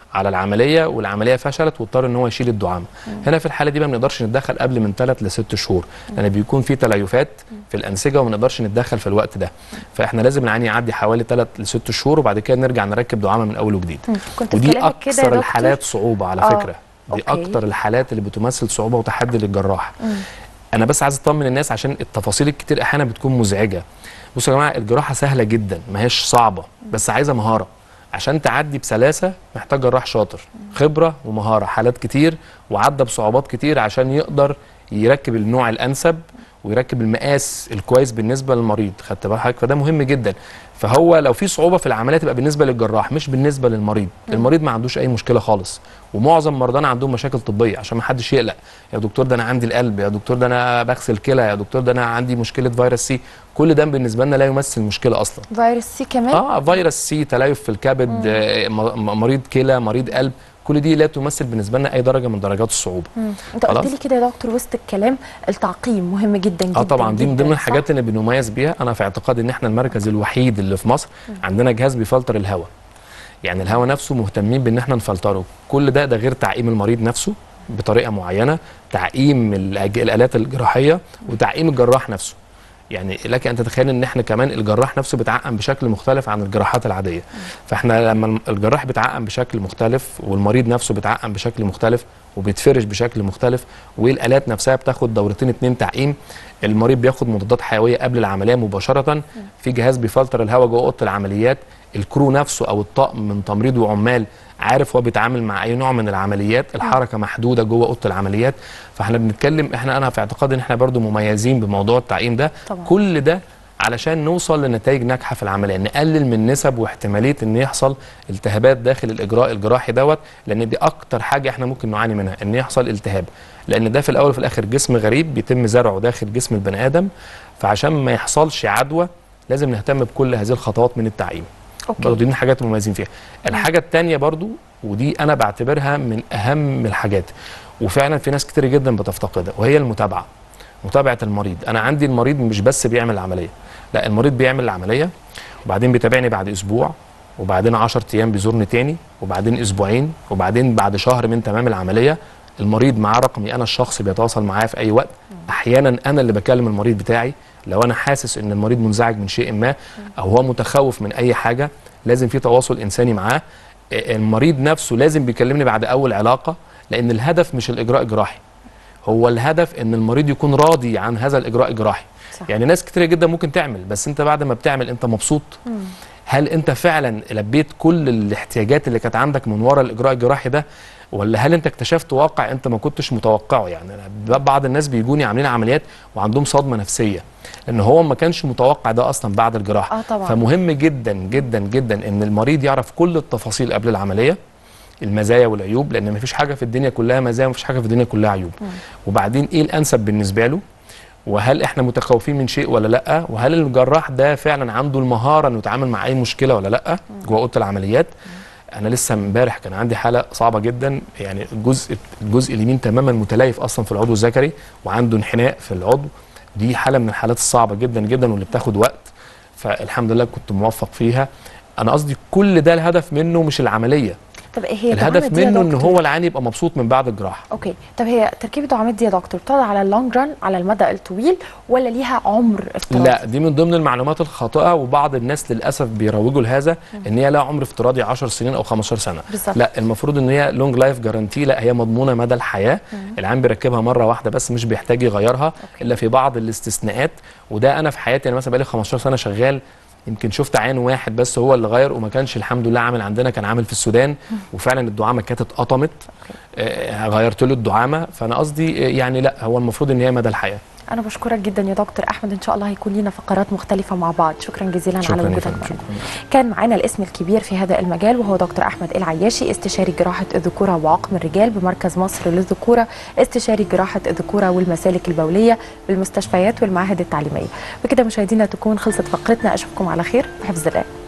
على العمليه والعمليه فشلت واضطر ان هو يشيل الدعامه هنا في الحاله دي ما بنقدرش نتدخل قبل من ثلاث لست شهور لان بيكون في تليفات في الانسجه وما نقدرش نتدخل في الوقت ده فاحنا لازم العين يعدي حوالي ثلاث لست شهور وبعد كده نرجع نركب دعامه من اول وجديد مم. كنت في ودي كلامك كده يا اكثر دكتور. الحالات صعوبه على آه. فكره دي أوكي. اكتر الحالات اللي بتمثل صعوبه وتحدي للجراح مم. انا بس عايز اطمن الناس عشان التفاصيل الكتير احيانا بتكون مزعجه بصوا يا جماعه الجراحه سهله جدا ما هيش صعبه بس عايزه مهاره عشان تعدي بسلاسه محتاج جراح شاطر خبره ومهاره حالات كتير وعدى بصعوبات كتير عشان يقدر يركب النوع الانسب ويركب المقاس الكويس بالنسبه للمريض خدت بال حضرتك فده مهم جدا فهو لو في صعوبه في العمليه تبقى بالنسبه للجراح مش بالنسبه للمريض المريض ما عندوش اي مشكله خالص ومعظم مرضانا عندهم مشاكل طبيه عشان ما حدش يقلق يا دكتور ده انا عندي القلب يا دكتور ده انا بغسل كلى يا دكتور ده انا عندي مشكله فيروس سي كل ده بالنسبه لنا لا يمثل مشكله اصلا فيروس سي كمان اه فيروس سي تليف في الكبد آه م- م- مريض كلى مريض قلب كل دي لا تمثل بالنسبه لنا اي درجه من درجات الصعوبه مم. انت قلت خلاص؟ لي كده يا دكتور وسط الكلام التعقيم مهم جدا جدا اه طبعا دي من جداً، ضمن صح؟ الحاجات اللي بنميز بيها انا في اعتقادي ان احنا المركز الوحيد اللي في مصر عندنا جهاز بيفلتر الهواء يعني الهواء نفسه مهتمين بان احنا نفلتره كل ده ده غير تعقيم المريض نفسه بطريقه معينه تعقيم الأج- الالات الجراحيه وتعقيم الجراح نفسه يعني لك ان تتخيل ان احنا كمان الجراح نفسه بيتعقم بشكل مختلف عن الجراحات العاديه فاحنا لما الجراح بيتعقم بشكل مختلف والمريض نفسه بيتعقم بشكل مختلف وبيتفرش بشكل مختلف والالات نفسها بتاخد دورتين اتنين تعقيم المريض بياخد مضادات حيويه قبل العمليه مباشره في جهاز بيفلتر الهواء جوه اوضه العمليات الكرو نفسه او الطاقم من تمريض وعمال عارف هو بيتعامل مع اي نوع من العمليات الحركه محدوده جوه اوضه العمليات فاحنا بنتكلم احنا انا في اعتقادي ان احنا برضو مميزين بموضوع التعقيم ده طبعا. كل ده علشان نوصل لنتائج ناجحه في العمليه نقلل من نسب واحتماليه ان يحصل التهابات داخل الاجراء الجراحي دوت لان دي اكتر حاجه احنا ممكن نعاني منها ان يحصل التهاب لان ده في الاول وفي الاخر جسم غريب بيتم زرعه داخل جسم البني ادم فعشان ما يحصلش عدوى لازم نهتم بكل هذه الخطوات من التعقيم أوكي. برضه دي من الحاجات المميزين فيها الحاجه الثانيه برضو ودي انا بعتبرها من اهم الحاجات وفعلا في ناس كتير جدا بتفتقدها وهي المتابعه متابعه المريض انا عندي المريض مش بس بيعمل العمليه لا المريض بيعمل العمليه وبعدين بيتابعني بعد اسبوع وبعدين 10 ايام بيزورني تاني وبعدين اسبوعين وبعدين بعد شهر من تمام العمليه المريض معاه رقمي انا الشخصي بيتواصل معايا في اي وقت احيانا انا اللي بكلم المريض بتاعي لو انا حاسس ان المريض منزعج من شيء ما او هو متخوف من اي حاجه لازم في تواصل انساني معاه آه، المريض نفسه لازم بيكلمني بعد اول علاقه لان الهدف مش الاجراء الجراحي هو الهدف ان المريض يكون راضي عن هذا الاجراء الجراحي صح. يعني ناس كتير جدا ممكن تعمل بس انت بعد ما بتعمل انت مبسوط هل انت فعلا لبيت كل الاحتياجات اللي كانت عندك من وراء الاجراء الجراحي ده ولا هل انت اكتشفت واقع انت ما كنتش متوقعه يعني أنا بعض الناس بيجوني عاملين عمليات وعندهم صدمه نفسيه لان هو ما كانش متوقع ده اصلا بعد الجراحه آه طبعاً. فمهم جدا جدا جدا ان المريض يعرف كل التفاصيل قبل العمليه المزايا والعيوب لان مفيش حاجه في الدنيا كلها مزايا ومفيش حاجه في الدنيا كلها عيوب وبعدين ايه الانسب بالنسبه له وهل احنا متخوفين من شيء ولا لا وهل الجراح ده فعلا عنده المهاره انه يتعامل مع اي مشكله ولا لا جوه اوضه العمليات انا لسه امبارح كان عندي حاله صعبه جدا يعني الجزء الجزء اليمين تماما متليف اصلا في العضو الذكري وعنده انحناء في العضو دي حاله من الحالات الصعبه جدا جدا واللي بتاخد وقت فالحمد لله كنت موفق فيها انا قصدي كل ده الهدف منه مش العمليه طب ايه هي الهدف الدعامة دي يا منه ان دكتور؟ هو العيان يبقى مبسوط من بعد الجراحه اوكي طب هي تركيب الدعامات دي يا دكتور بتقعد على اللونج ران على المدى الطويل ولا ليها عمر افتراضي لا دي من ضمن المعلومات الخاطئه وبعض الناس للاسف بيروجوا لهذا ان هي لها عمر افتراضي 10 سنين او 15 سنه بالظبط. لا المفروض ان هي لونج لايف جارانتي لا هي مضمونه مدى الحياه العام بيركبها مره واحده بس مش بيحتاج يغيرها الا في بعض الاستثناءات وده انا في حياتي انا مثلا بقالي 15 سنه شغال يمكن شفت عين واحد بس هو اللي غير وما كانش الحمد لله عامل عندنا كان عامل في السودان وفعلا الدعامه كانت اتقطمت آه غيرت له الدعامه فانا قصدي آه، يعني لا هو المفروض ان هي مدى الحياه انا بشكرك جدا يا دكتور احمد ان شاء الله هيكون لينا فقرات مختلفه مع بعض شكرا جزيلا على شكرا يا وجودك فندم معنا شكرا كان معانا الاسم الكبير في هذا المجال وهو دكتور احمد العياشي استشاري جراحه الذكوره وعقم الرجال بمركز مصر للذكوره استشاري جراحه الذكوره والمسالك البوليه بالمستشفيات والمعاهد التعليميه بكده مشاهدينا تكون خلصت فقرتنا اشوفكم على خير بحفظ الله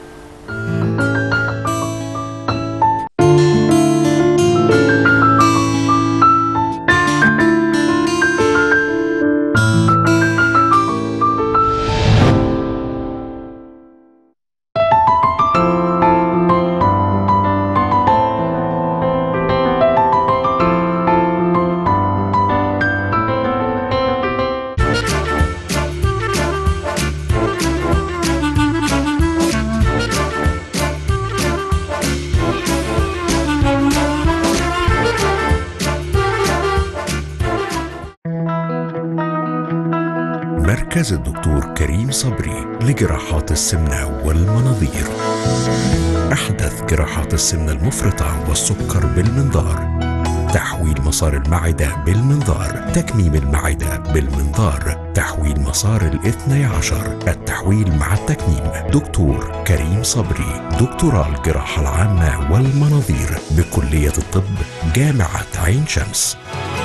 مركز الدكتور كريم صبري لجراحات السمنة والمناظير أحدث جراحات السمنة المفرطة والسكر بالمنظار تحويل مسار المعدة بالمنظار تكميم المعدة بالمنظار تحويل مسار الاثني عشر التحويل مع التكميم دكتور كريم صبري دكتوراه الجراحة العامة والمناظير بكلية الطب جامعة عين شمس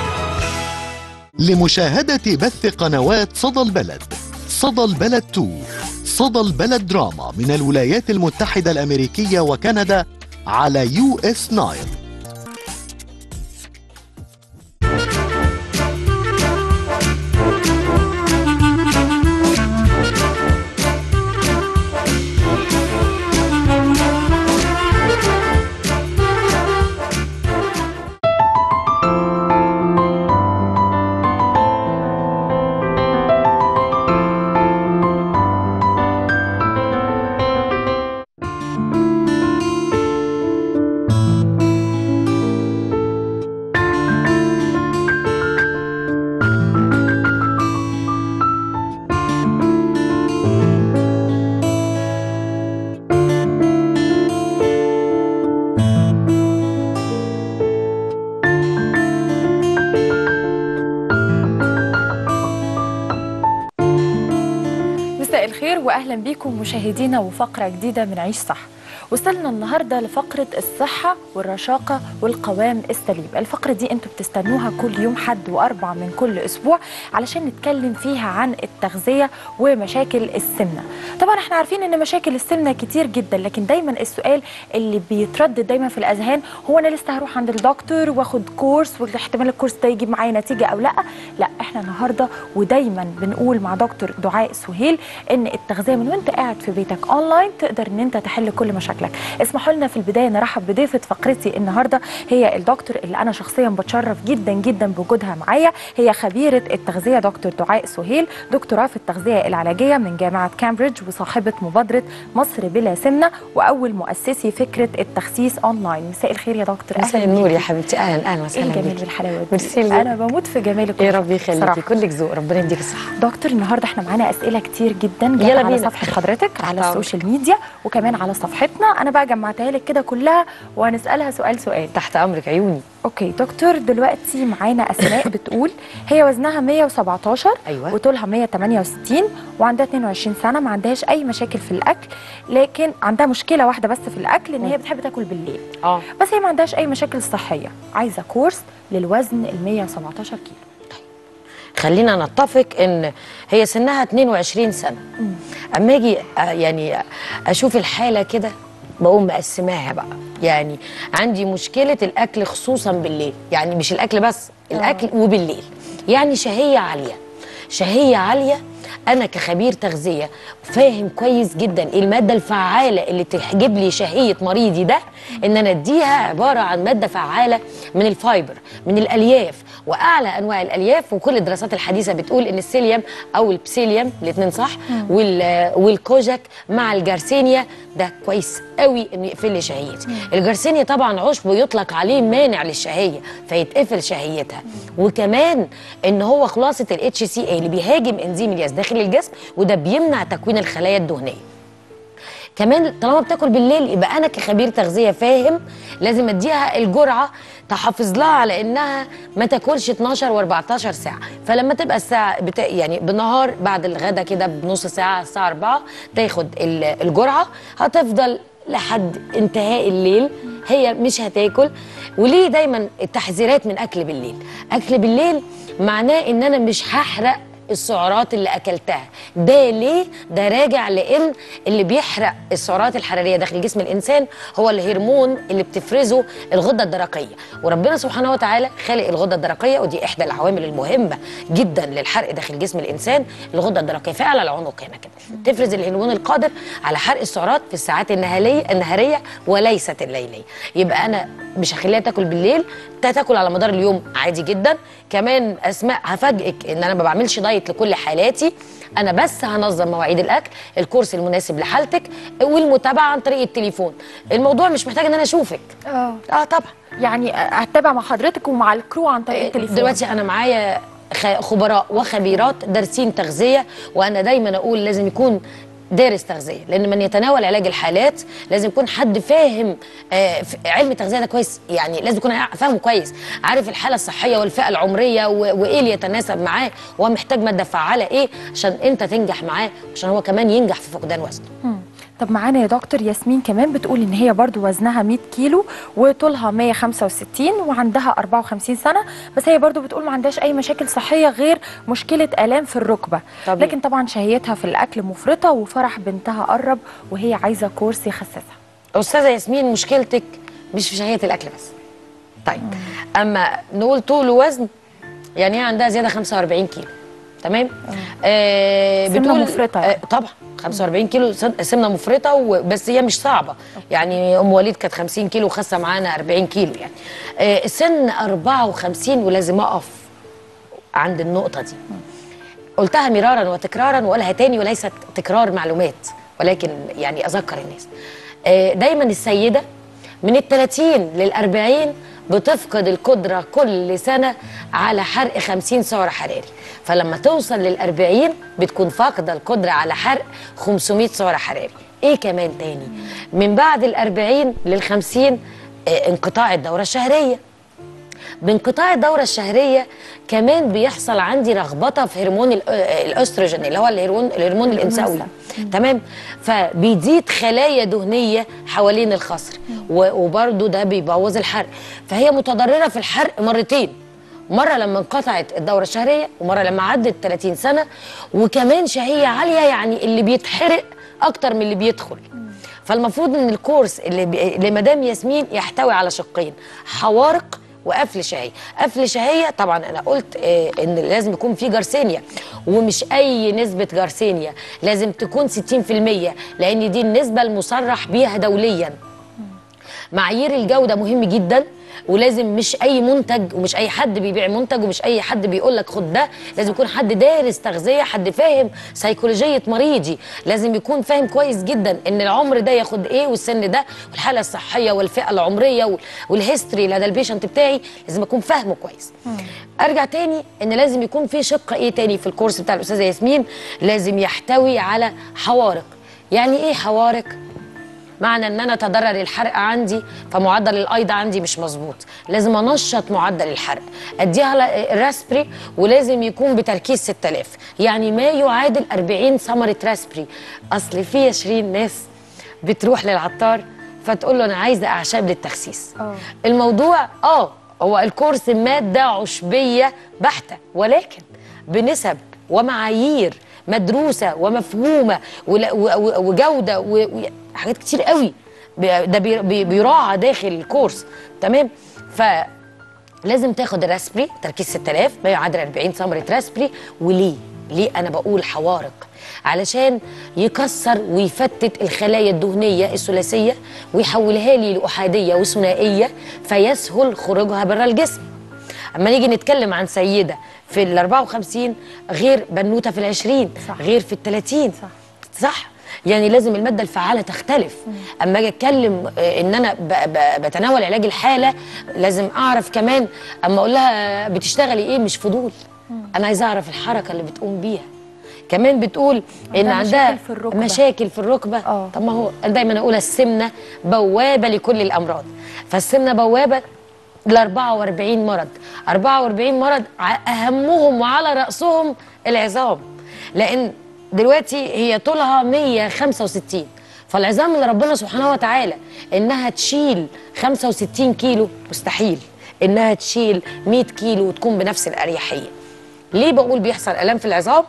لمشاهدة بث قنوات صدى البلد صدى البلد 2 صدى البلد دراما من الولايات المتحدة الأمريكية وكندا على يو اس 9 مساء الخير واهلا بيكم مشاهدينا وفقره جديده من عيش صح وصلنا النهارده لفقره الصحه والرشاقه والقوام السليم الفقره دي انتوا بتستنوها كل يوم حد واربع من كل اسبوع علشان نتكلم فيها عن التغذيه ومشاكل السمنه طبعا احنا عارفين ان مشاكل السمنه كتير جدا لكن دايما السؤال اللي بيتردد دايما في الاذهان هو انا لسه هروح عند الدكتور واخد كورس واحتمال الكورس ده يجيب معايا نتيجه او لا لا احنا النهارده ودايما بنقول مع دكتور دعاء سهيل ان التغذيه من وانت قاعد في بيتك اونلاين تقدر ان انت تحل كل مشاكلك اسمحوا لنا في البدايه نرحب بضيفه فقرتي النهارده هي الدكتور اللي انا شخصيا بتشرف جدا جدا بوجودها معايا هي خبيره التغذيه دكتور دعاء سهيل دكتوراه في التغذيه العلاجيه من جامعه كامبريدج وصاحبه مبادره مصر بلا سمنه واول مؤسسي فكره التخسيس اونلاين مساء الخير يا دكتور مساء أهلاً النور يا بيكي. حبيبتي اهلا اهلا ايه وسهلا الجمال بيكي. والحلاوه دي ميرسي لذوقك. انا بموت في جمالك يا رب يخليكي صراحة. كلك ذوق ربنا يديك الصحه دكتور النهارده احنا معانا اسئله كتير جدا جت يلا على بينا. صفحه حضرتك على طبعا. السوشيال ميديا وكمان على صفحتنا انا بقى جمعتها لك كده كلها وهنسالها سؤال سؤال تحت امرك عيوني اوكي دكتور دلوقتي معانا اسماء بتقول هي وزنها 117 أيوة. وطولها 168 وعندها 22 سنه ما عندهاش اي مشاكل في الاكل لكن عندها مشكله واحده بس في الاكل ان هي بتحب تاكل بالليل اه بس هي ما عندهاش اي مشاكل صحيه عايزه كورس للوزن ال 117 كيلو خلينا نتفق ان هي سنها 22 سنه اما اجي آه، يعني اشوف الحاله كده بقوم مقسماها بقى يعني عندي مشكله الاكل خصوصا بالليل يعني مش الاكل بس الاكل وبالليل يعني شهيه عاليه شهيه عاليه انا كخبير تغذيه فاهم كويس جدا إيه الماده الفعاله اللي تجيب لي شهيه مريضي ده ان انا اديها عباره عن ماده فعاله من الفايبر من الالياف واعلى انواع الالياف وكل الدراسات الحديثه بتقول ان السيليوم او البسيليوم الاثنين صح وال والكوجاك مع الجارسينيا ده كويس قوي انه يقفل لي شهيتي الجارسينيا طبعا عشب يطلق عليه مانع للشهيه فيتقفل شهيتها وكمان ان هو خلاصه الاتش سي اي اللي بيهاجم انزيم الياس داخل الجسم وده بيمنع تكوين الخلايا الدهنيه كمان طالما بتاكل بالليل يبقى انا كخبير تغذيه فاهم لازم اديها الجرعه تحافظ لها على انها ما تاكلش 12 و14 ساعه فلما تبقى الساعه بتا... يعني بالنهار بعد الغدا كده بنص ساعه الساعه 4 تاخد ال- الجرعه هتفضل لحد انتهاء الليل هي مش هتاكل وليه دايما التحذيرات من اكل بالليل اكل بالليل معناه ان انا مش هحرق السعرات اللي اكلتها ده ليه ده راجع لان اللي بيحرق السعرات الحراريه داخل جسم الانسان هو الهرمون اللي بتفرزه الغده الدرقيه وربنا سبحانه وتعالى خالق الغده الدرقيه ودي احدى العوامل المهمه جدا للحرق داخل جسم الانسان الغده الدرقيه في اعلى العنق هنا كده تفرز الهرمون القادر على حرق السعرات في الساعات النهاريه النهاريه وليست الليليه يبقى انا مش هخليها تاكل بالليل تا- تاكل على مدار اليوم عادي جدا كمان اسماء هفاجئك ان انا ما بعملش دايت لكل حالاتي انا بس هنظم مواعيد الاكل الكورس المناسب لحالتك والمتابعه عن طريق التليفون الموضوع مش محتاج ان انا اشوفك اه اه طبعا يعني هتابع مع حضرتك ومع الكرو عن طريق التليفون دلوقتي انا معايا خ- خبراء وخبيرات دارسين تغذيه وانا دايما اقول لازم يكون دارس تغذيه لان من يتناول علاج الحالات لازم يكون حد فاهم آه، ف- علم التغذيه ده كويس يعني لازم يكون ع- فاهمه كويس عارف الحاله الصحيه والفئه العمريه و- وايه اللي يتناسب معاه وهو محتاج ماده فعاله ايه عشان انت تنجح معاه عشان هو كمان ينجح في فقدان وزنه مم. طب معانا يا دكتور ياسمين كمان بتقول ان هي برضو وزنها 100 كيلو وطولها 165 وعندها 54 سنه بس هي برضو بتقول ما عندهاش اي مشاكل صحيه غير مشكله الام في الركبه طبيعي. لكن طبعا شهيتها في الاكل مفرطه وفرح بنتها قرب وهي عايزه كورس يخسسها استاذه ياسمين مشكلتك مش في شهيه الاكل بس طيب اما نقول طول ووزن يعني هي عندها زياده 45 كيلو تمام آه سمنة بتقول مفرطة آه طبعا 45 كيلو سن- سمنه مفرطه و- بس هي مش صعبه يعني ام وليد كانت 50 كيلو وخاسه معانا 40 كيلو يعني آه السن 54 ولازم اقف عند النقطه دي قلتها مرارا وتكرارا وقولها تاني وليست تكرار معلومات ولكن يعني اذكر الناس آه، دايما السيده من ال 30 لل 40 بتفقد القدره كل سنه على حرق 50 سعر حراري فلما توصل لل 40 بتكون فاقده القدره على حرق 500 سعر حراري ايه كمان تاني من بعد ال 40 لل 50 آه، انقطاع الدوره الشهريه بانقطاع الدورة الشهرية كمان بيحصل عندي رغبطة في هرمون ال- آه، الأستروجين اللي هو الهرمون الهرمون الإنثوي تمام فبيزيد خلايا دهنية حوالين الخصر و- وبرده ده بيبوظ الحرق فهي متضررة في الحرق مرتين مرة لما انقطعت الدورة الشهرية ومرة لما عدت 30 سنة وكمان شهية عالية يعني اللي بيتحرق أكتر من اللي بيدخل فالمفروض ان الكورس اللي, بي... اللي مدام ياسمين يحتوي على شقين حوارق وقفل شهيه قفل شهيه طبعا انا قلت آه ان لازم يكون في جارسينيا ومش اي نسبه جارسينيا لازم تكون 60% لان دي النسبه المصرح بيها دوليا معايير الجوده مهم جدا ولازم مش اي منتج ومش اي حد بيبيع منتج ومش اي حد بيقول لك خد ده لازم يكون حد دارس تغذيه حد فاهم سيكولوجيه مريضي لازم يكون فاهم كويس جدا ان العمر ده ياخد ايه والسن ده والحاله الصحيه والفئه العمريه وال- والهيستوري لدى البيشنت بتاعي لازم اكون فاهمه كويس ارجع تاني ان لازم يكون في شق ايه تاني في الكورس بتاع الاستاذه ياسمين لازم يحتوي على حوارق يعني ايه حوارق معنى ان انا تضرر الحرق عندي فمعدل الايض عندي مش مظبوط لازم انشط معدل الحرق اديها ل- راسبري ولازم يكون بتركيز 6000 يعني ما يعادل 40 ثمره راسبري اصل في 20 ناس بتروح للعطار فتقول له انا عايزه اعشاب للتخسيس الموضوع اه هو الكورس ماده عشبيه بحته ولكن بنسب ومعايير مدروسه ومفهومه ولا- و- و- وجوده و- وحاجات كتير قوي بي- ده بي- بي- بيراعى داخل الكورس تمام ف لازم تاخد الراسبري تركيز 6000 ما يعادل 40 ثمره راسبري وليه؟ ليه انا بقول حوارق؟ علشان يكسر ويفتت الخلايا الدهنيه الثلاثيه ويحولها لي لاحاديه وثنائيه فيسهل خروجها بره الجسم. اما نيجي نتكلم عن سيده في ال 54 غير بنوته في ال 20 صح. غير في ال 30 صح صح يعني لازم الماده الفعاله تختلف اما اجي اتكلم آه، ان انا ب- ب- بتناول علاج الحاله لازم اعرف كمان اما اقول لها بتشتغلي ايه مش فضول انا عايزه اعرف الحركه اللي بتقوم بيها كمان بتقول ان عندها عندها مشاكل في الركبة. مشاكل في الركبه طب ما هو أنا دايما اقول السمنه بوابه لكل الامراض فالسمنه بوابه ل 44 مرض 44 مرض ع- اهمهم وعلى راسهم العظام لان دلوقتي هي طولها 165 فالعظام اللي ربنا سبحانه وتعالى انها تشيل 65 كيلو مستحيل انها تشيل 100 كيلو وتكون بنفس الاريحيه ليه بقول بيحصل الام في العظام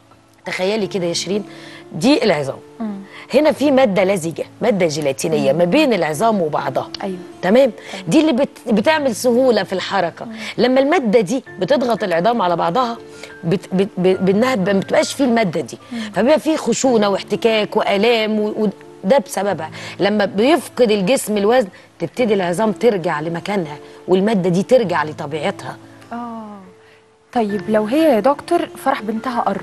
تخيلي كده يا شيرين دي العظام هنا في ماده لزجه ماده جيلاتينيه ما بين العظام وبعضها ايوه تمام دي اللي بت... بتعمل سهوله في الحركه لما الماده دي بتضغط العظام على بعضها بت... بت... ب... بانها ب- ما بتبقاش فيه الماده دي فبيبقى فيه خشونه واحتكاك والام و... و... ده بسببها لما بيفقد الجسم الوزن تبتدي العظام ترجع لمكانها والماده دي ترجع لطبيعتها اه طيب لو هي يا دكتور فرح بنتها قرب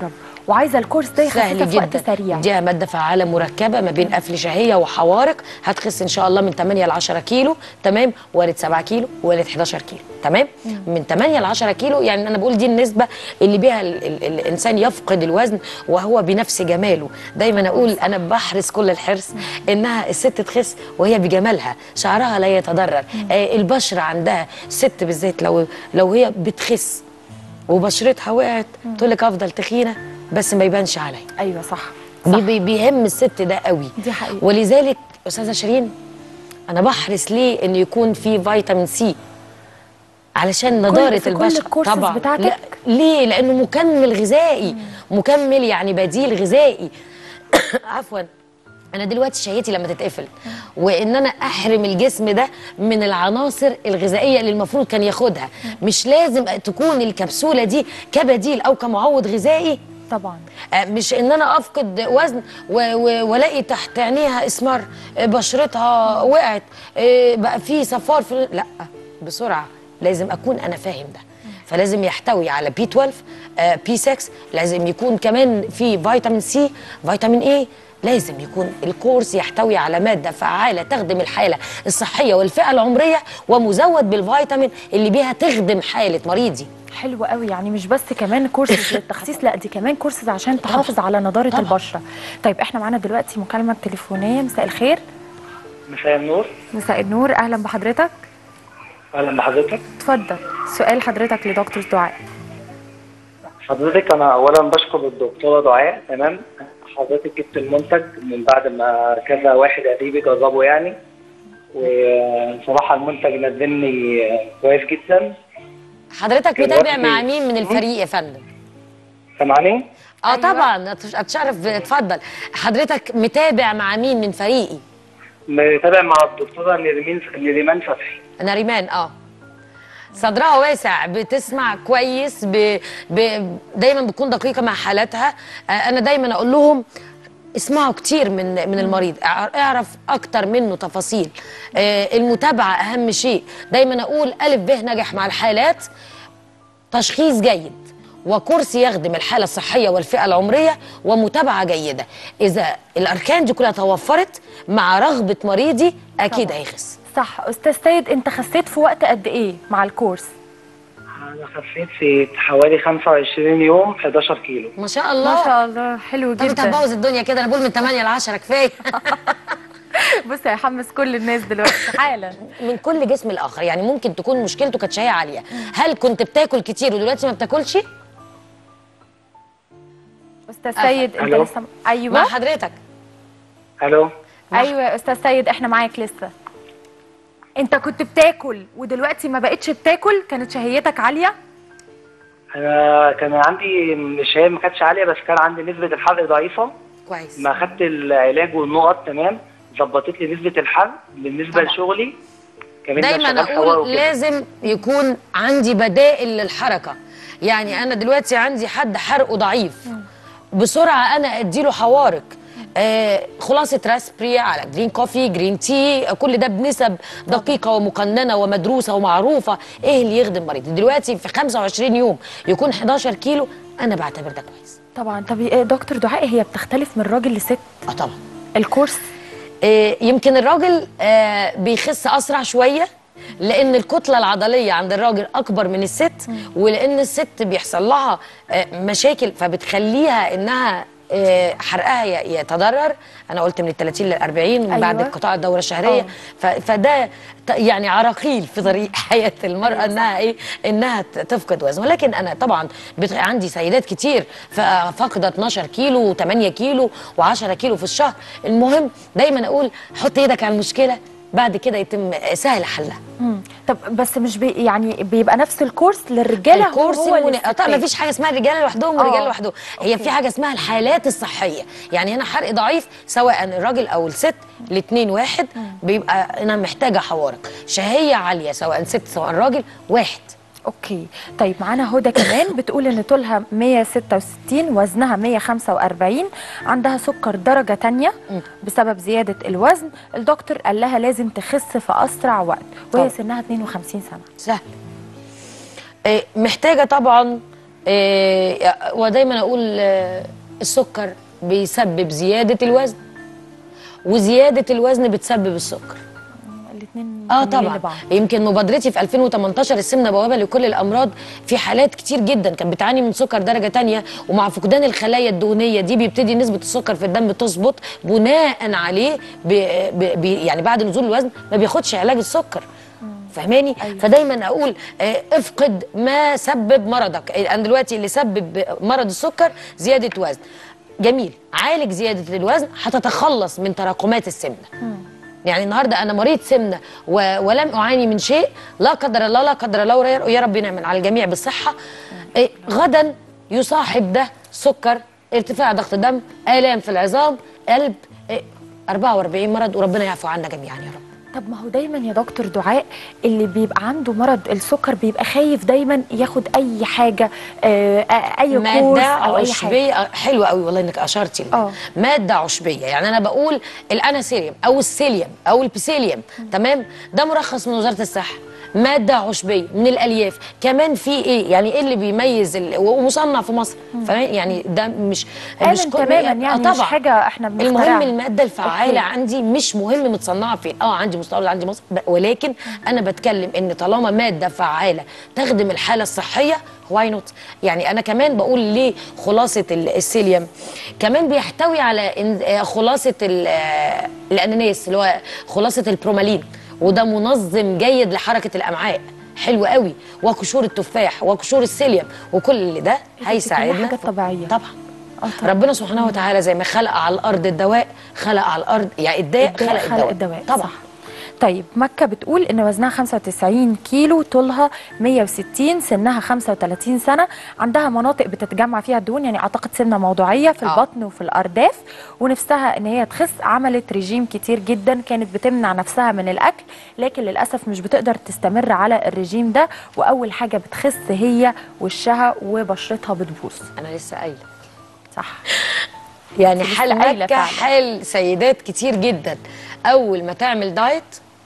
وعايزه الكورس ده يخسسها سهل في وقت جدا سريع دي ماده فعاله مركبه ما بين قفل شهيه وحوارق هتخس ان شاء الله من 8 ل 10 كيلو تمام وارد 7 كيلو وارد 11 كيلو تمام من 8 ل 10 كيلو يعني انا بقول دي النسبه اللي بيها ال ال الانسان يفقد الوزن وهو بنفس جماله دايما اقول انا بحرص كل الحرص انها الست تخس وهي بجمالها شعرها لا يتضرر آه البشره عندها ست بالذات لو لو هي بتخس وبشرتها وقعت تقول لك افضل تخينه بس ما يبانش عليا ايوه صح بي بي بيهم الست ده قوي دي حقيقة. ولذلك استاذه شيرين انا بحرص ليه ان يكون في فيتامين سي علشان نضاره في كل البشره الكورسز بتاعتك؟ لا ليه لانه مكمل غذائي مكمل يعني بديل غذائي عفوا انا دلوقتي شهيتي لما تتقفل وان انا احرم الجسم ده من العناصر الغذائيه اللي المفروض كان ياخدها مش لازم تكون الكبسوله دي كبديل او كمعوض غذائي طبعا آه، مش ان انا افقد وزن و- و- والاقي تحت عينيها اسمر آه، بشرتها وقعت آه، بقى في صفار في لا بسرعه لازم اكون انا فاهم ده فلازم يحتوي على بي 12 آه، بي 6 لازم يكون كمان في فيتامين سي فيتامين اي لازم يكون الكورس يحتوي على ماده فعاله تخدم الحاله الصحيه والفئه العمريه ومزود بالفيتامين اللي بيها تخدم حاله مريضي حلو قوي يعني مش بس كمان كورسز للتخسيس لا دي كمان كورسز عشان تحافظ على نضاره طبعاً. البشره طيب احنا معانا دلوقتي مكالمه تليفونيه مساء الخير مساء النور مساء النور اهلا بحضرتك اهلا بحضرتك اتفضل سؤال حضرتك لدكتور دعاء حضرتك انا اولا بشكر الدكتوره دعاء تمام حضرتك جبت المنتج من بعد ما كذا واحد قريبي جربه يعني وصراحه المنتج نزلني كويس جدا حضرتك دلوقتي- متابع مع مين من الفريق يا فندم سامعني؟ اه طبعا أتش- اتشرف اتفضل حضرتك متابع مع مين من فريقي متابع مع الدكتوره نرمين نريمان فتحي نريمان اه صدرها واسع بتسمع كويس ب... ب... دايما بتكون دقيقه مع حالاتها آه انا دايما اقول لهم اسمعوا كتير من من المريض اع- اعرف اكتر منه تفاصيل آه المتابعه اهم شيء دايما اقول الف ب نجح مع الحالات تشخيص جيد وكرسي يخدم الحالة الصحية والفئة العمرية ومتابعة جيدة إذا الأركان دي كلها توفرت مع رغبة مريضي أكيد طبعاً. هيخس صح استاذ سيد انت خسيت في وقت قد ايه مع الكورس انا خسيت في حوالي 25 يوم 11 كيلو ما شاء الله ما شاء الله حلو طب انت جدا هتبوظ الدنيا كده انا بقول من 8 ل 10 كفايه بص هيحمس كل الناس دلوقتي حالا من كل جسم الاخر يعني ممكن تكون مشكلته كانت شهيه عاليه هل كنت بتاكل كتير ودلوقتي ما بتاكلش استاذ سيد انت ألو. لسه ايوه مع حضرتك الو ايوه يا استاذ سيد احنا معاك لسه انت كنت بتاكل ودلوقتي ما بقتش بتاكل كانت شهيتك عاليه انا كان عندي مش هي ما كانتش عاليه بس كان عندي نسبه الحرق ضعيفه كويس ما خدت العلاج والنقط تمام ظبطت لي نسبه الحرق بالنسبه طبعا. لشغلي كمان أنا دايما شغال حوار اقول وكده. لازم يكون عندي بدائل للحركه يعني انا دلوقتي عندي حد حرقه ضعيف بسرعه انا اديله حوارق آه خلاصه راسبري على جرين كوفي جرين تي كل ده بنسب دقيقه ومقننه ومدروسه ومعروفه ايه اللي يخدم مريض دلوقتي في 25 يوم يكون 11 كيلو انا بعتبر ده كويس طبعا طب إيه دكتور دعاء هي بتختلف من راجل لست اه طبعا الكورس آه، يمكن الراجل آه، بيخس اسرع شويه لان الكتله العضليه عند الراجل اكبر من الست ولان الست بيحصل لها آه، مشاكل فبتخليها انها آه، حرقها ي- يتضرر انا قلت من ال 30 لل 40 من بعد أيوة. انقطاع الدوره الشهريه آه. ف- فده ت- يعني عراقيل في طريق حياه المراه انها ايه انها ت- تفقد وزن ولكن انا طبعا بت- عندي سيدات كتير ف- فاقده 12 كيلو و8 كيلو و10 كيلو في الشهر المهم دايما اقول حط ايدك على المشكله بعد كده يتم سهل حلها مم. طب بس مش بي يعني بيبقى نفس الكورس للرجاله الكورس هو المن... طبعا للستات. ما فيش حاجه اسمها رجاله لوحدهم آه. ورجاله لوحدهم هي في حاجه اسمها الحالات الصحيه يعني هنا حرق ضعيف سواء الراجل او الست الاثنين واحد بيبقى انا محتاجه حوارق شهيه عاليه سواء ست سواء راجل واحد اوكي طيب معانا هدى كمان بتقول ان طولها 166 وزنها 145 عندها سكر درجة تانية بسبب زيادة الوزن الدكتور قال لها لازم تخس في أسرع وقت وهي طبعا. سنها 52 سنة سهل آه، محتاجه طبعا إيه ودايما اقول آه، السكر بيسبب زياده الوزن وزياده الوزن بتسبب السكر الاثنين اه طبعا يمكن مبادرتي في 2018 السمنه بوابه لكل الامراض في حالات كتير جدا كانت بتعاني من سكر درجه تانية ومع فقدان الخلايا الدهنيه دي بيبتدي نسبه السكر في الدم تظبط بناء عليه بي بي يعني بعد نزول الوزن ما بياخدش علاج السكر فاهماني أيوة. فدايما اقول آه، افقد ما سبب مرضك انا دلوقتي اللي سبب مرض السكر زياده وزن جميل عالج زياده الوزن هتتخلص من تراكمات السمنه يعني النهارده انا مريض سمنه و... ولم اعاني من شيء لا قدر الله لا قدر الله ويا يا رب ينعم على الجميع بالصحه إيه غدا يصاحب ده سكر ارتفاع ضغط دم الام في العظام قلب إيه 44 مرض وربنا يعفو عنا جميعا يا رب طب ما هو دايما يا دكتور دعاء اللي بيبقى عنده مرض السكر بيبقى خايف دايما ياخد اي حاجه آه، آه، اي كورس ماده او اي حاجه عشبيه حلوه قوي والله انك اشرتي لي ماده عشبيه يعني انا بقول الاناسيليوم او السيليوم او البيسيليوم تمام ده مرخص من وزاره الصحه ماده عشبيه من الالياف كمان في ايه يعني ايه اللي بيميز ال... ومصنع في مصر فاهم يعني ده مش آمن مش كل- تماما يعني آه مش حاجه احنا المهم بنخترعها. الماده الفعاله أوكي. عندي مش مهم متصنعه فين اه عندي مستورد عندي مصر ب- ولكن انا بتكلم ان طالما ماده فعاله تخدم الحاله الصحيه واي نوت يعني انا كمان بقول ليه خلاصه ال- السيليوم كمان بيحتوي على إن- آه، خلاصه ال- آه، الاناناس اللي هو خلاصه البرومالين وده منظم جيد لحركه الامعاء حلو قوي وقشور التفاح وقشور السيليوم وكل اللي ده هيساعدنا حاجات طبيعيه طبعا ربنا سبحانه وتعالى زي ما خلق على الارض الدواء خلق على الارض يعني الداء الداء خلق, خلق الدواء, الدواء، طبعا صح. طيب مكة بتقول إن وزنها 95 كيلو طولها 160 سنها 35 سنة عندها مناطق بتتجمع فيها الدهون يعني أعتقد سمنة موضوعية في البطن وفي الأرداف ونفسها إن هي تخس عملت ريجيم كتير جدا كانت بتمنع نفسها من الأكل لكن للأسف مش بتقدر تستمر على الريجيم ده وأول حاجة بتخس هي وشها وبشرتها بتبوظ أنا لسه قايلة صح يعني لسه حال قايلة أكا فعلا. حال سيدات كتير جدا اول ما تعمل دايت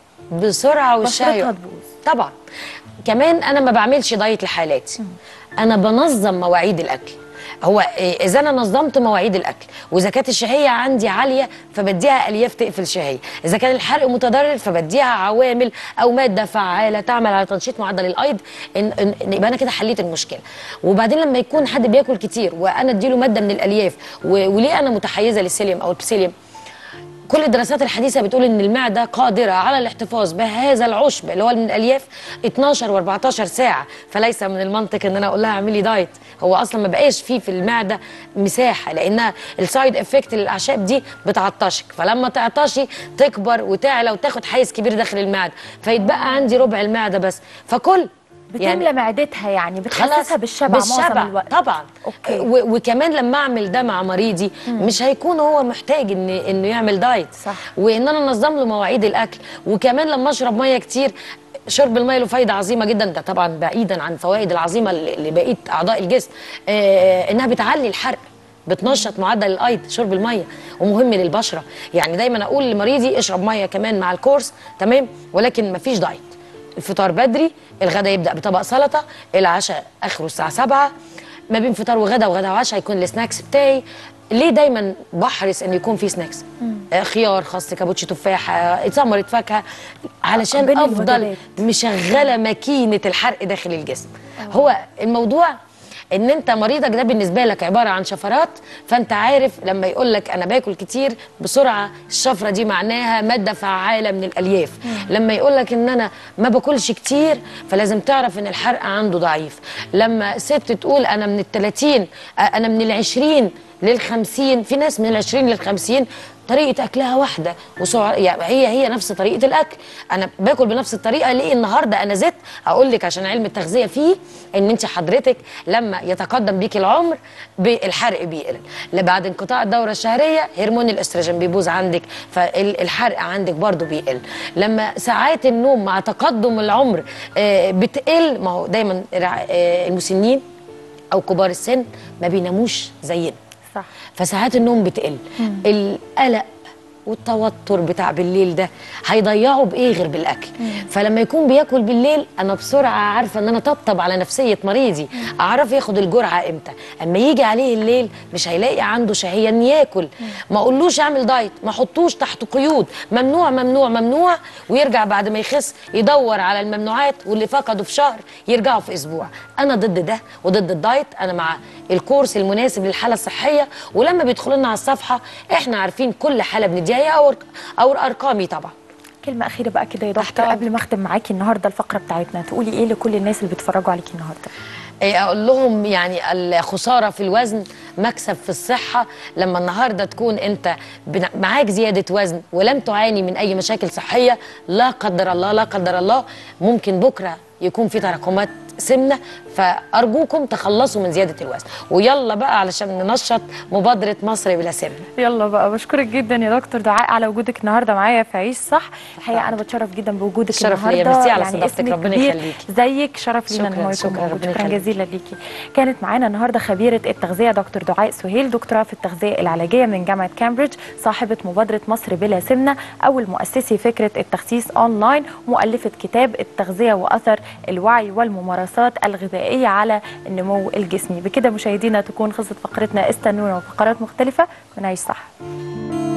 بسرعه وشها بشرتها يقع. تبوظ. طبعا كمان انا ما بعملش دايت لحالاتي انا بنظم مواعيد الاكل هو إيه، اذا انا نظمت مواعيد الاكل واذا كانت الشهيه عندي عاليه فبديها الياف تقفل الشهيه اذا كان الحرق متضرر فبديها عوامل او ماده فعاله تعمل على تنشيط معدل الايض إن إن إن يبقى انا كده حليت المشكله وبعدين لما يكون حد بياكل كتير وانا اديله ماده من الالياف و- وليه انا متحيزه للسيليوم او البسيليوم كل الدراسات الحديثه بتقول ان المعده قادره على الاحتفاظ بهذا العشب اللي هو من الالياف 12 و14 ساعه فليس من المنطق ان انا اقول لها اعملي دايت هو اصلا ما بقاش فيه في المعده مساحه لانها السايد افكت للاعشاب دي بتعطشك فلما تعطشي تكبر وتعلى وتاخد حيز كبير داخل المعده فيتبقى عندي ربع المعده بس فكل بتملى معدتها يعني بتحسسها خلاص، بالشبع, بالشبع معظم الوقت طبعا أوكي. و- وكمان لما اعمل ده مع مريضي مش هيكون هو محتاج ان انه يعمل دايت صح وان انا انظم له مواعيد الاكل وكمان لما اشرب ميه كتير شرب الميه له فايده عظيمه جدا ده طبعا بعيدا عن فوائد العظيمه ل- لبقيه اعضاء الجسم آه انها بتعلي الحرق بتنشط معدل الايض شرب الميه ومهم للبشره يعني دايما اقول لمريضي اشرب ميه كمان مع الكورس تمام ولكن مفيش دايت الفطار بدري الغداء يبدا بطبق سلطه العشاء اخره الساعه 7 ما بين فطار وغدا وغدا وعشاء يكون السناكس بتاعي ليه دايما بحرص ان يكون في سناكس آه، خيار خس كابوتشي تفاحه اتسمرت فاكهه علشان بين افضل الوجبات. مشغله ماكينه الحرق داخل الجسم هو الموضوع ان انت مريضك ده بالنسبه لك عباره عن شفرات فانت عارف لما يقول لك انا باكل كتير بسرعه الشفره دي معناها ماده فعاله من الالياف لما يقول لك ان انا ما باكلش كتير فلازم تعرف ان الحرق عنده ضعيف لما ست تقول انا من ال 30 آه، انا من ال 20 لل 50 في ناس من ال 20 لل 50 طريقه اكلها واحده وسعر يعني هي هي نفس طريقه الاكل انا باكل بنفس الطريقه ليه النهارده انا زدت اقول لك عشان علم التغذيه فيه ان انت حضرتك لما يتقدم بيك العمر بالحرق بيقل لا بعد انقطاع الدوره الشهريه هرمون الاستروجين بيبوظ عندك فالحرق عندك برضو بيقل لما ساعات النوم مع تقدم العمر آه، بتقل ما هو دايما رع- آه، المسنين او كبار السن ما بيناموش زينا صح فساعات النوم بتقل القلق والتوتر بتاع بالليل ده هيضيعه بايه غير بالاكل فلما يكون بياكل بالليل انا بسرعه عارفه ان انا طبطب على نفسيه مريضي اعرف ياخد الجرعه امتى اما يجي عليه الليل مش هيلاقي عنده شهيه ان ياكل ما اقولوش اعمل دايت ما احطوش تحت قيود ممنوع ممنوع ممنوع ويرجع بعد ما يخس يدور على الممنوعات واللي فقده في شهر يرجعوا في اسبوع انا ضد ده وضد الدايت انا مع الكورس المناسب للحاله الصحيه ولما بيدخلوا لنا على الصفحه احنا عارفين كل حاله بنديها إيه او او ارقامي طبعا كلمة أخيرة بقى كده يا دكتور قبل ما أختم معاكي النهاردة الفقرة بتاعتنا تقولي إيه لكل الناس اللي بيتفرجوا عليكي النهاردة إيه اقول لهم يعني الخساره في الوزن مكسب في الصحه لما النهارده تكون انت بن- معاك زياده وزن ولم تعاني من اي مشاكل صحيه لا قدر الله لا قدر الله ممكن بكره يكون في تراكمات سمنه فارجوكم تخلصوا من زياده الوزن ويلا بقى علشان ننشط مبادره مصر بلا سمنه يلا بقى بشكرك جدا يا دكتور دعاء على وجودك النهارده معايا في عيش صح الحقيقه انا بتشرف جدا بوجودك شرف ليا، النهارده ميرسي على استضافتك، اسمك ربنا كبير يخليكي. زيك شرف لينا ان شكراً، هو يكون شكراً، موجود ربنا شكرا يخليكي. جزيلا ليكي كانت معانا النهارده خبيره التغذيه دكتور دعاء سهيل دكتوراه في التغذيه العلاجيه من جامعه كامبريدج صاحبه مبادره مصر بلا سمنه اول مؤسسي فكره التخسيس اونلاين مؤلفه كتاب التغذيه واثر الوعي والممارسات الغذائيه على النمو الجسمي بكده مشاهدينا تكون خلصت فقرتنا استنونا وفقرات مختلفه ونعيش صح